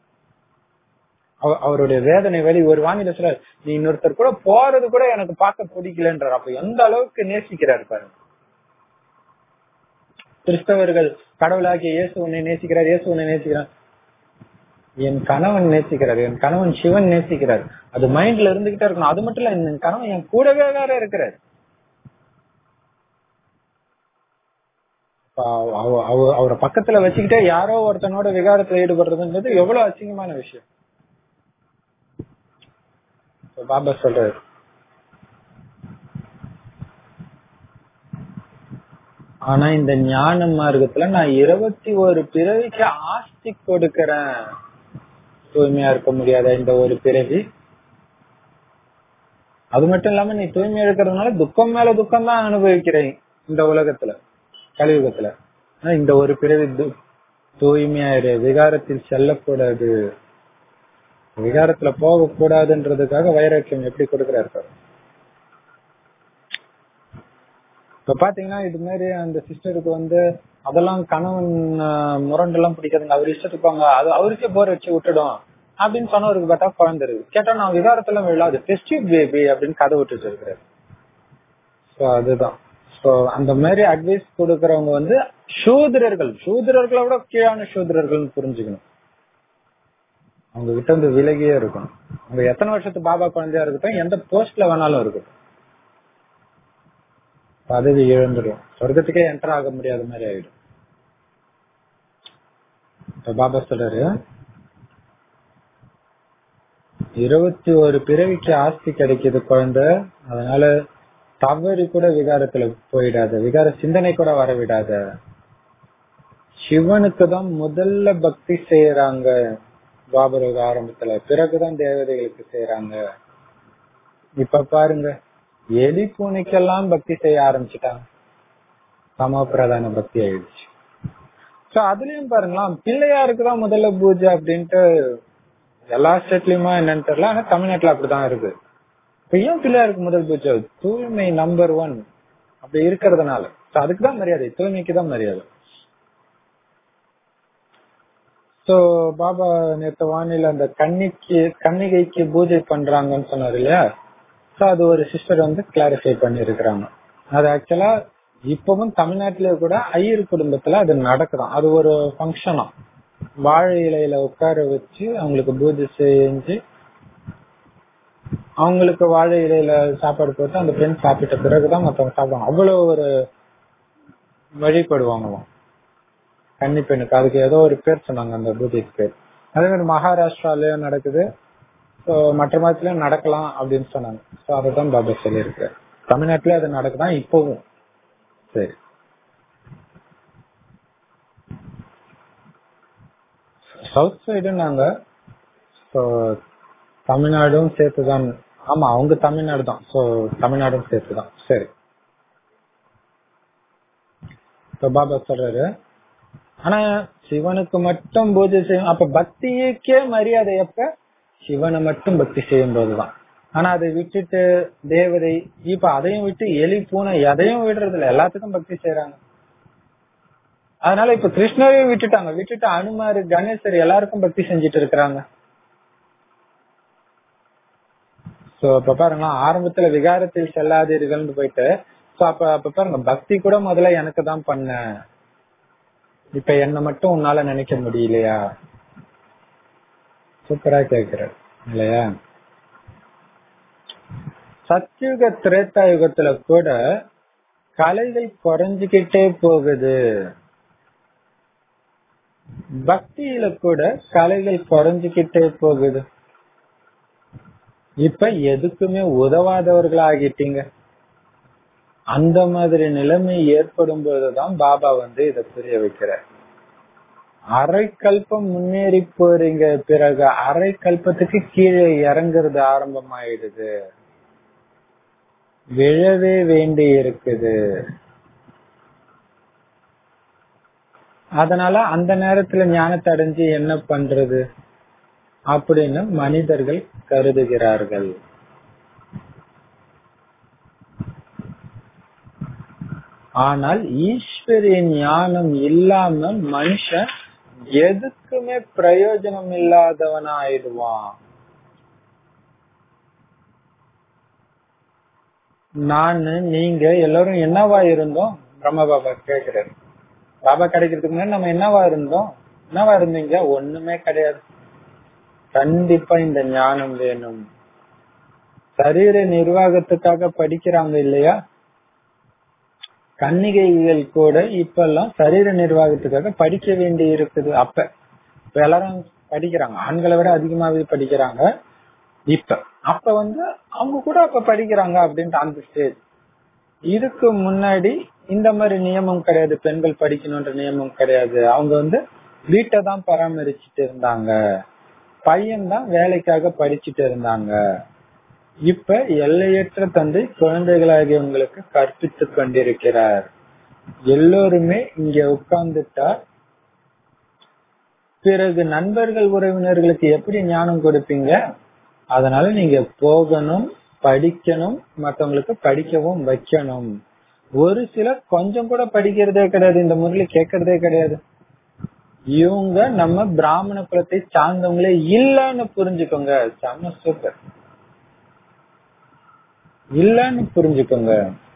அவ- அவருடைய வேதனை வழி ஒரு வானிலை சொல்றாரு நீ இன்னொருத்தர் கூட போறது கூட எனக்கு பார்க்க பிடிக்கலன்றார் அப்ப எந்த அளவுக்கு நேசிக்கிறாரு பாருங்க கிறிஸ்தவர்கள் கடவுளாகிய இயேசு உன்னை நேசிக்கிறார் இயேசு உன்னை நேசிக்கிறார் என் கணவன் நேசிக்கிறார் என் கணவன் சிவன் நேசிக்கிறார் அது மைண்ட்ல இருந்துகிட்டே இருக்கணும் அது மட்டும் இல்ல என் கணவன் என் கூடவே வேற இருக்கிறார் அப்ப அவ- அவ- அவ- அவரை பக்கத்துல வச்சுக்கிட்டே யாரோ ஒருத்தனோட விகாரத்துல ஈடுபடுறதுன்றது எவ்வளவு அசிங்கமான விஷயம் இப்ப பாபா சொல்றாரு ஆனா இந்த ஞான மார்க்கத்துல நான் இருபத்தி ஒரு பிறவிக்கு ஆஸ்தி கொடுக்கறேன் தூய்மையா இருக்க முடியாத இந்த ஒரு பிறவி அது மட்டும் இல்லாம நீ தூய்மையா இருக்கிறதுனால துக்கம் மேல துக்கம் தான் அனுபவிக்கிறேன் இந்த உலகத்துல கலியுகத்துல ஆனா இந்த ஒரு பிறவி து- தூய்மையா இரு விகாரத்தில் செல்லக்கூடாது விகாரத்துல போக கூடாதுன்றதுக்காக வைராக்கியம் எப்படி கொடுக்கிறாரு பாரு. இப்ப பாத்தீங்கன்னா இது மாதிரி அந்த சிஸ்டருக்கு வந்து அதெல்லாம் கணவன் ஆஹ், முரண்டெல்லாம் பிடிக்காதுங்க அவர் இஷ்டத்துக்கு அவங்க அது அவருக்கே போர் வச்சு விட்டுடும் அப்படின்னு சொன்னவருக்கு பார்த்தா குழந்தை இருக்கு கேட்டா நான் விகாரத்துல விழாது டெஸ்டிவ் பேபி அப்படின்னு கதை விட்டுட்டு இருக்கிறாரு சோ அதுதான் சோ அந்த மாதிரி அட்வைஸ் கொடுக்கறவங்க வந்து சூத்திரர்கள் சூத்திரர்களை விட கீழான சூத்திரர்கள் புரிஞ்சுக்கணும் அவங்க கிட்ட இருந்து விலகியே இருக்கணும் அவங்க எத்தனை வருஷத்து பாபா குழந்தையா இருக்கட்டும் எந்த போஸ்ட்ல வேணாலும் இருக்கட்டும் பதவி இழந்துடும் சொர்க்கத்துக்கே என்டர் ஆக முடியாத மாதிரி ஆயிடும் இப்ப பாபா சொல்றாரு இருபத்தி ஒரு பிறவிக்கு ஆஸ்தி கிடைக்குது குழந்தை அதனால தவறி கூட விகாரத்துல போயிடாத விகார சிந்தனை கூட வர விடாத சிவனுக்கு தான் முதல்ல பக்தி செய்யறாங்க பாபரோக ஆரம்பத்துல பிறகுதான் தேவதைகளுக்கு செய்யறாங்க இப்ப பாருங்க எலி பூனைக்கெல்லாம் பக்தி செய்ய ஆரம்பிச்சுட்டாங்க சமப்பிரதான பக்தி ஆயிடுச்சு சோ அதுலயும் பாருங்களேன் பிள்ளையாருக்கு தான் முதல்ல பூஜை அப்படின்ட்டு எல்லா ஸ்டேட்லயுமா என்னன்னு தெரியல ஆனா தமிழ்நாட்டுல அப்படிதான் இருக்கு இப்ப ஏன் பிள்ளையாருக்கு முதல் பூஜை தூய்மை நம்பர் ஒன் அப்படி இருக்கிறதுனால So அதுக்குதான் மரியாதை தூய்மைக்கு தான் மரியாதை சோ பாபா நேத்து வானில அந்த கன்னிக்கு கன்னிகைக்கு பூஜை பண்றாங்கன்னு சொன்னாரு இல்லையா சோ அது ஒரு சிஸ்டர் வந்து கிளாரிஃபை பண்ணி இருக்கிறாங்க அது ஆக்சுவலா இப்பவும் தமிழ்நாட்டிலே கூட ஐயர் குடும்பத்துல அது நடக்குதாம் அது ஒரு ஃபங்க்ஷனா வாழை இலையில உட்கார வச்சு அவங்களுக்கு பூஜை செஞ்சு அவங்களுக்கு வாழை இலையில சாப்பாடு போட்டு அந்த பெண் சாப்பிட்ட பிறகுதான் மத்தவங்க சாப்பிடுவாங்க அவ்வளவு ஒரு வழிபடுவாங்களாம் கன்னி பெண்ணுக்கு அதுக்கு ஏதோ ஒரு பேர் சொன்னாங்க அந்த பூஜைக்கு பேர் அதே மாதிரி மகாராஷ்டிராலயும் நடக்குது ஸோ மற்ற மாதத்துலயும் நடக்கலாம் அப்படின்னு சொன்னாங்க ஸோ அதை தான் பாபா சொல்லியிருக்கு தமிழ்நாட்டுல அது நடக்குதான் இப்பவும் சரி சவுத் சைடு நாங்க ஸோ தமிழ்நாடும் சேர்த்துதான் ஆமா அவங்க தமிழ்நாடு தான் ஸோ தமிழ்நாடும் சேர்த்துதான் சரி இப்போ பாபா சொல்றாரு ஆனா சிவனுக்கு மட்டும் பூஜை செய்யும் அப்ப பக்திக்கே மரியாதை எப்ப சிவனை மட்டும் பக்தி செய்யும் போதுதான் ஆனா அதை விட்டுட்டு தேவதை இப்ப அதையும் விட்டு எலி பூனை எதையும் விடுறது இல்ல எல்லாத்துக்கும் பக்தி செய்யறாங்க அதனால இப்ப கிருஷ்ணரையும் விட்டுட்டாங்க விட்டுட்டு அனுமாரு கணேசர் எல்லாருக்கும் பக்தி செஞ்சுட்டு இருக்கிறாங்க சோ அப்ப பாருங்களா ஆரம்பத்துல விகாரத்தில் செல்லாதீர்கள்னு போயிட்டு சோ அப்ப அப்ப பாருங்க பக்தி கூட முதல்ல எனக்கு தான் பண்ண இப்ப என்ன மட்டும் உன்னால நினைக்க முடியலையா சூப்பரா கேக்குற இல்லையா சத்யுக திரேதா யுகத்துல கூட கலைகள் குறைஞ்சுக்கிட்டே போகுது பக்தியில கூட கலைகள் குறைஞ்சுக்கிட்டே போகுது இப்ப எதுக்குமே உதவாதவர்களா ஆகிட்டீங்க அந்த மாதிரி நிலைமை ஏற்படும் போதுதான் பாபா வந்து இத புரிய வைக்கிறார் அரை கல்பம் முன்னேறி போறீங்க பிறகு அரை கல்பத்துக்கு கீழே இறங்குறது ஆரம்பமாயிடுது விழவே வேண்டி இருக்குது அதனால அந்த நேரத்துல ஞானத்தை அடைஞ்சு என்ன பண்றது அப்படின்னு மனிதர்கள் கருதுகிறார்கள் ஆனால் ஈஸ்வரிய ஞானம் இல்லாம மனுஷன் எதுக்குமே பிரயோஜனம் இல்லாதவனா ஆயிடுவான் நானு நீங்க எல்லாரும் என்னவா இருந்தோம் பிரம்ம பாபா கேக்குறாரு பாபா கிடைக்கிறதுக்கு முன்னாடி நம்ம என்னவா இருந்தோம் என்னவா இருந்தீங்க ஒண்ணுமே கிடையாது கண்டிப்பா இந்த ஞானம் வேணும் சரீர நிர்வாகத்துக்காக படிக்கிறாங்க இல்லையா கன்னிகைகள் கூட இப்ப எல்லாம் சரீர நிர்வாகத்துக்காக படிக்க வேண்டி இருக்குது அப்ப இப்ப எல்லாரும் படிக்கிறாங்க ஆண்களை விட அதிகமாவே படிக்கிறாங்க இப்ப அப்ப வந்து அவங்க கூட அப்ப படிக்கிறாங்க அப்படின்ட்டு அந்த ஸ்டேஜ் இதுக்கு முன்னாடி இந்த மாதிரி நியமம் கிடையாது பெண்கள் படிக்கணும்ன்ற நியமம் கிடையாது அவங்க வந்து வீட்டை தான் பராமரிச்சுட்டு இருந்தாங்க பையன் தான் வேலைக்காக படிச்சுட்டு இருந்தாங்க இப்ப எல்லையற்ற தந்தை குழந்தைகளாகியவங்களுக்கு கற்பித்து கொண்டிருக்கிறார் எல்லோருமே இங்க உட்கார்ந்துட்டா பிறகு நண்பர்கள் உறவினர்களுக்கு எப்படி ஞானம் கொடுப்பீங்க அதனால நீங்க போகணும் படிக்கணும் மத்தவங்களுக்கு படிக்கவும் வைக்கணும் ஒரு சிலர் கொஞ்சம் கூட படிக்கிறதே கிடையாது இந்த முறையில கேட்கறதே கிடையாது இவங்க நம்ம பிராமண குலத்தை சார்ந்தவங்களே இல்லன்னு புரிஞ்சுக்கோங்க செம்ம சூப்பர் இல்லன்னு புரிஞ்சுக்கோங்க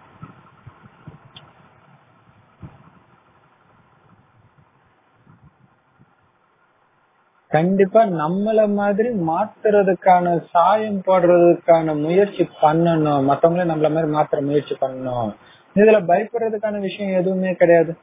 கண்டிப்பா நம்மள மாதிரி மாத்துறதுக்கான சாயம் போடுறதுக்கான முயற்சி பண்ணணும் மத்தவங்களே நம்மள மாதிரி மாத்துற முயற்சி பண்ணணும் இதுல பயப்படுறதுக்கான விஷயம் எதுவுமே கிடையாது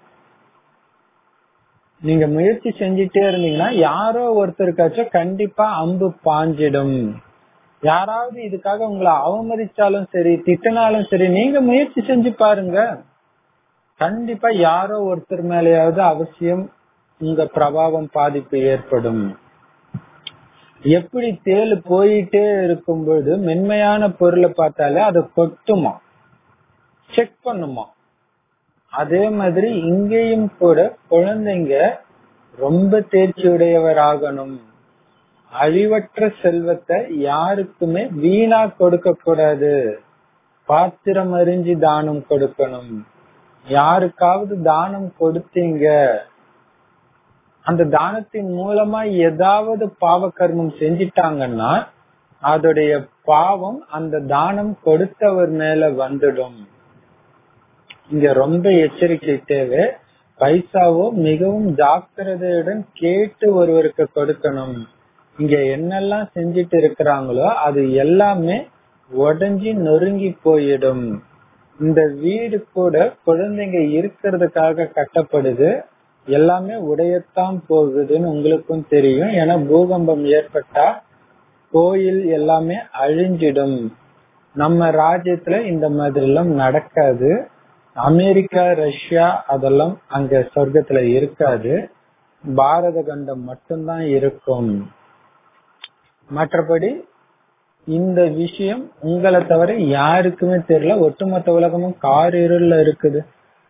நீங்க முயற்சி செஞ்சிட்டே இருந்தீங்கன்னா யாரோ ஒருத்தருக்காச்சும் கண்டிப்பா அம்பு பாஞ்சிடும் யாராவது இதுக்காக உங்களை அவமதிச்சாலும் சரி திட்டினாலும் சரி நீங்க முயற்சி செஞ்சு பாருங்க கண்டிப்பா யாரோ ஒருத்தர் மேலேயாவது அவசியம் உங்க பிரபாவம் பாதிப்பு ஏற்படும் எப்படி தேள் போயிட்டே இருக்கும்போது மென்மையான பொருளை பார்த்தாலே அதை கொட்டுமா செக் பண்ணுமா அதே மாதிரி இங்கேயும் கூட குழந்தைங்க ரொம்ப தேர்ச்சி உடையவர் ஆகணும் அழிவற்ற செல்வத்தை யாருக்குமே வீணா கொடுக்க கூடாது பாத்திரம் அறிஞ்சு தானம் கொடுக்கணும் யாருக்காவது தானம் கொடுத்தீங்க அந்த தானத்தின் மூலமா ஏதாவது பாவ கர்மம் செஞ்சிட்டாங்கன்னா அதோடைய பாவம் அந்த தானம் கொடுத்தவர் மேல வந்துடும் இங்க ரொம்ப எச்சரிக்கை தேவை பைசாவோ மிகவும் ஜாக்கிரதையுடன் கேட்டு ஒருவருக்கு கொடுக்கணும் இங்க என்னெல்லாம் செஞ்சிட்டு இருக்கிறாங்களோ அது எல்லாமே உடஞ்சி நொறுங்கி போயிடும் இந்த வீடு கூட குழந்தைங்க இருக்கிறதுக்காக கட்டப்படுது எல்லாமே உடையத்தான் போகுதுன்னு உங்களுக்கும் தெரியும் ஏன்னா பூகம்பம் ஏற்பட்டா கோயில் எல்லாமே அழிஞ்சிடும் நம்ம ராஜ்யத்துல இந்த மாதிரி எல்லாம் நடக்காது அமெரிக்கா ரஷ்யா அதெல்லாம் அங்க சொர்க்கத்துல இருக்காது பாரத கண்டம் மட்டும்தான் இருக்கும் மற்றபடி இந்த விஷயம் உங்களை தவிர யாருக்குமே தெரியல ஒட்டுமொத்த உலகமும் கார் இருள்ல இருக்குது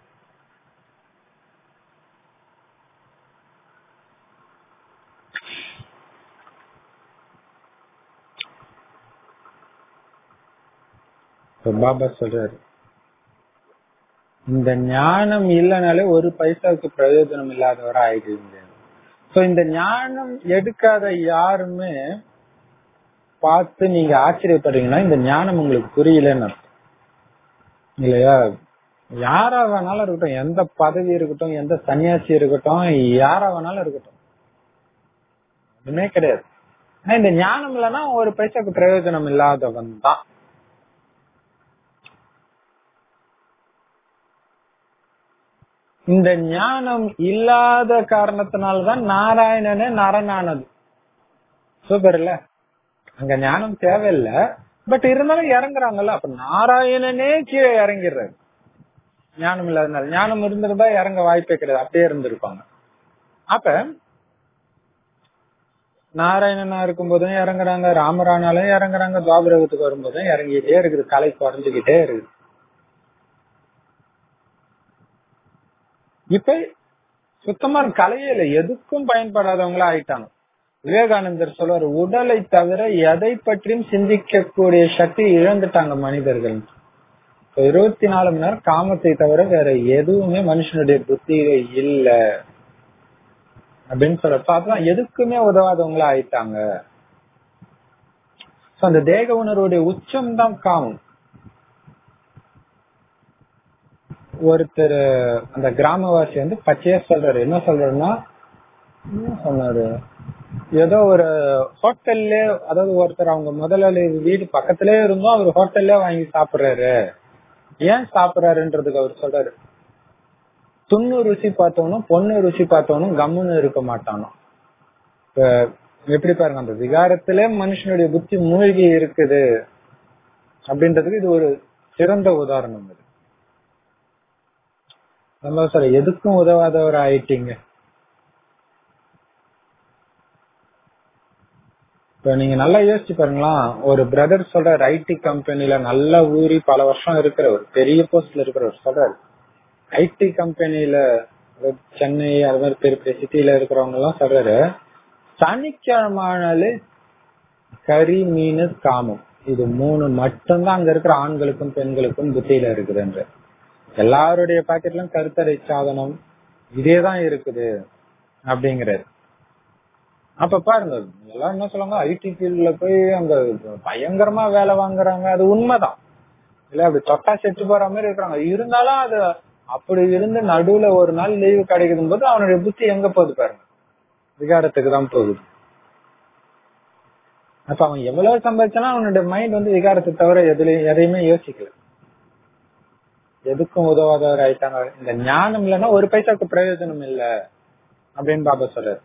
பாபா சொல்றாரு இந்த ஞானம் இல்லைனாலே ஒரு பைசாவுக்கு பிரயோஜனம் இல்லாதவரா ஆயிடுவீங்க சோ இந்த ஞானம் எடுக்காத யாருமே பார்த்து நீங்க ஆச்சரியப்படுறீங்கன்னா இந்த ஞானம் உங்களுக்கு புரியலன்னு அர்த்தம். இல்லையா யாரா வேணாலும் இருக்கட்டும் எந்த பதவி இருக்கட்டும் எந்த சன்னியாசி இருக்கட்டும் யாரா வேணாலும் இருக்கட்டும் ஒண்ணுமே கிடையாது ஆனா இந்த ஞானம் இல்லைன்னா ஒரு பைசாக்கு பிரயோஜனம் இல்லாதவன் தான் இந்த ஞானம் இல்லாத காரணத்தினாலதான் நாராயணனே நரனானது சூப்பர் இல்ல அங்க ஞானம் தேவையில்லை பட் இருந்தாலும் இறங்குறாங்கல்ல அப்ப நாராயணனே கீழே இறங்கிடுறாரு ஞானம் இல்லாதனால ஞானம் இருந்திருந்தா இறங்க வாய்ப்பே கிடையாது அப்படியே இருந்திருப்பாங்க அப்ப நாராயணனா இருக்கும் போதும் இறங்குறாங்க ராமரானாலும் இறங்குறாங்க துவாபரகத்துக்கு வரும்போதும் இறங்கிட்டே இருக்குது கலை குறைஞ்சுக்கிட்டே இருக்குது இப்ப சுத்தமா கலையே இல்லை எதுக்கும் பயன்படாதவங்களா ஆயிட்டாங்க விவேகானந்தர் சொல்றாரு உடலை தவிர எதை பற்றியும் சிந்திக்கக்கூடிய சக்தி இழந்துட்டாங்க மனிதர்கள் இப்ப இருபத்தி நாலு மணி நேரம் காமத்தை தவிர வேற எதுவுமே மனுஷனுடைய புத்தியில இல்ல அப்படின்னு சொல்றப்ப அதான் எதுக்குமே உதவாதவங்களா ஆயிட்டாங்க So, அந்த தேக உணர்வுடைய உச்சம் தான் காமம் ஒருத்தர் அந்த கிராமவாசி வந்து பச்சையா சொல்றாரு என்ன சொல்றாருன்னா என்ன சொன்னாரு ஏதோ ஒரு ஹோட்டல்ல அதாவது ஒருத்தர் அவங்க முதலாளி வீடு பக்கத்திலே இருந்தும் அவர் ஹோட்டல்ல வாங்கி சாப்பிடுறாரு ஏன் சாப்பிடுறாருன்றதுக்கு அவர் சொல்றாரு துண்ணு ருசி பார்த்தவனும் பொண்ணு ருசி பார்த்தவனும் கம்முன்னு இருக்க மாட்டானோ இப்ப எப்படி பாருங்க அந்த விகாரத்திலே மனுஷனுடைய புத்தி மூழ்கி இருக்குது அப்படின்றதுக்கு இது ஒரு சிறந்த உதாரணம் இது நம்ம சொல்ற எதுக்கும் உதவாதவர் ஆயிட்டீங்க இப்ப நீங்க நல்லா யோசிச்சு பாருங்களா ஒரு பிரதர் சொல்றாரு ஐடி கம்பெனில நல்லா ஊறி பல வருஷம் இருக்கிறவர் பெரிய போஸ்ட்ல இருக்கிறவர் சொல்றாரு ஐடி கம்பெனில சென்னை அது மாதிரி பெரிய பெரிய சிட்டில இருக்கிறவங்க எல்லாம் சொல்றாரு சனிக்கிழமானாலே கறி மீன் காமம் இது மூணு மட்டும்தான் அங்க இருக்கிற ஆண்களுக்கும் பெண்களுக்கும் புத்தியில இருக்குதுன்ற எல்லாருடைய பாக்கெட்லயும் கருத்தடை சாதனம் இதேதான் இருக்குது அப்படிங்கிறாரு அப்ப பாருங்க எல்லாரும் என்ன சொல்லுவாங்க ஐடி ஃபீல்ட்ல போய் அங்க பயங்கரமா வேலை வாங்குறாங்க அது உண்மைதான் இல்ல அப்படி தொட்டா செத்து போற மாதிரி இருக்கிறாங்க இருந்தாலும் அது அப்படி இருந்து நடுவுல ஒரு நாள் லீவு கிடைக்கும் போது அவனுடைய புத்தி எங்க போகுது பாருங்க விகாரத்துக்கு தான் போகுது அப்ப அவன் எவ்வளவு சம்பாதிச்சாலும் அவனுடைய மைண்ட் வந்து விகாரத்தை தவிர எதுலயும் எதையுமே யோசிக்கல எதுக்கும் உதவாதவர் ஆயிட்டாங்க இந்த ஞானம் இல்லைன்னா ஒரு பைசாக்கு பிரயோஜனம் இல்ல அப்படின்னு பாபா சொல்றாரு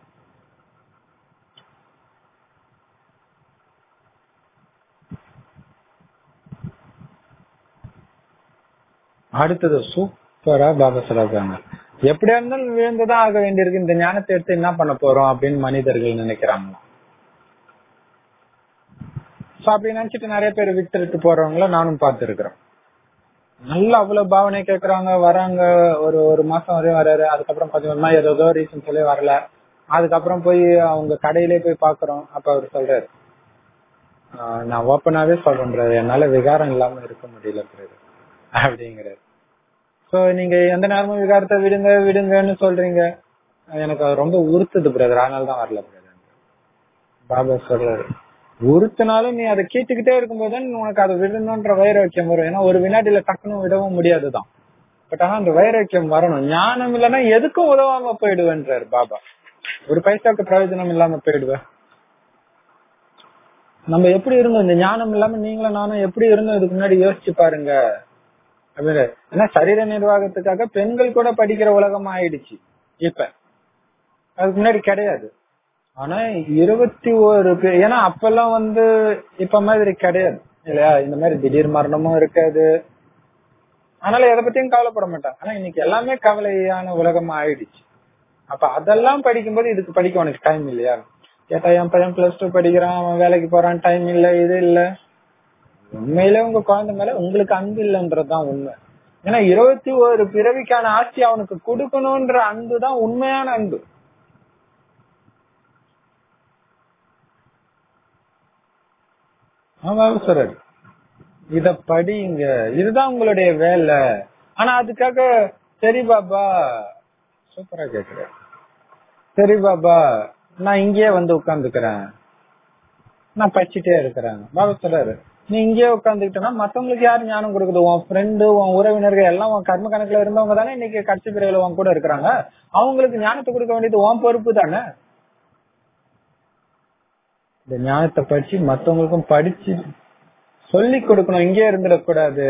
அடுத்தது சூப்பரா பாபா சொல்றாங்க எப்படியா இருந்தாலும் விழுந்துதான் ஆக வேண்டியிருக்கு இந்த ஞானத்தை எடுத்து என்ன பண்ண போறோம் அப்படின்னு மனிதர்கள் நினைக்கிறாங்க சோ அப்படி நினைச்சிட்டு நிறைய பேர் விட்டுட்டு போறவங்கள நானும் பார்த்திருக்கிறேன் நல்லா அவ்வளவு பாவனை கேக்குறாங்க வராங்க ஒரு ஒரு மாசம் வரையும் வராரு அதுக்கப்புறம் கொஞ்சமா ஏதோ ரீசன் சொல்லி வரல அதுக்கப்புறம் போய் அவங்க கடையிலே போய் பாக்குறோம் அப்ப அவர் சொல்றாரு ஆஹ் நான் ஓப்பனாவே சொல்றேன் என்னால விகாரம் இல்லாம இருக்க முடியல அப்படிங்கிறாரு சோ நீங்க எந்த நேரமும் விகாரத்தை விடுங்க விடுங்கன்னு சொல்றீங்க எனக்கு அது ரொம்ப உறுத்துது பிரதர் அதனால தான் வரல பிரதர் பாபா சொல்றாரு உறுத்தினாலும் நீ அதை கேட்டுக்கிட்டே இருக்கும்போது உனக்கு அதை விடணும்ன்ற வைராக்கியம் வரும் ஏன்னா ஒரு வினாடியில டக்குன்னு விடவும் முடியாதுதான் பட் ஆனா அந்த வைராக்கியம் வரணும் ஞானம் இல்லைன்னா எதுக்கும் உதவாம போயிடுவேன்றாரு பாபா ஒரு பைசாக்கு பிரயோஜனம் இல்லாம போயிடுவேன் நம்ம எப்படி இருந்தோம் இந்த ஞானம் இல்லாம நீங்களும் நானும் எப்படி இருந்தோம் இதுக்கு முன்னாடி யோசிச்சு பாருங்க அப்படின்னு ஏன்னா சரீர நிர்வாகத்துக்காக பெண்கள் கூட படிக்கிற உலகம் ஆயிடுச்சு இப்ப அதுக்கு முன்னாடி கிடையாது ஆனா இருபத்தி ஒரு பேர் ஏன்னா அப்பெல்லாம் வந்து இப்ப மாதிரி கிடையாது இல்லையா இந்த மாதிரி திடீர் மரணமும் இருக்காது அதனால எதை பத்தியும் கவலைப்பட மாட்டாங்க ஆனா இன்னைக்கு எல்லாமே கவலையான உலகம் ஆயிடுச்சு அப்ப அதெல்லாம் படிக்கும்போது இதுக்கு படிக்க உனக்கு டைம் இல்லையா கேட்டா என் பையன் பிளஸ் டூ படிக்கிறான் அவன் வேலைக்கு போறான் டைம் இல்ல இது இல்ல உண்மையிலே உங்க குழந்தை மேல உங்களுக்கு அன்பு இல்லைன்றதுதான் உண்மை ஏன்னா இருபத்தி ஒரு பிறவிக்கான ஆட்சி அவனுக்கு கொடுக்கணும்ன்ற அன்பு தான் உண்மையான அன்பு அவசரம் இத படிங்க இதுதான் உங்களுடைய வேலை ஆனா அதுக்காக சரி பாபா சூப்பரா கேக்குறேன் சரி பாபா நான் இங்கேயே வந்து உட்கார்ந்துக்கிறேன் நான் படிச்சுட்டே இருக்கிறாங்க பாபா சொல்றாரு நீ இங்கேயே உட்காந்துக்கிட்டனா மத்தவங்களுக்கு யாரு ஞானம் கொடுக்குது உன் ஃப்ரெண்டு உன் உறவினர்கள் எல்லாம் உன் கர்ம கணக்குல இருந்தவங்க தானே இன்னைக்கு கட்சி பிரிவுல உன் கூட இருக்கிறாங்க அவங்களுக்கு ஞானத்தை கொடுக்க வேண்டியது உன் பொறுப்பு தானே இந்த ஞானத்தை படிச்சு மத்தவங்களுக்கும் படிச்சு சொல்லி கொடுக்கணும் இங்கே இருந்துடக்கூடாது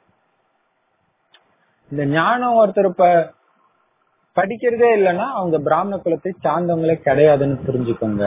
இந்த ஞானம் ஒருத்தர் ப படிக்கிறதே இல்லைன்னா அவங்க பிராமண குலத்தை சார்ந்தவங்களே கிடையாதுன்னு புரிஞ்சுக்கோங்க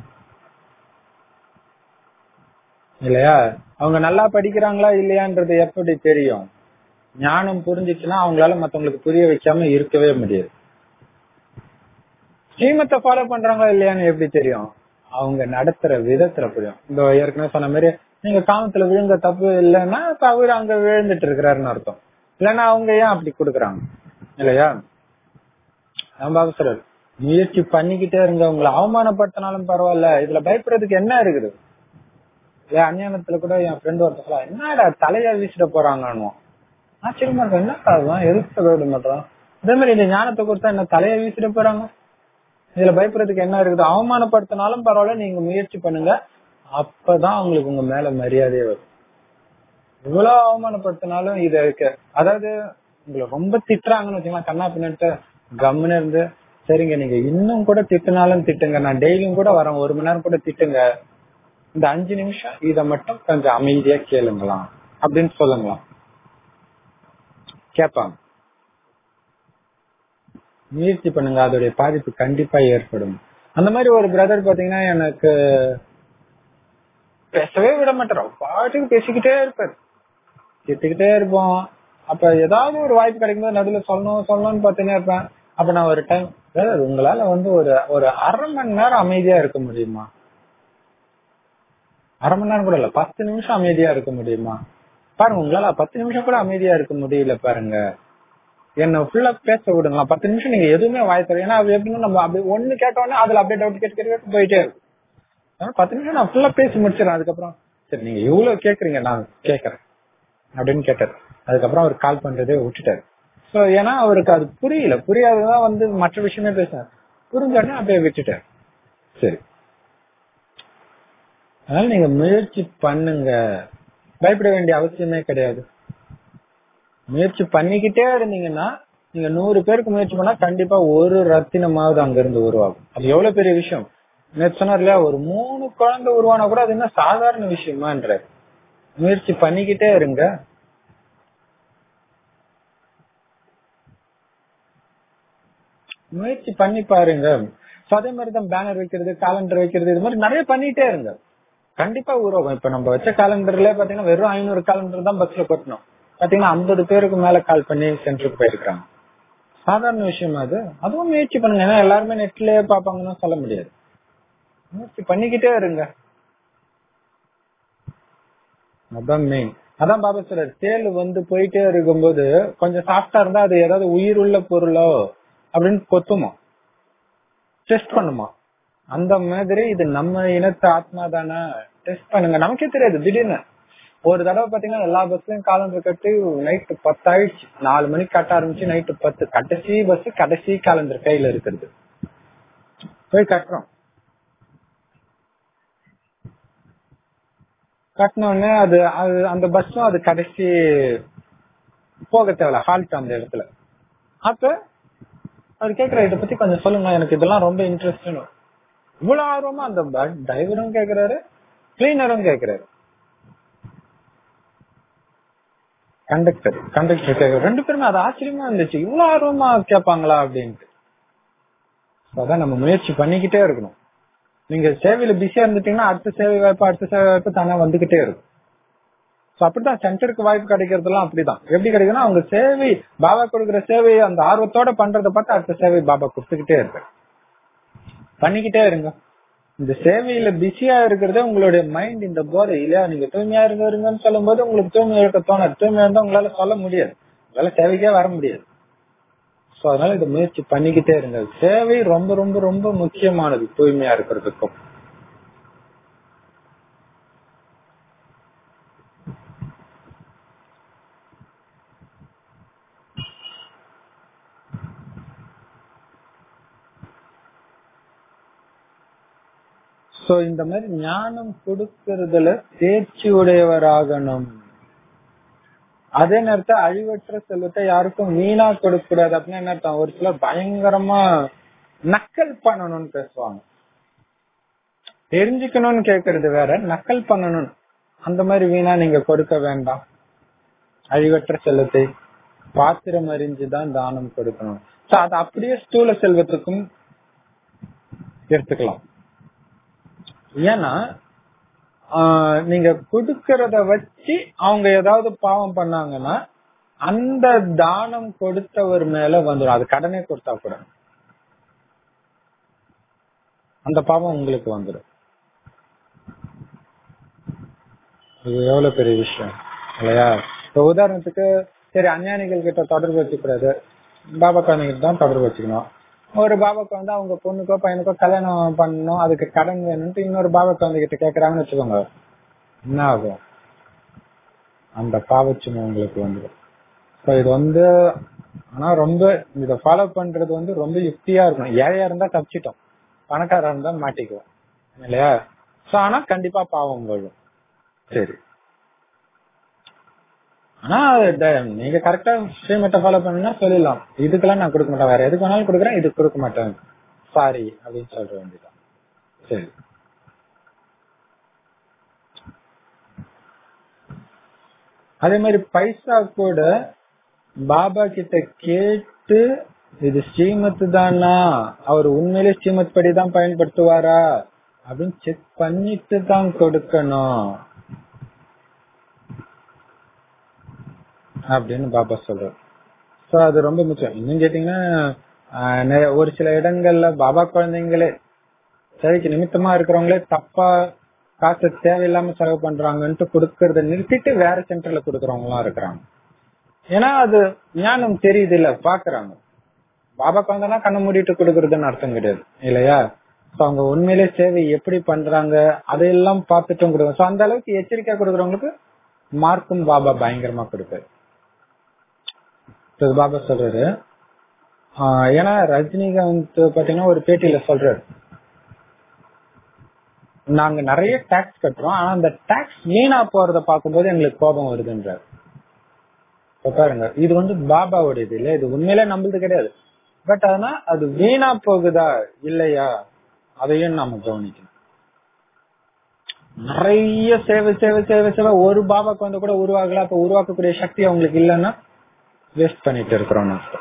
இல்லையா அவங்க நல்லா படிக்கிறாங்களா இல்லையான்றது எப்படி தெரியும் ஞானம் புரிஞ்சிச்சுன்னா அவங்களால மத்தவங்களுக்கு புரிய வைக்காம இருக்கவே முடியாது ஸ்ரீமத்தை ஃபாலோ பண்றாங்களா இல்லையான்னு எப்படி தெரியும் அவங்க நடத்துற விதத்துல புரியும் இந்த ஏற்கனவே சொன்ன மாதிரி நீங்க காமத்துல விழுந்த தப்பு இல்லைன்னா அவர் அங்க விழுந்துட்டு இருக்கிறாருன்னு அர்த்தம் இல்லைன்னா அவங்க ஏன் அப்படி கொடுக்குறாங்க இல்லையா நம்ம அவசரம் முயற்சி பண்ணிக்கிட்டே இருங்க உங்களை அவமானப்படுத்தினாலும் பரவாயில்ல இதுல பயப்படுறதுக்கு என்ன இருக்குது ஏன் அஞ்ஞானத்துல கூட என் ஃப்ரெண்ட் ஒருத்தர் சொல்ல என்னடா தலையா வீசிட போறாங்கன்னு ஆச்சரியமா இருக்கும் என்ன காரணம் எதுக்கு விட மாட்டோம் அதே மாதிரி இந்த ஞானத்தை கொடுத்தா என்ன தலையா வீசிட போறாங்க இதுல பயப்படுறதுக்கு என்ன இருக்குது அவமானப்படுத்தினாலும் பரவாயில்ல நீங்க முயற்சி பண்ணுங்க அப்பதான் உங்களுக்கு உங்க மேல மரியாதையே வரும் இவ்வளவு அவமானப்படுத்தினாலும் இது இருக்கு அதாவது உங்களை ரொம்ப திட்டுறாங்கன்னு வச்சுக்கலாம் கண்ணா பின்னிட்டு கம்முன்னு இருந்து சரிங்க நீங்க இன்னும் கூட திட்டுனாலும் திட்டுங்க நான் டெய்லியும் கூட வரேன் ஒரு மணி நேரம் கூட திட்டுங்க இந்த அஞ்சு நிமிஷம் இத மட்டும் கொஞ்சம் அமைதியா கேளுங்களாம் அப்படின்னு சொல்லுங்களாம் கேட்பாங்க முயற்சி பண்ணுங்க அதோடைய பாதிப்பு கண்டிப்பா ஏற்படும் அந்த மாதிரி ஒரு பிரதர் பாத்தீங்கன்னா எனக்கு பேசவே விட மாட்டார் பாட்டுக்கு பேசிக்கிட்டே இருப்பாரு திட்டுக்கிட்டே இருப்போம் அப்ப ஏதாவது ஒரு வாய்ப்பு கிடைக்கும்போது நடுவுல சொல்லணும் சொல்லணும்னு பார்த்துனே இருப்பேன் அப்ப நான் ஒரு டைம் உங்களால வந்து ஒரு ஒரு அரை மணி நேரம் அமைதியா இருக்க முடியுமா அரை மணி நேரம் கூட இல்ல பத்து நிமிஷம் அமைதியா இருக்க முடியுமா பாருங்க உங்களால பத்து நிமிஷம் கூட அமைதியா இருக்க முடியல பாருங்க என்ன ஃபுல்லா பேச விடுங்களா பத்து நிமிஷம் நீங்க எதுவுமே வாய் தரும் ஏன்னா அது எப்படின்னா நம்ம அப்படி ஒண்ணு கேட்டோடனே அதுல அப்படியே டவுட் கேட்டு கேட்டு கேட்டு போயிட்டே இருக்கும் அதனால பத்து நிமிஷம் நான் ஃபுல்லா பேசி முடிச்சிடறேன் அதுக்கப்புறம் சரி நீங்க இவ்வளவு கேக்குறீங்க நான் கேக்குறேன் அப்படின்னு கேட்டாரு அதுக்கப்புறம் அவர் கால் பண்றதே விட்டுட்டாரு சோ ஏன்னா அவருக்கு அது புரியல புரியாததான் வந்து மற்ற விஷயமே பேசினார் புரிஞ்சோடனே அப்படியே விட்டுட்டாரு சரி அதனால நீங்க முயற்சி பண்ணுங்க பயப்பட வேண்டிய அவசியமே கிடையாது முயற்சி பண்ணிக்கிட்டே இருந்தீங்கன்னா நீங்க நூறு பேருக்கு முயற்சி பண்ணா கண்டிப்பா ஒரு ரத்தினமாவது அங்க இருந்து உருவாகும் அது எவ்வளவு பெரிய விஷயம் நேற்று சொன்னார் இல்லையா ஒரு மூணு குழந்தை உருவானா கூட அது என்ன சாதாரண விஷயமான்ற முயற்சி பண்ணிக்கிட்டே இருங்க முயற்சி பண்ணி பாருங்க அதே மாதிரிதான் பேனர் வைக்கிறது காலண்டர் வைக்கிறது இது மாதிரி நிறைய பண்ணிட்டே இருங்க கண்டிப்பா உருவாகும் இப்ப நம்ம வச்ச காலண்டர்ல பாத்தீங்கன்னா வெறும் ஐநூறு காலண்டர் தான் பஸ்ல கொட்டணும் பாத்தீங்கன்னா ஐம்பது பேருக்கு மேல கால் பண்ணி சென்டருக்கு போயிருக்காங்க சாதாரண விஷயம் அது அதுவும் முயற்சி பண்ணுங்க ஏன்னா எல்லாருமே நெட்லயே பாப்பாங்கன்னு சொல்ல முடியாது முயற்சி பண்ணிக்கிட்டே இருங்க அதான் மெயின் அதான் பாபா சார் தேல் வந்து போயிட்டே இருக்கும்போது கொஞ்சம் சாஃப்டா இருந்தா அது ஏதாவது உயிர் உள்ள பொருளோ அப்படின்னு கொத்துமா டெஸ்ட் பண்ணுமா அந்த மாதிரி இது நம்ம இனத்து ஆத்மா தானே டெஸ்ட் பண்ணுங்க நமக்கே தெரியாது திடீர்னு ஒரு தடவை பாத்தீங்கன்னா எல்லா பஸ்லயும் காலண்டர் கட்டி நைட்டு பத்து ஆயிடுச்சு நாலு மணிக்கு கட்ட ஆரம்பிச்சு நைட்டு பத்து கடைசி பஸ் கடைசி காலண்டர் கையில இருக்கிறது போய் கட்டுறோம் கட்டின உடனே அது அது அந்த பஸ்ஸும் அது கடைசி போக தேவையில்ல ஹால்ட் அந்த இடத்துல அப்ப அவர் கேக்குற இதை பத்தி கொஞ்சம் சொல்லுங்க எனக்கு இதெல்லாம் ரொம்ப இன்ட்ரெஸ்ட் இவ்வளவு ஆர்வமா அந்த டிரைவரும் கேக்குறாரு கிளீனரும் கேக்குறாரு கண்டக்டர் கண்டக்டர் கேக்குறாரு ரெண்டு பேருமே அது ஆச்சரியமா இருந்துச்சு இவ்வளவு ஆர்வமா கேட்பாங்களா அப்படின்ட்டு அதான் நம்ம முயற்சி பண்ணிக்கிட்டே இருக்கணும் நீங்க சேவையில பிஸியா இருந்துட்டீங்கன்னா அடுத்த சேவை வாய்ப்பு அடுத்த சேவை வாய்ப்பு தானே வந்துகிட்டே இருக்கும் சோ அப்படிதான் சென்டருக்கு வாய்ப்பு கிடைக்கிறதுலாம் அப்படிதான் எப்படி கிடைக்குதுன்னா அவங்க சேவை பாபா கொடுக்குற சேவையை அந்த ஆர்வத்தோட பண்றதை பார்த்து அடுத்த சேவை பாபா கொடுத்துக்கிட்டே இருக்கு பண்ணிக்கிட்டே இருங்க இந்த சேவையில பிஸியா இருக்கிறதே உங்களுடைய மைண்ட் இந்த போதை இல்லையா நீங்க தூய்மையா இருங்கன்னு சொல்லும் போது உங்களுக்கு தூய்மை இருக்க தோணாது தூய்மையா இருந்தா உங்களால சொல்ல முடியாது உங்களால சேவைக்கே வர முடியாது சோ அதனால இதை முயற்சி பண்ணிக்கிட்டே இருங்க சேவை ரொம்ப ரொம்ப ரொம்ப முக்கியமானது தூய்மையா இருக்கிறதுக்கும் சோ இந்த மாதிரி ஞானம் கொடுக்கறதுல தேர்ச்சி உடையவராகணும் அதே நேரத்துல அழிவற்ற செல்வத்தை யாருக்கும் வீணா கொடுக்க கூடாது அப்படின்னு என்ன அர்த்தம் ஒரு சிலர் பயங்கரமா நக்கல் பண்ணணும்னு பேசுவாங்க தெரிஞ்சுக்கணும்னு கேக்குறது வேற நக்கல் பண்ணணும் அந்த மாதிரி வீணா நீங்க கொடுக்க வேண்டாம் அழிவற்ற செல்வத்தை பாத்திரம் அறிஞ்சுதான் தானம் கொடுக்கணும் சோ அது அப்படியே ஸ்தூல செல்வத்துக்கும் எடுத்துக்கலாம் ஏன்னா ஆஹ் நீங்க கொடுக்கறத வச்சு அவங்க ஏதாவது பாவம் பண்ணாங்கன்னா அந்த தானம் கொடுத்தவர் மேல வந்துடும் அது கடனே கொடுத்தா கூட அந்த பாவம் உங்களுக்கு வந்துடும் இது எவ்வளவு பெரிய விஷயம் இல்லையா இப்ப உதாரணத்துக்கு சரி அஞ்ஞானிகள் கிட்ட தொடர்பு வச்சுக்கூடாது பாபா குழந்தைகிட்ட தான் தொடர்பு வச்சுக்கணும் ஒரு பாபாக்கு வந்து அவங்க பொண்ணுக்கோ பையனுக்கோ கல்யாணம் பண்ணணும் அதுக்கு கடன் வேணும்ட்டு இன்னொரு பாபா குழந்தை கிட்ட கேக்குறாங்கன்னு வச்சுக்கோங்க என்ன ஆகும் அந்த பாவச்சுமை உங்களுக்கு வந்துடும் So இது வந்து ஆனா ரொம்ப இத ஃபாலோ பண்றது வந்து ரொம்ப யுக்தியா இருக்கும் ஏழையா இருந்தா தப்பிச்சிட்டோம் பணக்காரா இருந்தா மாட்டிக்குவோம் இல்லையா சோ ஆனா கண்டிப்பா பாவம் வரும் சரி ஆனா இந்த- நீங்க கரெக்டா ஸ்ரீமத்தை ஃபாலோ பண்ணா சொல்லிடலாம் இதுக்கெல்லாம் நான் கொடுக்க மாட்டேன் வேற எதுக்கு வேணாலும் கொடுக்குறேன் இதுக்கு கொடுக்க மாட்டேன் சாரி அப்படின்னு சொல்ற வேண்டியதான் சரி அதே மாதிரி பைசா கூட பாபா கிட்ட கேட்டு இது ஸ்ரீமத் தானா அவர் உண்மையிலே ஸ்ரீமத் படி தான் பயன்படுத்துவாரா அப்படின்னு செக் பண்ணிட்டு தான் கொடுக்கணும் அப்படின்னு பாபா சொல்றாரு சோ அது ரொம்ப முக்கியம் இன்னும் கேட்டீங்கன்னா ஆஹ், நிறைய- ஒரு சில இடங்கள்ல பாபா குழந்தைங்களே சரிக்கு நிமித்தமா இருக்கிறவங்களே தப்பா காசு தேவையில்லாம செலவு பண்றாங்கன்ட்டு கொடுக்கறத நிறுத்திட்டு வேற சென்டர்ல கொடுக்கறவங்க எல்லாம் இருக்கிறாங்க ஏன்னா அது ஞானம் தெரியுது இல்ல பாக்குறாங்க பாபா குழந்தைனா கண்ணை மூடிட்டு கொடுக்கறதுன்னு அர்த்தம் கிடையாது இல்லையா So அவங்க உண்மையிலே சேவை எப்படி பண்றாங்க அதையெல்லாம் பார்த்துட்டும் கொடுங்க சோ அந்த அளவுக்கு எச்சரிக்கை கொடுக்கறவங்களுக்கு மார்க்கும் பாபா பயங்கரமா கொடுப்பாரு So பாபா சொல்றாரு ஆஹ் ஏன்னா ரஜினிகாந்த் பாத்தீங்கன்னா ஒரு பேட்டியில சொல்றாரு நாங்க நிறைய டாக்ஸ் கட்டுறோம் ஆனா அந்த டாக்ஸ் வீணா போறத பார்க்கும்போது எங்களுக்கு கோபம் வருதுன்றார் இப்ப பாருங்க இது வந்து பாபாவோட இது இல்ல இது உண்மையிலே நம்மளது கிடையாது பட் ஆனா அது வீணா போகுதா இல்லையா அதையும் நாம கவனிக்கணும் நிறைய சேவை சேவை சேவை சேவை ஒரு பாபாக்கு வந்து கூட உருவாகல அப்ப உருவாக்கக்கூடிய சக்தி அவங்களுக்கு இல்லைன்னா வேஸ்ட் பண்ணிட்டு இருக்கிறோம் அர்த்தம்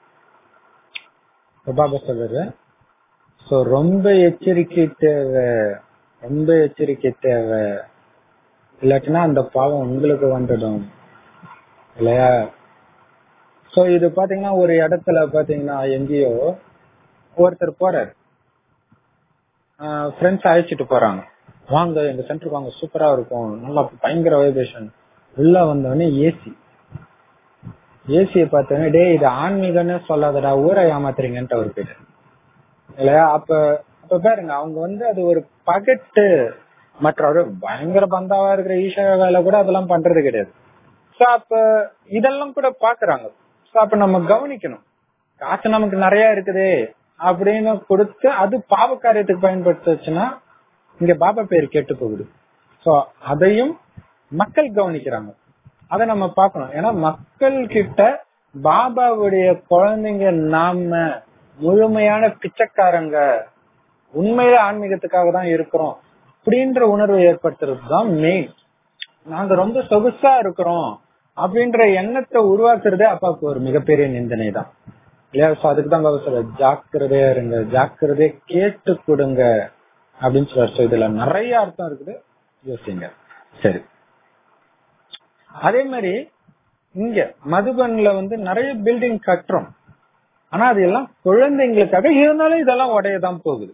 இப்ப பாபா சொல்றாரு சோ ரொம்ப எச்சரிக்கை தேவை ரொம்ப எச்சரிக்கை தேவை இல்லாட்டினா அந்த பாவம் உங்களுக்கு வந்துடும் இல்லையா சோ இது பாத்தீங்கன்னா ஒரு இடத்துல பாத்தீங்கன்னா எங்கேயோ ஒருத்தர் போறாரு ஃப்ரெண்ட்ஸ் அழைச்சிட்டு போறாங்க வாங்க எங்க சென்டருக்கு வாங்க சூப்பரா இருக்கும் நல்லா பயங்கர வைப்ரேஷன் உள்ள வந்தவொடனே ஏசி ஏசியை பார்த்தவொடனே டேய் இது ஆன்மீகம்னு சொல்லாதடா ஊரை ஏமாத்துறீங்கன்ட்டு அவர் பேரு இல்லையா அப்ப அப்ப பாருங்க அவங்க வந்து அது ஒரு பகட்டு மற்றவர் பயங்கர பந்தாவா இருக்கிற ஈஷா வேலை கூட அதெல்லாம் பண்றது கிடையாது சோ அப்ப இதெல்லாம் கூட பாக்குறாங்க சோ அப்ப நம்ம கவனிக்கணும் காசு நமக்கு நிறைய இருக்குதே அப்படின்னு கொடுத்து அது பாவ காரியத்துக்கு பயன்படுத்துச்சுன்னா இங்க பாபா பேர் கேட்டு போகுது சோ அதையும் மக்கள் கவனிக்கிறாங்க அதை நம்ம பார்க்கணும் ஏன்னா மக்கள் கிட்ட பாபாவுடைய குழந்தைங்க நாம முழுமையான பிச்சைக்காரங்க உண்மையில ஆன்மீகத்துக்காக தான் இருக்கிறோம் அப்படின்ற உணர்வை ஏற்படுத்துறது தான் மெயின் நாங்க ரொம்ப சொகுசா இருக்கிறோம் அப்படின்ற எண்ணத்தை உருவாக்குறதே அப்பாவுக்கு ஒரு மிகப்பெரிய நிந்தனை தான் இல்லையா சோ அதுக்கு தான் பாபா சொல்ற ஜாக்கிரதையா இருங்க ஜாக்கிரதையா கேட்டு கொடுங்க அப்படின்னு சொல்றாரு So இதுல நிறைய அர்த்தம் இருக்குது யோசிங்க சரி அதே மாதிரி இங்க மதுபன்ல வந்து நிறைய பில்டிங் கட்டுறோம் ஆனா அது எல்லாம் குழந்தைங்களுக்காக இருந்தாலும் இதெல்லாம் உடையதான் போகுது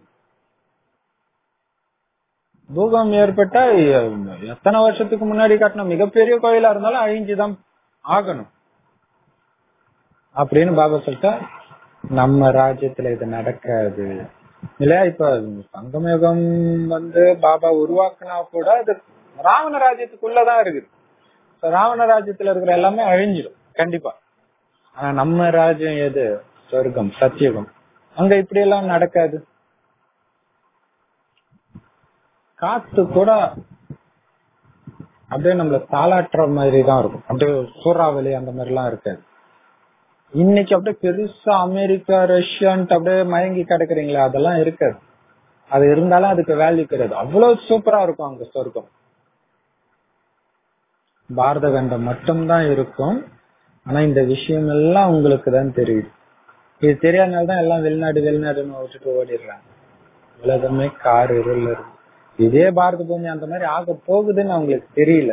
பூகம் ஏற்பட்டா எ- எத்தனை வருஷத்துக்கு முன்னாடி கட்டின மிகப்பெரிய கோயிலா இருந்தாலும் அழிஞ்சுதான் ஆகணும் அப்படின்னு பாபா சொல்லிட்டா நம்ம ராஜ்யத்துல இது நடக்காது இல்லையா இப்ப சங்கமயுகம் வந்து பாபா உருவாக்குனா கூட அது ராவண ராஜ்யத்துக்குள்ளதான் இருக்குது So, ராவண ராஜ்யத்துல இருக்கிற எல்லாமே அழிஞ்சிடும் கண்டிப்பா ஆனா நம்ம ராஜ்யம் எது சொர்க்கம் சத்தியுகம் அங்க இப்படி எல்லாம் நடக்காது காத்து கூட அப்படியே நம்மள தாளாட்டுற மாதிரி தான் இருக்கும் அப்படியே சூறாவளி அந்த மாதிரி எல்லாம் இருக்காது இன்னைக்கு அப்படியே பெருசா அமெரிக்கா ரஷ்யான்ட்டு அப்படியே மயங்கி கிடக்குறீங்களா அதெல்லாம் இருக்காது அது இருந்தாலும் அதுக்கு வேல்யூ கிடையாது அவ்வளவு சூப்பரா இருக்கும் அங்க சொர்க்கம் பாரத கண்டம் மட்டும்தான் இருக்கும் ஆனா இந்த விஷயம் எல்லாம் உங்களுக்கு தான் தெரியுது இது தெரியாதனால தான் எல்லாம் வெளிநாடு வெளிநாடுன்னு விட்டுட்டு ஓடிடுறாங்க உலகமே கார் இருள் இருக்கு இதே பாரத பூமி அந்த மாதிரி ஆக போகுதுன்னு அவங்களுக்கு தெரியல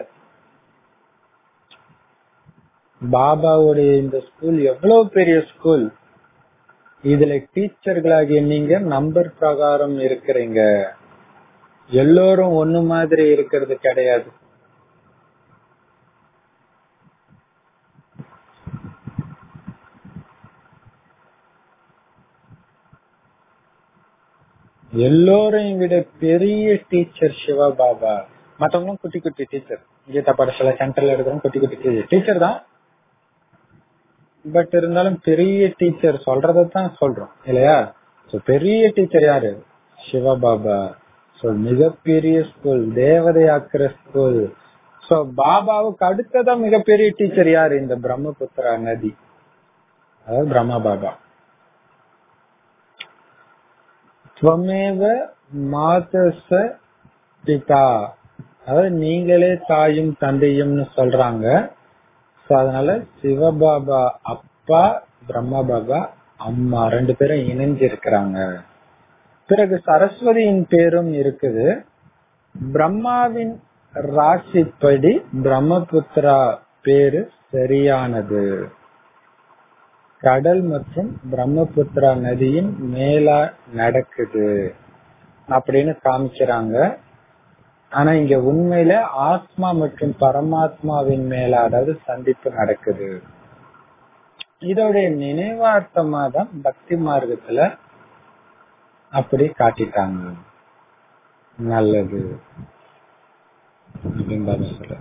பாபாவுடைய இந்த ஸ்கூல் எவ்வளவு பெரிய ஸ்கூல் இதுல டீச்சர்களாகிய நீங்க நம்பர் பிரகாரம் இருக்கிறீங்க எல்லோரும் ஒண்ணு மாதிரி இருக்கிறது கிடையாது எல்லோரையும் விட பெரிய டீச்சர் சிவா பாபா மத்தவங்களும் குட்டி குட்டி டீச்சர் கீதா பாடசாலை சென்டர்ல இருக்கிறவங்க குட்டி குட்டி டீச்சர் டீச்சர் தான் பட் இருந்தாலும் பெரிய டீச்சர் சொல்றதான் சொல்றோம் இல்லையா சோ பெரிய டீச்சர் யாரு சிவா பாபா சோ மிகப்பெரிய ஸ்கூல் தேவதையாக்குற ஸ்கூல் சோ பாபாவுக்கு அடுத்ததான் மிகப்பெரிய டீச்சர் யாரு இந்த பிரம்மபுத்திரா நதி அதாவது பிரம்மா பாபா ஸ்வமேவ மாதச பிதா அதாவது நீங்களே தாயும் தந்தையும்னு சொல்றாங்க சோ அதனால சிவபாபா அப்பா பிரம்மா பாபா அம்மா ரெண்டு பேரும் இணைஞ்சு இருக்கிறாங்க பிறகு சரஸ்வதியின் பேரும் இருக்குது பிரம்மாவின் ராசிப்படி பிரம்மபுத்திரா பேரு சரியானது கடல் மற்றும் பிரம்மபுத்திரா நதியின் மேலா நடக்குது அப்படின்னு காமிக்கிறாங்க ஆனா இங்க உண்மையில ஆத்மா மற்றும் பரமாத்மாவின் மேல அதாவது சந்திப்பு நடக்குது இதோடைய நினைவார்த்தமா தான் பக்தி மார்க்கத்துல அப்படி காட்டிட்டாங்க நல்லது அப்படின்னு பாபா சொல்ற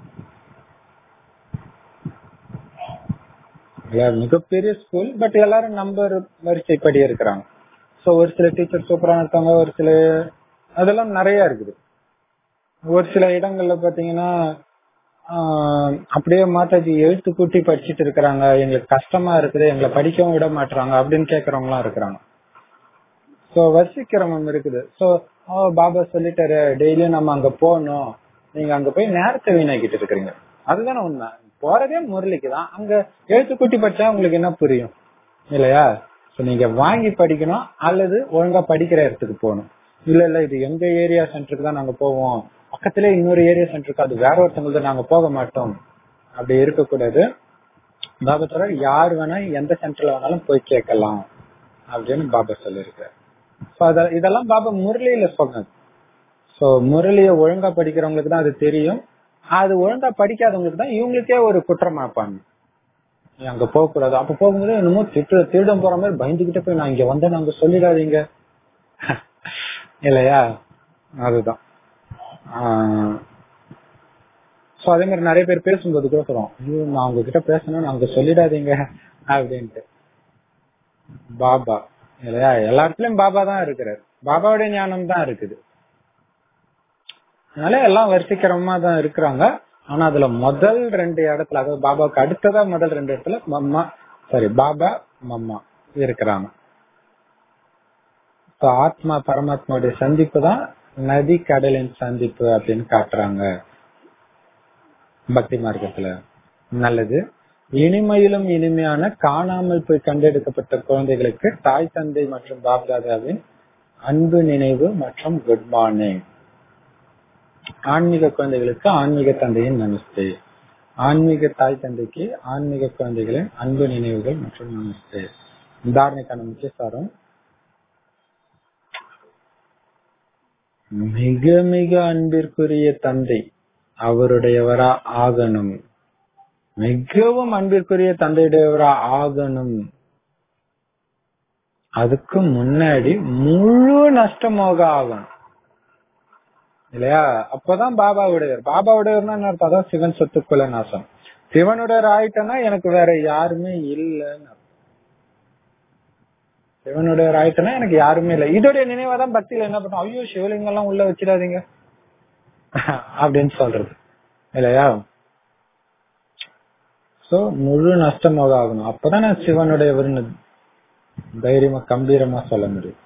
மிகப்பெரிய ஸ்கூல் பட் எல்லாரும் நம்பர் வரிசைப்படி இருக்கிறாங்க சோ ஒரு சில டீச்சர் சூப்பரா இருக்காங்க ஒரு சில அதெல்லாம் நிறைய இருக்குது ஒரு சில இடங்கள்ல பாத்தீங்கன்னா அப்படியே மாதாஜி எழுத்து கூட்டி படிச்சுட்டு இருக்கிறாங்க எங்களுக்கு கஷ்டமா இருக்குது எங்களை படிக்கவும் விட மாட்டாங்க அப்படின்னு கேக்குறவங்க எல்லாம் இருக்கிறாங்க சோ வசிக்கிரமம் இருக்குது சோ பாபா சொல்லிட்டாரு டெய்லியும் நம்ம அங்க போகணும் நீங்க அங்க போய் நேரத்தை வீணாக்கிட்டு இருக்கிறீங்க அதுதானே உண்மை போறதே முரளிக்கு தான் அங்க எழுத்து கூட்டி படிச்சா உங்களுக்கு என்ன புரியும் இல்லையா சோ நீங்க வாங்கி படிக்கணும் அல்லது ஒழுங்கா படிக்கிற இடத்துக்கு போகணும் இல்ல இல்ல இது எங்க ஏரியா சென்டருக்கு தான் நாங்க போவோம் பக்கத்துல இன்னொரு ஏரியா சென்டருக்கு அது வேற ஒருத்தவங்களுக்கு நாங்க போக மாட்டோம் அப்படி இருக்கக்கூடாது பாபா சொல்ற யார் வேணா எந்த சென்டர்ல வேணாலும் போய் கேட்கலாம் அப்படின்னு பாபா சொல்லியிருக்காரு இதெல்லாம் பாபா முரளியில சொன்னது சோ முரளிய ஒழுங்கா படிக்கிறவங்களுக்கு தான் அது தெரியும் அது ஒழுங்கா படிக்காதவங்களுக்கு தான் இவங்களுக்கே ஒரு குற்றம் ஆப்பாங்க நீ அங்க போக கூடாது அப்ப போகும்போது என்னமோ திட்டு திருடம் போற மாதிரி பயந்துகிட்டே போய் நான் இங்க வந்தேன் அங்க சொல்லிடாதீங்க இல்லையா அதுதான் சோ அதே மாதிரி நிறைய பேர் பேசும்போது கூட சொல்றோம் ஐயோ நான் உங்ககிட்ட பேசணும் அங்க சொல்லிடாதீங்க அப்படின்ட்டு பாபா இல்லையா எல்லா இடத்துலயும் பாபா தான் இருக்கிறார் பாபாவுடைய ஞானம் தான் இருக்குது அதனால எல்லாம் வரிசைக்கிரமா தான் இருக்கிறாங்க ஆனா அதுல முதல் ரெண்டு இடத்துல அதாவது பாபாவுக்கு அடுத்ததா முதல் ரெண்டு இடத்துல மம்மா சாரி பாபா மம்மா இருக்கிறாங்க ஆத்மா பரமாத்மாவுடைய சந்திப்பு தான் நதி கடலின் சந்திப்பு அப்படின்னு காட்டுறாங்க பக்தி மார்க்கத்துல நல்லது இனிமையிலும் இனிமையான காணாமல் போய் கண்டெடுக்கப்பட்ட குழந்தைகளுக்கு தாய் தந்தை மற்றும் பாப்தாதாவின் அன்பு நினைவு மற்றும் குட் மார்னிங் ஆன்மீக குழந்தைகளுக்கு ஆன்மீக தந்தையின் நமஸ்தே ஆன்மீக தாய் தந்தைக்கு ஆன்மீக குழந்தைகளின் அன்பு நினைவுகள் மற்றும் நமஸ்தே தாரணைக்கான முக்கிய சாரம் மிக மிக அன்பிற்குரிய தந்தை அவருடையவரா ஆகணும் மிகவும் அன்பிற்குரிய தந்தையுடையவரா ஆகணும் அதுக்கு முன்னாடி முழு நஷ்டமாக ஆகணும் இல்லையா அப்பதான் பாபாவுடையவர் பாபாவுடையவர்னா என்ன அர்த்தம் அதான் சிவன் சொத்துக்குள்ள நாசம் சிவனுடையவர் ஆயிட்டனா எனக்கு வேற யாருமே இல்லைன்னு சிவனுடையவர் ஆயிட்டனா எனக்கு யாருமே இல்லை இதோடைய நினைவாதான் பக்தியில என்ன பண்ணும் ஐயோ சிவலிங்கம் எல்லாம் உள்ள வச்சிடாதீங்க அப்படின்னு சொல்றது இல்லையா சோ முழு நஷ்டமாக ஆகணும் அப்பதான் நான் சிவனுடையவர்னு தைரியமா கம்பீரமா சொல்ல முடியும்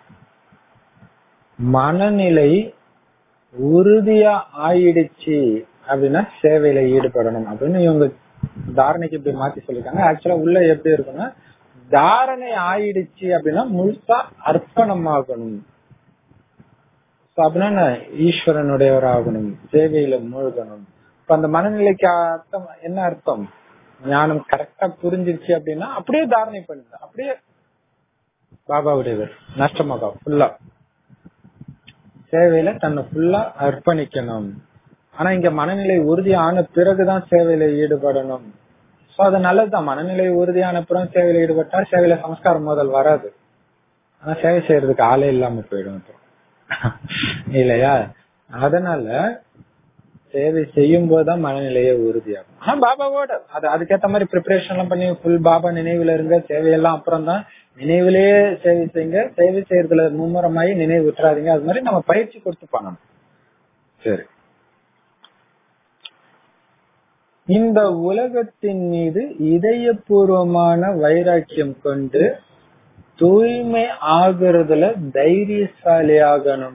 மனநிலை உறுதியா ஆயிடுச்சு அப்படின்னா சேவையில ஈடுபடணும் அப்படின்னு இவங்க தாரணைக்கு இப்படி மாத்தி சொல்லிருக்காங்க ஆக்சுவலா உள்ள எப்படி இருக்குன்னா தாரணை ஆயிடுச்சு அப்படின்னா முழுசா அர்ப்பணமாகணும் So, அப்படின்னா நான் ஈஸ்வரனுடையவர் ஆகணும் சேவையில மூழ்கணும் இப்ப அந்த மனநிலைக்கு அர்த்தம் என்ன அர்த்தம் ஞானம் கரெக்டா புரிஞ்சிருச்சு அப்படின்னா அப்படியே தாரணை பண்ணுது அப்படியே பாபாவுடையவர் நஷ்டமாகா ஃபுல்லா சேவையில தன்னை ஃபுல்லா அர்ப்பணிக்கணும் ஆனா இங்க மனநிலை உறுதி ஆன பிறகுதான் சேவையில ஈடுபடணும் சோ அது நல்லதுதான் மனநிலை உறுதியான பிறகு சேவையில ஈடுபட்டா சேவையில சம்ஸ்காரம் முதல் வராது ஆனா சேவை செய்யறதுக்கு ஆளே இல்லாம போயிடும் அப்புறம். இல்லையா அதனால சேவை செய்யும் போதுதான் மனநிலையே உறுதியாகும் ஆனா பாபாவோட அது அதுக்கேத்த மாதிரி ப்ரிப்பரேஷன் எல்லாம் பண்ணி ஃபுல் பாபா நினைவுல இருங்க சேவையெல்லாம் அப்புறம் தான் நினைவுலயே சேவை செய்யுங்க சேவை செய்யறதுல மும்முரமாயி நினைவு விட்டுறாதீங்க அது மாதிரி நம்ம பயிற்சி கொடுத்து பண்ணணும் சரி இந்த உலகத்தின் மீது இதயபூர்வமான வைராக்கியம் கொண்டு தூய்மை ஆகுறதுல தைரியசாலி ஆகணும்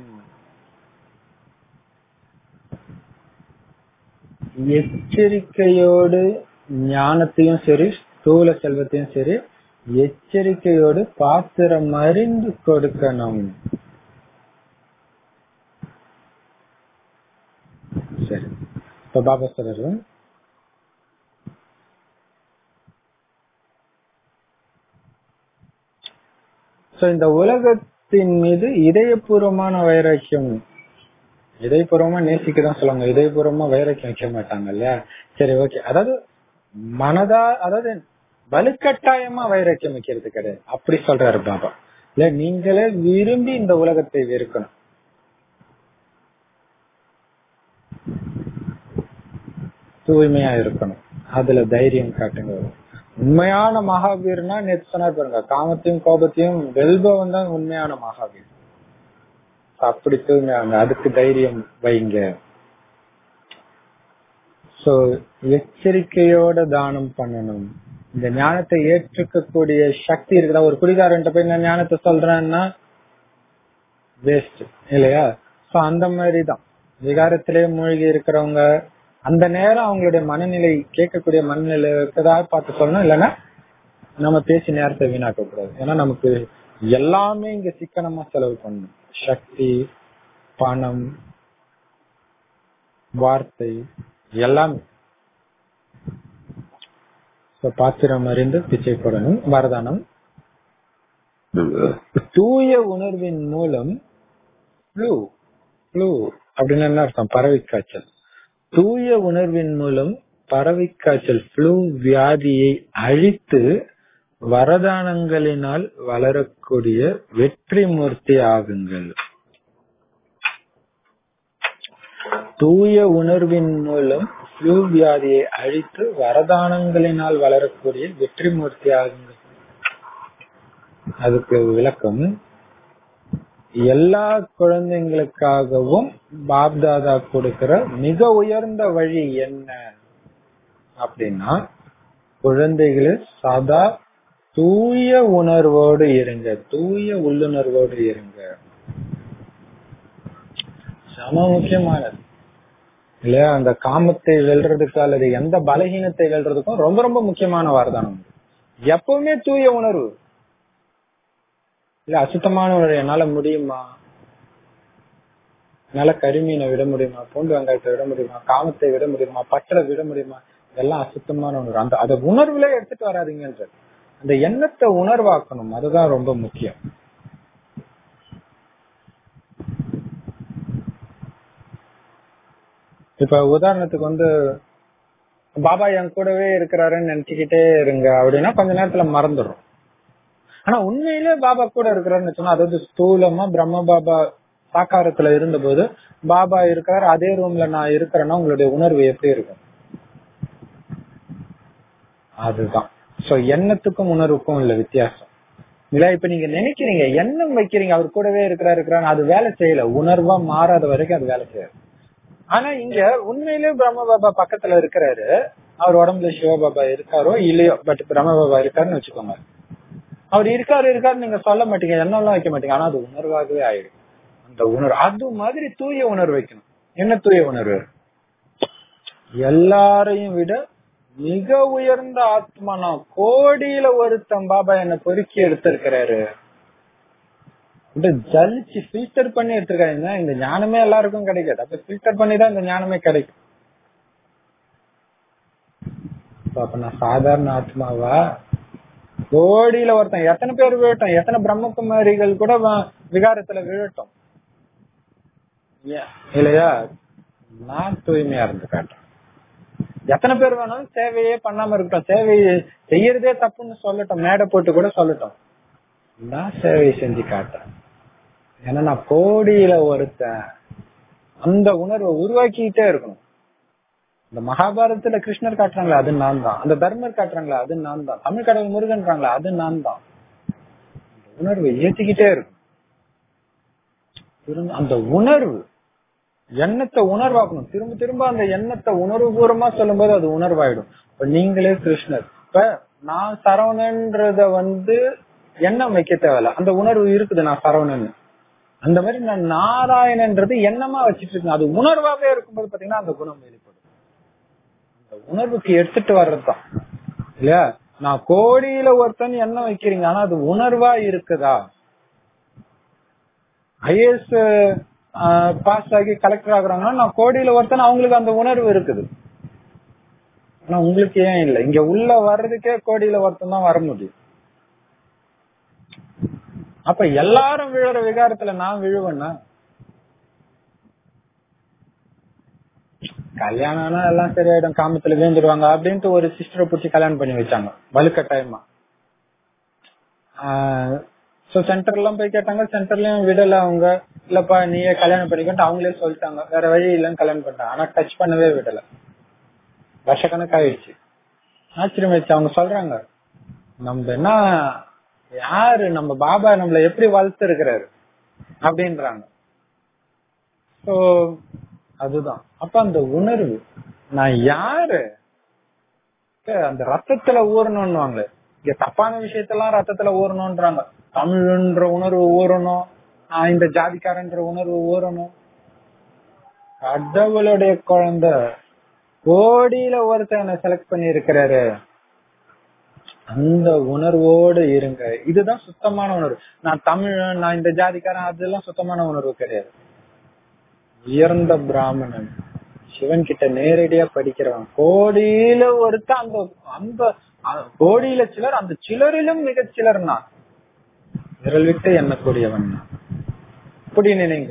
எச்சரிக்கையோடு ஞானத்தையும் சரி ஸ்தூல செல்வத்தையும் சரி எச்சரிக்கையோடு பாத்திரம் அறிந்து கொடுக்கணும் சரி இப்ப பாபா சொல்றாரு சோ இந்த உலகத்தின் மீது இதயபூர்வமான வைராக்கியம் இதயபூர்வமா நேசிக்கதான் சொல்லுவாங்க இதயபூர்வமா வைராக்கியம் வைக்க மாட்டாங்க இல்லையா சரி ஓகே அதாவது மனதா அதாவது வலுக்கட்டாயமா வைராக்கியம் வைக்கிறது கிடையாது அப்படி சொல்றாரு பாபா இல்ல நீங்களே விரும்பி இந்த உலகத்தை வெறுக்கணும் தூய்மையா இருக்கணும் அதுல தைரியம் காட்டுங்க உண்மையான மகாவீர்னா நேற்று சொன்னார் பாருங்க காமத்தையும் கோபத்தையும் வெல்பவன் தான் உண்மையான மகாவீர் அப்படி தூய்மையாங்க அதுக்கு தைரியம் வைங்க சோ எச்சரிக்கையோட தானம் பண்ணணும் இந்த ஞானத்தை ஏற்றுக்கக்கூடிய சக்தி இருக்குதா ஒரு குடிகாரன்ட்ட போய் நான் ஞானத்தை சொல்றேன்னா வேஸ்ட் இல்லையா சோ அந்த மாதிரிதான் விகாரத்திலே மூழ்கி இருக்கிறவங்க அந்த நேரம் அவங்களுடைய மனநிலை கேட்கக்கூடிய மனநிலை இருக்கதா பார்த்து சொல்லணும் இல்லைன்னா நம்ம பேசி நேரத்தை வீணாக்க கூடாது ஏன்னா நமக்கு எல்லாமே இங்க சிக்கனமா செலவு பண்ணணும் சக்தி பணம் வார்த்தை எல்லாமே So, பாத்திரம் அறிந்து பிச்சை போடணும் வரதானம் தூய உணர்வின் மூலம் flu flu அப்படின்னு என்ன அர்த்தம் பறவை காய்ச்சல் தூய உணர்வின் மூலம் பறவை காய்ச்சல் flu வியாதியை அழித்து வரதானங்களினால் வளரக்கூடிய வெற்றி மூர்த்தி ஆகுங்கள் தூய உணர்வின் மூலம் flu வியாதியை அழித்து வரதானங்களினால் வளரக்கூடிய வெற்றி மூர்த்தி ஆகுங்கள் அதுக்கு விளக்கம் எல்லா குழந்தைங்களுக்காகவும் பாப்தாதா கொடுக்கிற மிக உயர்ந்த வழி என்ன அப்படின்னா குழந்தைகள சதா தூய உணர்வோடு இருங்க தூய உள்ளுணர்வோடு இருங்க சம முக்கியமானது இல்லையா அந்த காமத்தை வெல்றதுக்கு அல்லது எந்த பலகீனத்தை வெல்றதுக்கும் ரொம்ப ரொம்ப முக்கியமான வரதானம் எப்பவுமே தூய உணர்வு இல்ல அசுத்தமான உணர்வு என்னால முடியுமா என்னால கரிமீனை விட முடியுமா பூண்டு வெங்காயத்தை விட முடியுமா காமத்தை விட முடியுமா பற்ற விட முடியுமா இதெல்லாம் அசுத்தமான உணர்வு அந்த அந்த உணர்வுல எடுத்துட்டு வராதீங்கன்ற அந்த எண்ணத்தை உணர்வாக்கணும் அதுதான் ரொம்ப முக்கியம் இப்ப உதாரணத்துக்கு வந்து பாபா என் கூடவே இருக்கிறாருன்னு நினைச்சுக்கிட்டே இருங்க அப்படின்னா கொஞ்ச நேரத்துல மறந்துடும் ஆனா உண்மையிலே பாபா கூட இருக்கிறாருன்னு சொன்னா அதாவது ஸ்தூலமா பிரம்ம பாபா சாக்காரத்துல இருந்தபோது பாபா இருக்கிறாரு அதே ரூம்ல நான் இருக்கிறேன்னா உங்களுடைய உணர்வு எப்படி இருக்கும் அதுதான் சோ எண்ணத்துக்கும் உணர்வுக்கும் உள்ள வித்தியாசம் இல்ல இப்ப நீங்க நினைக்கிறீங்க எண்ணம் வைக்கிறீங்க அவர் கூடவே இருக்கிறாரு இருக்கிறான்னு அது வேலை செய்யல உணர்வா மாறாத வரைக்கும் அது வேலை செய்யாது ஆனா இங்க உண்மையிலேயே பிரம்ம பாபா பக்கத்துல இருக்கிறாரு அவர் உடம்புல சிவபாபா இருக்காரோ இல்லையோ பட் பிரம்ம பாபா இருக்காருன்னு வச்சுக்கோங்க அவர் இருக்காரு இருக்காரு நீங்க சொல்ல மாட்டீங்க எண்ணெல்லாம் வைக்க மாட்டீங்க ஆனா அது உணர்வாகவே ஆயிடும் அந்த உணர்வு அது மாதிரி தூய உணர்வு வைக்கணும் என்ன தூய உணர்வு எல்லாரையும் விட மிக உயர்ந்த ஆத்மா நான் கோடியில ஒருத்தன் பாபா என்ன பொறுக்கி எடுத்திருக்கிறாரு இந்த ஜலிச்சு ஃபில்டர் பண்ணி எடுத்திருக்காங்க இந்த ஞானமே எல்லாருக்கும் கிடைக்காது அப்ப ஃபில்டர் பண்ணி தான் இந்த ஞானமே கிடைக்கும் அப்ப நான் சாதாரண ஆத்மாவா கோடியில ஒருத்தன் எத்தனை பேர் விழட்டும் எத்தனை பிரம்மகுமாரிகள் கூட விகாரத்துல விழட்டும் இல்லையா நான் தூய்மையா இருந்து காட்டுறேன் எத்தனை பேர் வேணாலும் சேவையே பண்ணாம இருக்கட்டும் சேவையை செய்யறதே தப்புன்னு சொல்லட்டும் மேடை போட்டு கூட சொல்லட்டும் நான் சேவை செஞ்சு காட்டுறேன் ஏன்னா நான் கோடியில ஒருத்தன் அந்த உணர்வை உருவாக்கிட்டே இருக்கணும் இந்த மகாபாரதத்துல கிருஷ்ணர் காட்டுறாங்களா அது நான் தான் அந்த தர்மர் காட்டுறாங்களா அது நான் தான் தமிழ் கடவுள் முருகன்றாங்களா அது நான் தான் உணர்வை ஏத்திக்கிட்டே இருக்கும் அந்த உணர்வு எண்ணத்தை உணர்வாக்கணும் திரும்ப திரும்ப அந்த எண்ணத்தை உணர்வு பூர்வமா சொல்லும் போது அது உணர்வாயிடும் இப்ப நீங்களே கிருஷ்ணர் இப்ப நான் சரவணன்றத வந்து எண்ணம் வைக்க தேவையில்ல அந்த உணர்வு இருக்குது நான் சரவணன் அந்த மாதிரி நான் நாராயணன்றது எண்ணமா வச்சிட்டு இருக்கேன் அது உணர்வாவே இருக்கும்போது பாத்தீங்கன்னா அந்த குணம் வெளிப்படும் அந்த உணர்வுக்கு எடுத்துட்டு வர்றதுதான் இல்லையா நான் கோடியில ஒருத்தன் எண்ணம் வைக்கிறீங்க ஆனா அது உணர்வா இருக்குதா ஐஏஎஸ் பாஸ் ஆகி கலெக்டர் ஆகுறாங்கன்னா நான் கோடியில ஒருத்தன் அவங்களுக்கு அந்த உணர்வு இருக்குது ஆனா உங்களுக்கு ஏன் இல்ல இங்க உள்ள வர்றதுக்கே கோடியில ஒருத்தன் தான் வர முடியும் அப்ப எல்லாரும் விழுற விகாரத்துல நான் விழுவேன்னா கல்யாணம்னா எல்லாம் சரியாயிடும் காமத்துல விழுந்துடுவாங்க அப்படின்ட்டு ஒரு சிஸ்டரை பிடிச்சி கல்யாணம் பண்ணி வச்சாங்க வலுக்கட்டாயமா சோ சென்டர் எல்லாம் போய் கேட்டாங்க சென்டர்லயும் விடல அவங்க இல்லப்பா நீயே கல்யாணம் பண்ணிக்கிட்டு அவங்களே சொல்லிட்டாங்க வேற வழி இல்லைன்னு கல்யாணம் பண்ணிட்டாங்க ஆனா டச் பண்ணவே விடல வருஷக்கணக்காயிடுச்சு ஆச்சரியம் வச்சு அவங்க சொல்றாங்க நம்ம என்ன யாரு நம்ம பாபா நம்மள எப்படி வளர்த்து இருக்கிறாரு அப்படின்றாங்க சோ அதுதான் அப்ப அந்த உணர்வு நான் யாரு அந்த ரத்தத்துல ஊறணும்னுவாங்க இங்க தப்பான விஷயத்தெல்லாம் ரத்தத்துல ஊறணும்ன்றாங்க தமிழ்ன்ற உணர்வு ஊறணும் இந்த ஜாதிக்காரன்ற உணர்வு ஊறணும் கடவுளுடைய குழந்தை கோடியில ஒருத்தனை செலக்ட் பண்ணி இருக்கிறாரு அந்த உணர்வோடு இருங்க இதுதான் சுத்தமான உணர்வு நான் தமிழ் நான் இந்த ஜாதிக்காரன் அதெல்லாம் சுத்தமான உணர்வு கிடையாது உயர்ந்த பிராமணன் சிவன் கிட்ட நேரடியா படிக்கிறவன் கோடியில ஒருத்த அந்த அந்த கோடியில சிலர் அந்த சிலரிலும் மிக சிலர் நான் விரல் விட்டு எண்ணக்கூடியவன் நான் அப்படி நினைங்க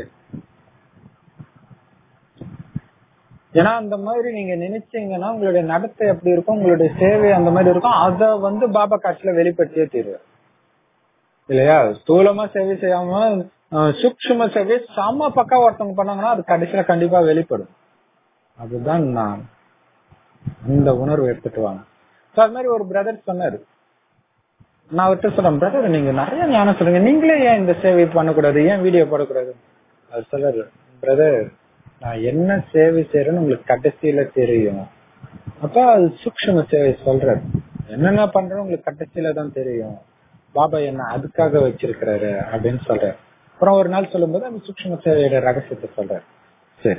ஏன்னா அந்த மாதிரி நீங்க நினைச்சீங்கன்னா உங்களுடைய நடத்தை எப்படி இருக்கும் உங்களுடைய சேவை அந்த மாதிரி இருக்கும் அத வந்து பாபா காட்சியில வெளிப்படுத்தியே தீர்வு இல்லையா ஸ்தூலமா சேவை செய்யாம சூக்ம சேவை சம பக்கா ஒருத்தவங்க பண்ணாங்கன்னா அது கடைசியில கண்டிப்பா வெளிப்படும் அதுதான் நான் இந்த உணர்வு எடுத்துட்டு வாங்க அது மாதிரி ஒரு பிரதர் சொன்னாரு நான் அவர்கிட்ட சொல்றேன் பிரதர் நீங்க நிறைய ஞானம் சொல்லுங்க நீங்களே ஏன் இந்த சேவை பண்ணக்கூடாது ஏன் வீடியோ போடக்கூடாது அவர் சொல்றாரு பிரதர் நான் என்ன சேவை செய்யறேன்னு உங்களுக்கு கடைசியில தெரியும் அப்ப அது சூக்ம சேவை சொல்றாரு என்னென்ன பண்றேன்னு உங்களுக்கு கடைசியில தான் தெரியும் பாபா என்ன அதுக்காக வச்சிருக்கிறாரு அப்படின்னு சொல்றாரு அப்புறம் ஒரு நாள் சொல்லும்போது அந்த சூக்ம சேவையோட ரகசியத்தை சொல்றாரு சரி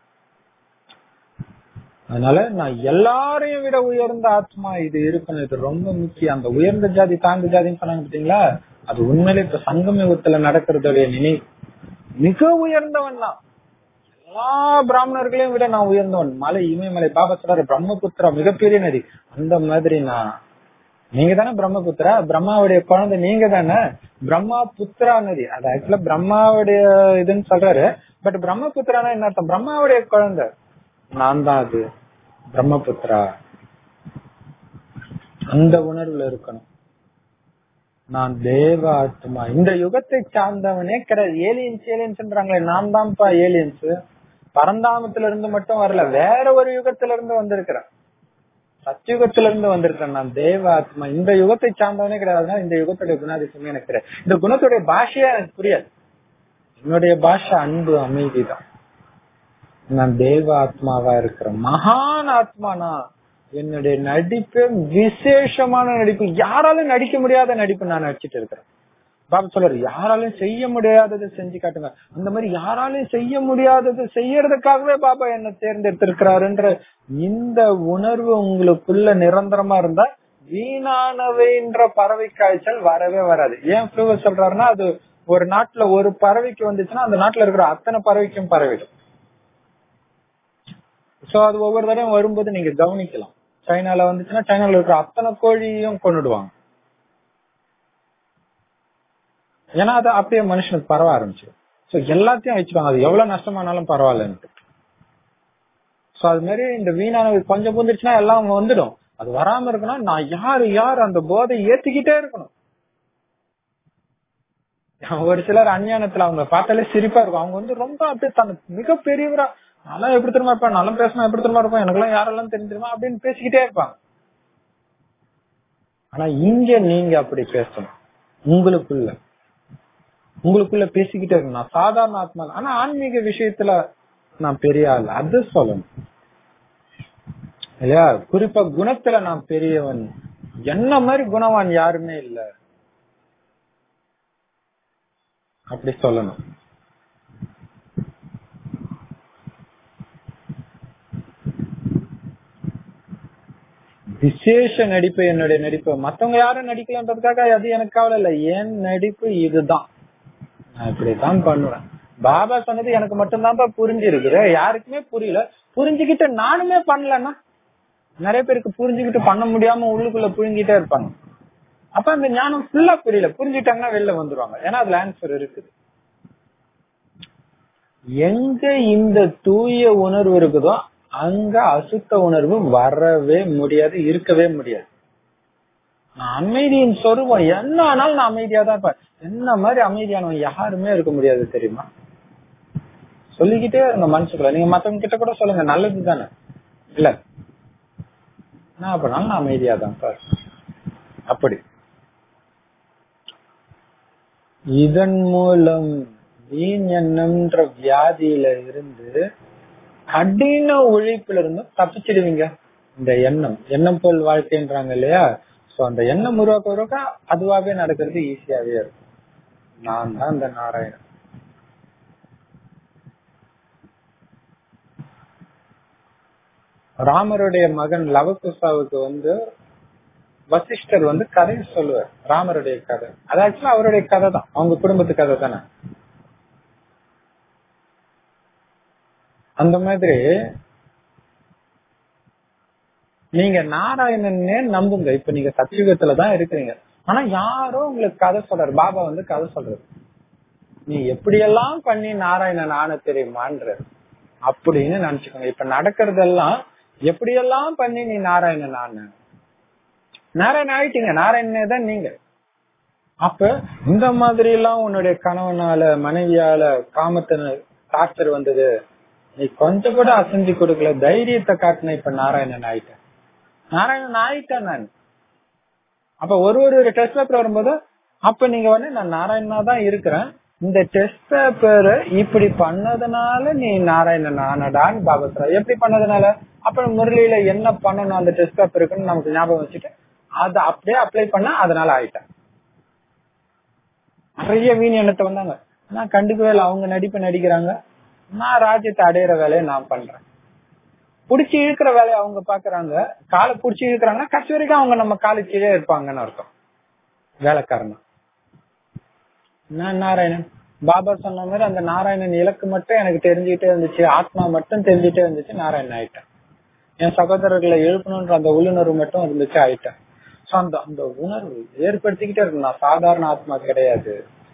அதனால நான் எல்லாரையும் விட உயர்ந்த ஆத்மா இது இருக்கணும் இது ரொம்ப முக்கியம் அந்த உயர்ந்த ஜாதி தாழ்ந்த ஜாதின்னு சொன்னாங்க பாத்தீங்களா அது உண்மையிலே இப்ப சங்கம் யுகத்துல நடக்கிறதுடைய நினைவு மிக உயர்ந்தவன் தான் எல்லா பிராமணர்களையும் விட நான் உயர்ந்தவன் மலை இமயமலை பாபா சொல்றாரு பிரம்மபுத்திரா மிகப்பெரிய நதி அந்த மாதிரி நான் நீங்க தானே பிரம்மபுத்திரா பிரம்மாவுடைய குழந்தை நீங்க தானே பிரம்மா புத்திரா நதி அது ஆக்சுவலா பிரம்மாவுடைய இதுன்னு சொல்றாரு பட் பிரம்மபுத்திரானா என்ன அர்த்தம் பிரம்மாவுடைய குழந்தை நான் தான் அது பிரம்மபுத்திரா அந்த உணர்வுல இருக்கணும் நான் தேவ ஆத்மா இந்த யுகத்தை சார்ந்தவனே கிடையாது ஏலியன்ஸ் ஏலியன்ஸ்ன்றாங்களே நான் தான்ப்பா ஏலியன்ஸ் பரந்தாமத்துல இருந்து மட்டும் வரல வேற ஒரு யுகத்துல இருந்து வந்திருக்கிறேன் சத்தியுகத்துல இருந்து வந்திருக்கேன் நான் தேவ ஆத்மா இந்த யுகத்தை சார்ந்தவனே கிடையாதுன்னா இந்த யுகத்துடைய குணாதிசயமே எனக்கு தெரியாது இந்த குணத்துடைய பாஷையா எனக்கு புரியாது என்னுடைய பாஷை அன்பு அமைதி தான் நான் தேவ ஆத்மாவா இருக்கிறேன் மகான் ஆத்மானா என்னுடைய நடிப்பு விசேஷமான நடிப்பு யாராலும் நடிக்க முடியாத நடிப்பு நான் நடிச்சிட்டு இருக்கிறேன் பாபா சொல்றாரு யாராலையும் செய்ய முடியாததை செஞ்சு காட்டுங்க அந்த மாதிரி யாராலையும் செய்ய முடியாததை செய்யறதுக்காகவே பாபா என்ன தேர்ந்தெடுத்திருக்கிறாருன்ற இந்த உணர்வு உங்களுக்குள்ள நிரந்தரமா இருந்தா வீணானவைன்ற பறவை காய்ச்சல் வரவே வராது ஏன் ஃப்ளூவர் சொல்றாருன்னா அது ஒரு நாட்டுல ஒரு பறவைக்கு வந்துச்சுன்னா அந்த நாட்டுல இருக்கிற அத்தனை பறவைக்கும் பரவிடும் சோ அது ஒவ்வொரு தடவையும் வரும்போது நீங்க கவனிக்கலாம் சைனால வந்துச்சுன்னா சைனால இருக்கிற அத்தனை கோழியும் கொண்டுடுவாங்க ஏன்னா அது அப்படியே மனுஷனுக்கு பரவ ஆரம்பிச்சு சோ எல்லாத்தையும் வச்சுப்பாங்க அது எவ்வளவு நஷ்டமானாலும் பரவாயில்லன்ட்டு சோ அது மாதிரி இந்த வீணானவை கொஞ்சம் புந்துருச்சுன்னா எல்லாம் வந்துடும் அது வராம இருக்கணும் நான் யாரு யார் அந்த போதை ஏத்திக்கிட்டே இருக்கணும் ஒரு சிலர் அஞ்ஞானத்துல அவங்க பார்த்தாலே சிரிப்பா இருக்கும் அவங்க வந்து ரொம்ப அப்படியே தன் மிக பெரியவரா நல்லா எப்படி தெரியுமா இருப்பேன் நல்லா பேசினா எப்படி தெரியுமா இருப்பேன் எனக்கு எல்லாம் யாரெல்லாம் தெரிஞ்சிருமா அப்படின்னு பேசிக்கிட்டே இருப்பாங்க ஆனா இங்க நீங்க அப்படி பேசணும் உங்களுக்குள்ள உங்களுக்குள்ள பேசிக்கிட்டே இருக்கணும் நான் சாதாரண ஆத்மா இல்ல. ஆனா ஆன்மீக விஷயத்துல நான் பெரிய ஆள் அது சொல்லணும் இல்லையா குறிப்பா குணத்துல நான் பெரியவன் என்ன மாதிரி குணவான் யாருமே இல்ல அப்படி சொல்லணும் விசேஷ நடிப்பு என்னுடைய நடிப்பு மத்தவங்க யாரும் நடிக்கலன்றதுக்காக அது எனக்கு கவலை இல்ல என் நடிப்பு இதுதான் நான் இப்படிதான் பண்ணுவேன் பாபா சொன்னது எனக்கு மட்டும்தான்ப்பா புரிஞ்சிருக்கு யாருக்குமே புரியல புரிஞ்சுக்கிட்டு நானுமே பண்ணலன்னா நிறைய பேருக்கு புரிஞ்சுக்கிட்டு பண்ண முடியாம உள்ளுக்குள்ள புரிஞ்சுக்கிட்டே இருப்பாங்க அப்ப அந்த ஞானம் ஃபுல்லா புரியல புரிஞ்சுட்டாங்கன்னா வெளில வந்துருவாங்க ஏன்னா அதுல ஆன்சர் இருக்குது எங்க இந்த தூய உணர்வு இருக்குதோ அங்க அசுத்த உணர்வு வரவே முடியாது இருக்கவே முடியாது நான் அமைதியின் சொருபம் என்ன ஆனாலும் நான் அமைதியா தான் இருப்பேன் என்ன மாதிரி அமைதியானவன் யாருமே இருக்க முடியாது தெரியுமா சொல்லிக்கிட்டே இருங்க மனசுக்குள்ள நீங்க மத்தவங்க கிட்ட கூட சொல்லுங்க நல்லது தானே இல்ல நான் அப்படினாலும் நான் அமைதியா தான் பாரு அப்படி இதன் மூலம் வீண் எண்ணம்ன்ற வியாதியில இருந்து கடின உழைப்புல இருந்து தப்பிச்சிடுவீங்க இந்த எண்ணம் எண்ணம் போல் வாழ்க்கைன்றாங்க இல்லையா சோ அந்த எண்ணம் உருவாக்க உருவாக்க அதுவாகவே நடக்கிறது ஈஸியாவே இருக்கும் நான் தான் இந்த நாராயணன் ராமருடைய மகன் லவகுசாவுக்கு வந்து வசிஷ்டர் வந்து கதையை சொல்லுவார் ராமருடைய கதை அது ஆக்சுவலா அவருடைய கதை தான் அவங்க குடும்பத்து கதை தானே அந்த மாதிரி நீங்க நாராயணனே நம்புங்க இப்ப நீங்க சத்தியுகத்துல தான் இருக்கிறீங்க ஆனா யாரோ உங்களுக்கு கதை சொல்றாரு பாபா வந்து கதை சொல்றாரு நீ எப்படியெல்லாம் பண்ணி நாராயணன் ஆன தெரியுமான்ற அப்படின்னு நினைச்சுக்கோங்க இப்ப நடக்கிறதெல்லாம் எப்படியெல்லாம் பண்ணி நீ நாராயணன் ஆன நாராயணன் ஆயிட்டீங்க நாராயணனே தான் நீங்க அப்ப இந்த மாதிரி எல்லாம் உன்னுடைய கணவனால மனைவியால காமத்தின டார்ச்சர் வந்தது நீ கொஞ்சம் கூட அசைஞ்சு கொடுக்கல தைரியத்தை காட்டின இப்ப நாராயணன் ஆயிட்டேன் நாராயணன் ஆயிட்டேன் நான் அப்ப ஒரு ஒரு ஒரு டெஸ்ட் பேப்பர் வரும்போது அப்ப நீங்க வந்து நான் நாராயணனா தான் இருக்கிறேன் இந்த டெஸ்ட் பேப்பர் இப்படி பண்ணதுனால நீ நாராயணன் ஆனடான்னு பாபா சொல்ற எப்படி பண்ணதுனால அப்ப முரளியில என்ன பண்ணணும் அந்த டெஸ்ட் பேப்பருக்குன்னு நமக்கு ஞாபகம் வச்சுட்டு அதை அப்படியே அப்ளை பண்ண அதனால ஆயிட்டேன் நிறைய வீண் எண்ணத்தை வந்தாங்க நான் கண்டுக்கவே இல்லை அவங்க நடிப்பை நடிக்கிறாங்க நான் ராஜ்யத்தை அடையிற வேலையை நான் பண்றேன் புடிச்சு இழுக்கிற வேலையை அவங்க பாக்குறாங்க காலை புடிச்சு இழுக்கிறாங்கன்னா கடைசி வரைக்கும் அவங்க நம்ம காலு கீழே இருப்பாங்கன்னு அர்த்தம் வேலைக்காரனா நான் நாராயணன் பாபா சொன்ன மாதிரி அந்த நாராயணன் இலக்கு மட்டும் எனக்கு தெரிஞ்சுக்கிட்டே இருந்துச்சு ஆத்மா மட்டும் தெரிஞ்சுட்டே இருந்துச்சு நாராயணன் ஆயிட்டேன் என் சகோதரர்களை எழுப்பணும்ன்ற அந்த உள்ளுணர்வு மட்டும் இருந்துச்சு ஆயிட்டேன் சோ அந்த அந்த உணர்வு ஏற்படுத்திக்கிட்டே இருக்கு நான் சாதாரண ஆத்மா கிடையாது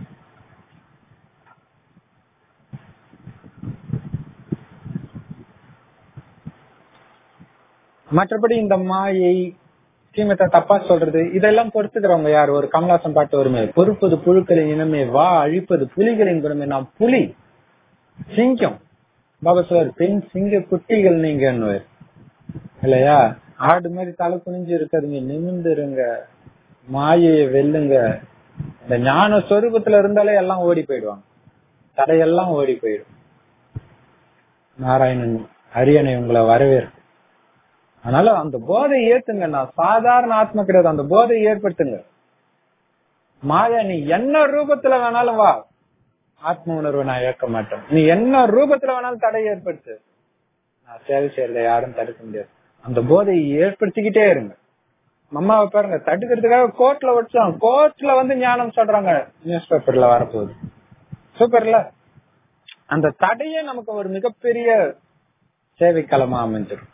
மற்றபடி இந்த மாயை தீமத்தை தப்பா சொல்றது இதெல்லாம் பொறுத்துக்கிறவங்க யார் ஒரு கமலாசன் பாட்டு வருமே பொறுப்பது புழுக்களின் இனமே வா அழிப்பது புலிகளின் குணமே நாம் புலி சிங்கம் பாபா சொல்வார் பெண் சிங்க குட்டிகள் நீங்க இல்லையா ஆடு மாதிரி தலை குனிஞ்சு இருக்காதுங்க நிமிந்துருங்க மாயையை வெல்லுங்க இந்த ஞான சொரூபத்துல இருந்தாலே எல்லாம் ஓடி போயிடுவாங்க தடையெல்லாம் ஓடி போயிடும் நாராயணன் அரியணை உங்களை வரவேற்கு அதனால அந்த போதை ஏத்துங்க நான் சாதாரண ஆத்மா கிடையாது அந்த போதை ஏற்படுத்துங்க மாயா நீ என்ன ரூபத்துல வேணாலும் வா ஆத்ம உணர்வை நான் ஏற்க மாட்டேன் நீ என்ன ரூபத்துல வேணாலும் தடை ஏற்படுத்து நான் சேவை செய்யறத யாரும் தடுக்க முடியாது அந்த போதையை ஏற்படுத்திக்கிட்டே இருங்க அம்மாவை பாருங்க தடுக்கிறதுக்காக கோர்ட்ல வச்சோம் கோர்ட்ல வந்து ஞானம் சொல்றாங்க நியூஸ் பேப்பர்ல வரப்போகுது சூப்பர்ல அந்த தடையே நமக்கு ஒரு மிகப்பெரிய சேவை களமா அமைஞ்சிடும்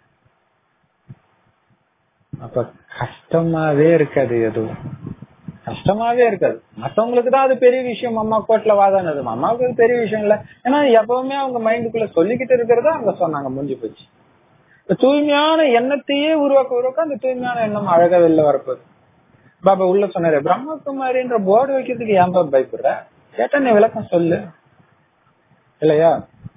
அப்ப கஷ்டமாவே இருக்காது எதுவும் கஷ்டமாவே இருக்காது மத்தவங்களுக்கு தான் அது பெரிய விஷயம் அம்மா கோர்ட்ல வாதானது அம்மாவுக்கு அது பெரிய விஷயம் இல்ல ஏன்னா எப்பவுமே அவங்க மைண்டுக்குள்ள சொல்லிக்கிட்டு இருக்கிறத அவங்க சொன்னாங்க முடிஞ்சு போச்சு இப்ப தூய்மையான எண்ணத்தையே உருவாக்க உருவாக்க அந்த தூய்மையான எண்ணம் அழகா வெளில வரப்போகுது பாபா உள்ள சொன்னாரு பிரம்மகுமாரின்ற போர்டு வைக்கிறதுக்கு ஏன் பாபா பயப்படுற கேட்டா நீ விளக்கம் சொல்லு இல்லையா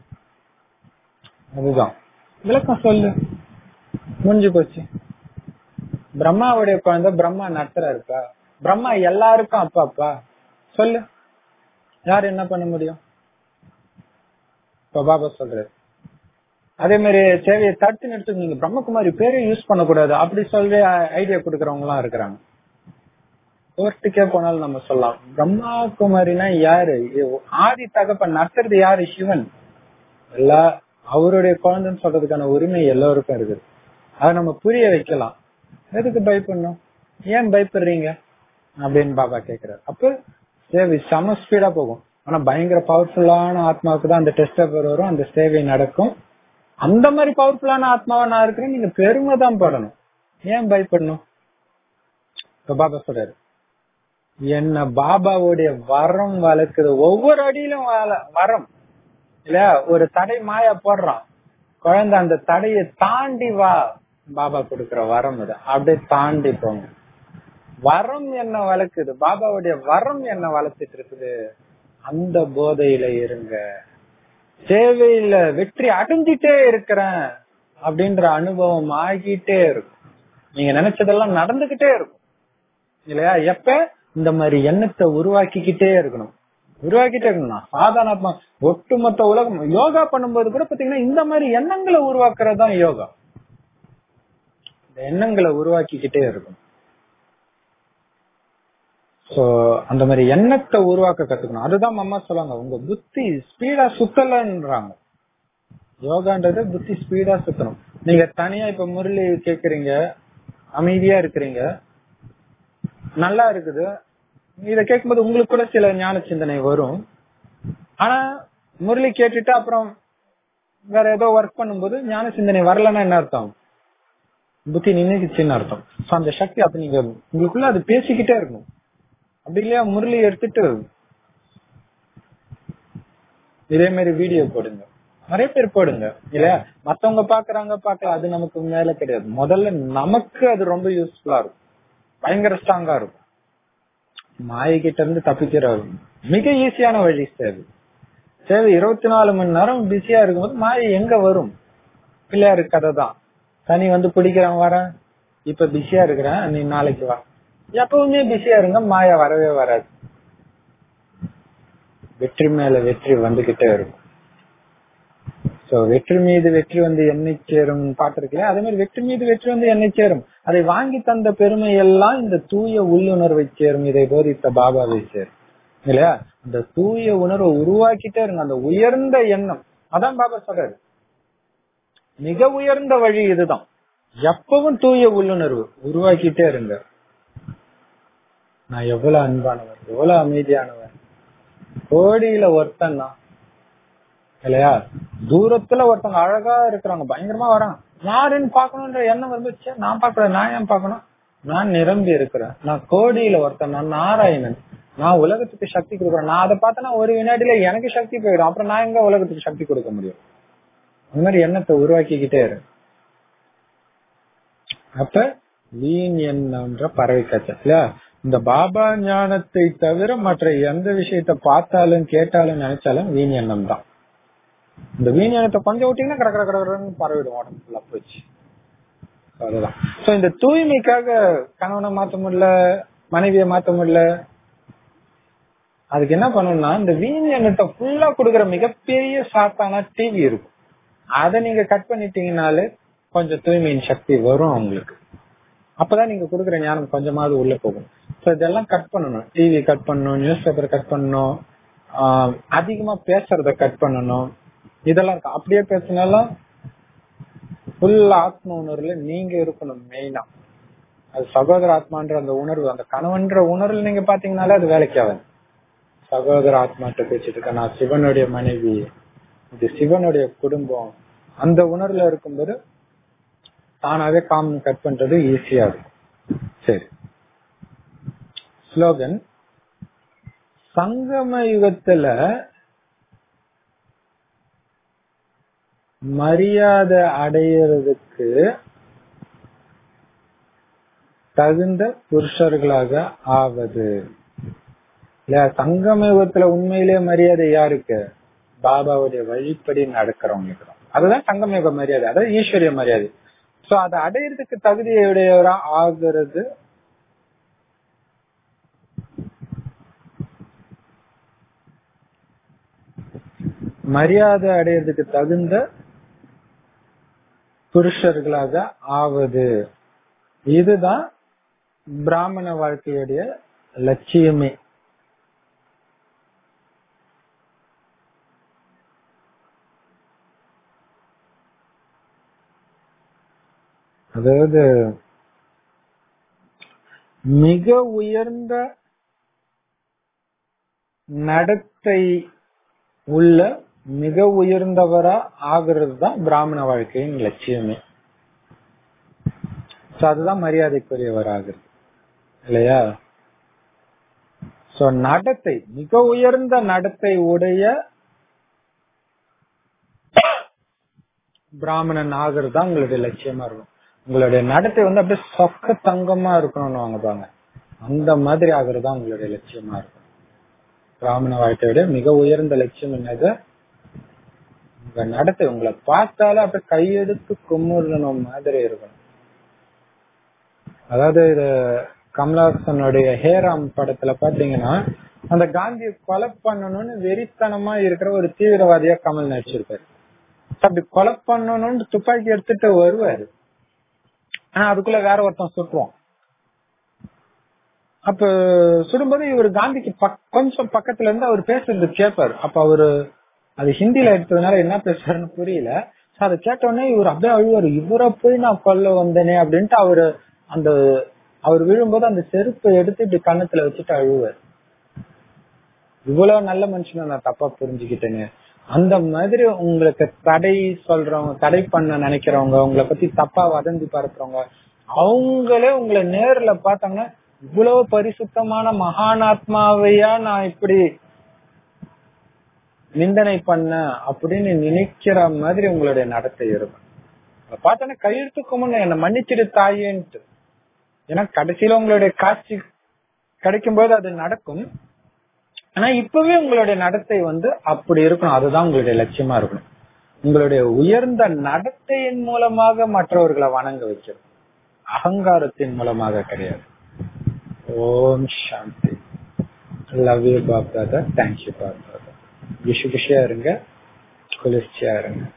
அதுதான் விளக்கம் சொல்லு முடிஞ்சு போச்சு பிரம்மாவுடைய குழந்தை பிரம்மா நடத்துறாருப்பா பிரம்மா எல்லாருக்கும் அப்பா அப்பா சொல்லு யார் என்ன பண்ண முடியும் இப்ப பாபா சொல்றாரு அதே மாதிரி சேவையை தடுத்து நிறுத்து நீங்க பிரம்மகுமாரி பேரே யூஸ் பண்ணக்கூடாது அப்படி சொல்லி ஐடியா கொடுக்கறவங்க எல்லாம் இருக்கிறாங்க கோர்ட்டுக்கே போனாலும் நம்ம சொல்லலாம் பிரம்மா குமாரினா யாரு ஆதி தகப்பன் நடத்துறது யாரு சிவன் எல்லா அவருடைய குழந்தைன்னு சொல்றதுக்கான உரிமை எல்லோருக்கும் இருக்குது அதை நம்ம புரிய வைக்கலாம் எதுக்கு பயப்படணும் ஏன் பயப்படுறீங்க அப்படின்னு பாபா கேக்குறாரு அப்ப சேவை செம ஸ்பீடா போகும் ஆனா பயங்கர பவர்ஃபுல்லான ஆத்மாவுக்கு தான் அந்த டெஸ்ட் பேப்பர் வரும் அந்த சேவை நடக்கும் அந்த மாதிரி பவர்ஃபுல்லான ஆத்மாவா நான் இருக்கிறேன் நீங்க பெருமை தான் படணும் ஏன் பயப்படணும் இப்ப பாபா சொல்றாரு என்ன பாபாவுடைய வரம் வளர்க்குது ஒவ்வொரு அடியிலும் வரம் இல்லையா ஒரு தடை மாயா போடுறான் குழந்தை அந்த தடையை தாண்டி வா பாபா கொடுக்கிற வரம் இது அப்படியே தாண்டி போங்க வரம் என்ன வளர்க்குது பாபாவுடைய வரம் என்ன வளர்த்துட்டு இருக்குது அந்த போதையில இருங்க சேவையில வெற்றி அடைஞ்சிட்டே இருக்கிறேன் அப்படின்ற அனுபவம் ஆகிட்டே இருக்கும் நீங்க நினைச்சதெல்லாம் நடந்துகிட்டே இருக்கும் இல்லையா எப்ப இந்த மாதிரி எண்ணத்தை உருவாக்கிக்கிட்டே இருக்கணும் உருவாக்கிட்டே இருக்கணும் சாதாரண ஒட்டுமொத்த உலகம் யோகா பண்ணும்போது கூட பாத்தீங்கன்னா இந்த மாதிரி எண்ணங்களை உருவாக்குறது தான் யோகா இந்த எண்ணங்களை உருவாக்கிக்கிட்டே இருக்கணும் சோ அந்த மாதிரி எண்ணத்தை உருவாக்க கத்துக்கணும் அதுதான் அம்மா சொல்லுவாங்க உங்க புத்தி ஸ்பீடா சுத்தலன்றாங்க யோகான்றது புத்தி ஸ்பீடா சுத்தணும் நீங்க தனியா இப்ப முரளி கேக்குறீங்க அமைதியா இருக்கிறீங்க நல்லா இருக்குது இத கேட்கும்போது உங்களுக்கு கூட சில ஞான சிந்தனை வரும் ஆனா முரளி கேட்டுட்டு அப்புறம் வேற ஏதோ ஒர்க் பண்ணும்போது ஞான சிந்தனை வரலன்னா என்ன அர்த்தம் புத்தி நின்னுக்குச்சுன்னு அர்த்தம் சோ அந்த சக்தி அப்ப நீங்க உங்களுக்குள்ள அது பேசிக்கிட்டே இருக்கணும் அப்படி இல்லையா முரளி எடுத்துட்டு இதே மாதிரி வீடியோ போடுங்க நிறைய பேர் போடுங்க இல்லையா மத்தவங்க பாக்குறாங்க பாக்கல அது நமக்கு மேல கிடையாது முதல்ல நமக்கு அது ரொம்ப யூஸ்ஃபுல்லா இருக்கும் பயங்கர ஸ்ட்ராங்கா இருக்கும் மாயகிட்ட இருந்து தப்பிக்கிற மிக ஈஸியான வழி சேவை சேவை இருபத்தி நாலு மணி நேரம் பிஸியா இருக்கும்போது மாயை எங்க வரும் பிள்ளையாரு கதை தான் சனி வந்து பிடிக்கிறவன் வர இப்ப பிஸியா இருக்கிறேன் நீ நாளைக்கு வா எப்பவுமே பிஸியா இருங்க மாயா வரவே வராது வெற்றி மேல வெற்றி வந்துகிட்டே இருக்கும் சோ வெற்றி மீது வெற்றி வந்து என்னை சேரும் பாத்திருக்கல அதே மாதிரி வெற்றி மீது வெற்றி வந்து என்னை சேரும் அதை வாங்கி தந்த பெருமை எல்லாம் இந்த தூய உள்ளுணர்வை சேரும் இதை போதித்த பாபாவை சேரும் இல்லையா அந்த தூய உணர்வை உருவாக்கிட்டே இருங்க அந்த உயர்ந்த எண்ணம் அதான் பாபா சொல்றாரு மிக உயர்ந்த வழி இதுதான் எப்பவும் தூய உள்ளுணர்வு உருவாக்கிட்டே இருங்க நான் எவ்வளவு அன்பானவன் எவ்வளவு அமைதியானவன் கோடியில ஒருத்தன் தான் இல்லையா தூரத்துல ஒருத்தவங்க அழகா இருக்கிறாங்க பயங்கரமா வராங்க யாருன்னு பாக்கணும்ன்ற எண்ணம் வந்துச்சு நான் பாக்கல நான் ஏன் பாக்கணும் நான் நிரம்பி இருக்கிறேன் நான் கோடியில ஒருத்தன் நான் நாராயணன் நான் உலகத்துக்கு சக்தி கொடுக்குறேன் நான் அதை பார்த்தனா ஒரு வினாடியில எனக்கு சக்தி போயிடும் அப்புறம் நான் எங்க உலகத்துக்கு சக்தி கொடுக்க முடியும் அந்த மாதிரி எண்ணத்தை உருவாக்கிக்கிட்டே இரு அப்ப வீண் எண்ணம்ன்ற பறவை காய்ச்சல் இல்லையா இந்த பாபா ஞானத்தை தவிர மற்ற எந்த விஷயத்த பார்த்தாலும் கேட்டாலும் நினைச்சாலும் வீண் எண்ணம் தான் இந்த வீண் எண்ணத்தை கொஞ்சம் விட்டீங்கன்னா கடற்கரை கடற்கரைன்னு பரவிடும் உடம்பு ஃபுல்லா போச்சு அதுதான் சோ இந்த தூய்மைக்காக கணவனை மாத்த முடியல மனைவியை மாத்த முடியல அதுக்கு என்ன பண்ணணும்னா இந்த வீண் எண்ணத்தை ஃபுல்லா கொடுக்கற மிகப்பெரிய சாத்தான டிவி இருக்கும் அதை நீங்க கட் பண்ணிட்டீங்கனாலே கொஞ்சம் தூய்மையின் சக்தி வரும் அவங்களுக்கு அப்பதான் நீங்க கொடுக்குற ஞானம் கொஞ்சமாவது உள்ள போகும் சோ இதெல்லாம் கட் பண்ணணும் டிவி கட் பண்ணணும் நியூஸ் பேப்பர் கட் பண்ணணும் ஆஹ் அதிகமா பேசுறத கட் பண்ணணும் இதெல்லாம் இருக்கு அப்படியே பேசினாலும் ஃபுல் ஆத்ம உணர்வுல நீங்க இருக்கணும் மெயினா அது சகோதர ஆத்மான்ற அந்த உணர்வு அந்த கணவன்ற உணர்வு நீங்க பாத்தீங்கன்னாலே அது வேலைக்கு ஆகாது சகோதர ஆத்மாட்ட பேசிட்டு இருக்கேன் நான் சிவனுடைய மனைவி இது சிவனுடைய குடும்பம் அந்த உணர்வுல இருக்கும்போது தானாவே காம் கட் பண்றது ஈஸியா இருக்கும் சரி ஸ்லோகன் சங்கம யுகத்துல மரியாதை அடையிறதுக்கு தகுந்த புருஷர்களாக ஆவது இல்ல சங்கம யுகத்துல உண்மையிலேயே மரியாதை யாருக்கு பாபாவுடைய வழிப்படி நடக்கிறவங்களுக்கு தான். அதுதான் சங்கம யுக மரியாதை அதாவது ஈஸ்வரிய மரியாதை சோ அதை அடையிறதுக்கு தகுதியுடையவரா ஆகிறது மரியாதை அடையிறதுக்கு தகுந்த புருஷர்களாக ஆவது இதுதான் பிராமண வாழ்க்கையுடைய லட்சியமே அதாவது மிக உயர்ந்த நடத்தை உள்ள மிக உயர்ந்தவரா ஆகிறது தான் பிராமண வாழ்க்கையின் லட்சியமே சோ அதுதான் மரியாதைக்குரியவர் ஆகுறது இல்லையா சோ நடத்தை மிக உயர்ந்த நடத்தை உடைய பிராமணன் ஆகிறது தான் உங்களுடைய லட்சியமா இருக்கும் உங்களுடைய நடத்தை வந்து அப்படியே சொக்க தங்கமா இருக்கணும்னு வாங்க பாங்க அந்த மாதிரி ஆகிறது தான் உங்களுடைய லட்சியமா இருக்கும் பிராமண வாழ்க்கையோட மிக உயர்ந்த லட்சியம் என்னது உங்க நடத்தை உங்களை பார்த்தாலே அப்படியே கையெடுத்து கும்பிடணும் மாதிரி இருக்கணும் அதாவது இது கமலஹாசனுடைய ஹேராம் படத்துல பாத்தீங்கன்னா அந்த காந்தியை கொலை பண்ணணும்னு வெறித்தனமா இருக்கிற ஒரு தீவிரவாதியா கமல் நடிச்சிருப்பாரு அப்படி கொலை பண்ணணும்னு துப்பாக்கி எடுத்துட்டு வருவாரு ஆனா அதுக்குள்ள வேற ஒருத்தன் சுட்டுவான் அப்ப சுடும்போது இவர் காந்திக்கு பக்- கொஞ்சம் பக்கத்துல இருந்து அவர் பேசுறது கேட்பாரு அப்ப அவரு அது ஹிந்தில எடுத்ததுனால என்ன பேசுறாருன்னு புரியல So அதை கேட்ட உடனே இவர் அப்படியே அழுவாரு இவரை போய் நான் கொல்ல வந்தேனே அப்படின்ட்டு அவரு அந்த அவர் விழும்போது அந்த செருப்பை எடுத்து இப்படி கன்னத்துல வச்சுட்டு அழுவார் இவ்வளவு நல்ல மனுஷனை நான் தப்பா புரிஞ்சுக்கிட்டேன்னு அந்த மாதிரி உங்களுக்கு தடை சொல்றவங்க தடை பண்ண நினைக்கிறவங்க உங்களை பத்தி தப்பா வதந்தி பரப்புறவங்க அவங்களே உங்களை நேர்ல பார்த்தாங்கன்னா இவ்வளவு பரிசுத்தமான மகானாத்மாவையா நான் இப்படி நிந்தனை பண்ண அப்படின்னு நினைக்கிற மாதிரி உங்களுடைய நடத்தை இருக்கும் அதை பார்த்தோன்னே கையெழுத்துக்கு முன்ன என்ன மன்னிச்சிடு தாயேன்ட்டு ஏன்னா கடைசியில உங்களுடைய காட்சி கிடைக்கும் போது அது நடக்கும் ஆனா இப்பவே உங்களுடைய நடத்தை வந்து அப்படி இருக்கணும் அதுதான் உங்களுடைய லட்சியமா இருக்கணும் உங்களுடைய உயர்ந்த நடத்தையின் மூலமாக மற்றவர்களை வணங்க வைக்கணும் அகங்காரத்தின் மூலமாக கிடையாது Om Shanti love you Bap Dada thank you Bap Dada விஷு விஷயா இருங்க குளிர்ச்சியா இருங்க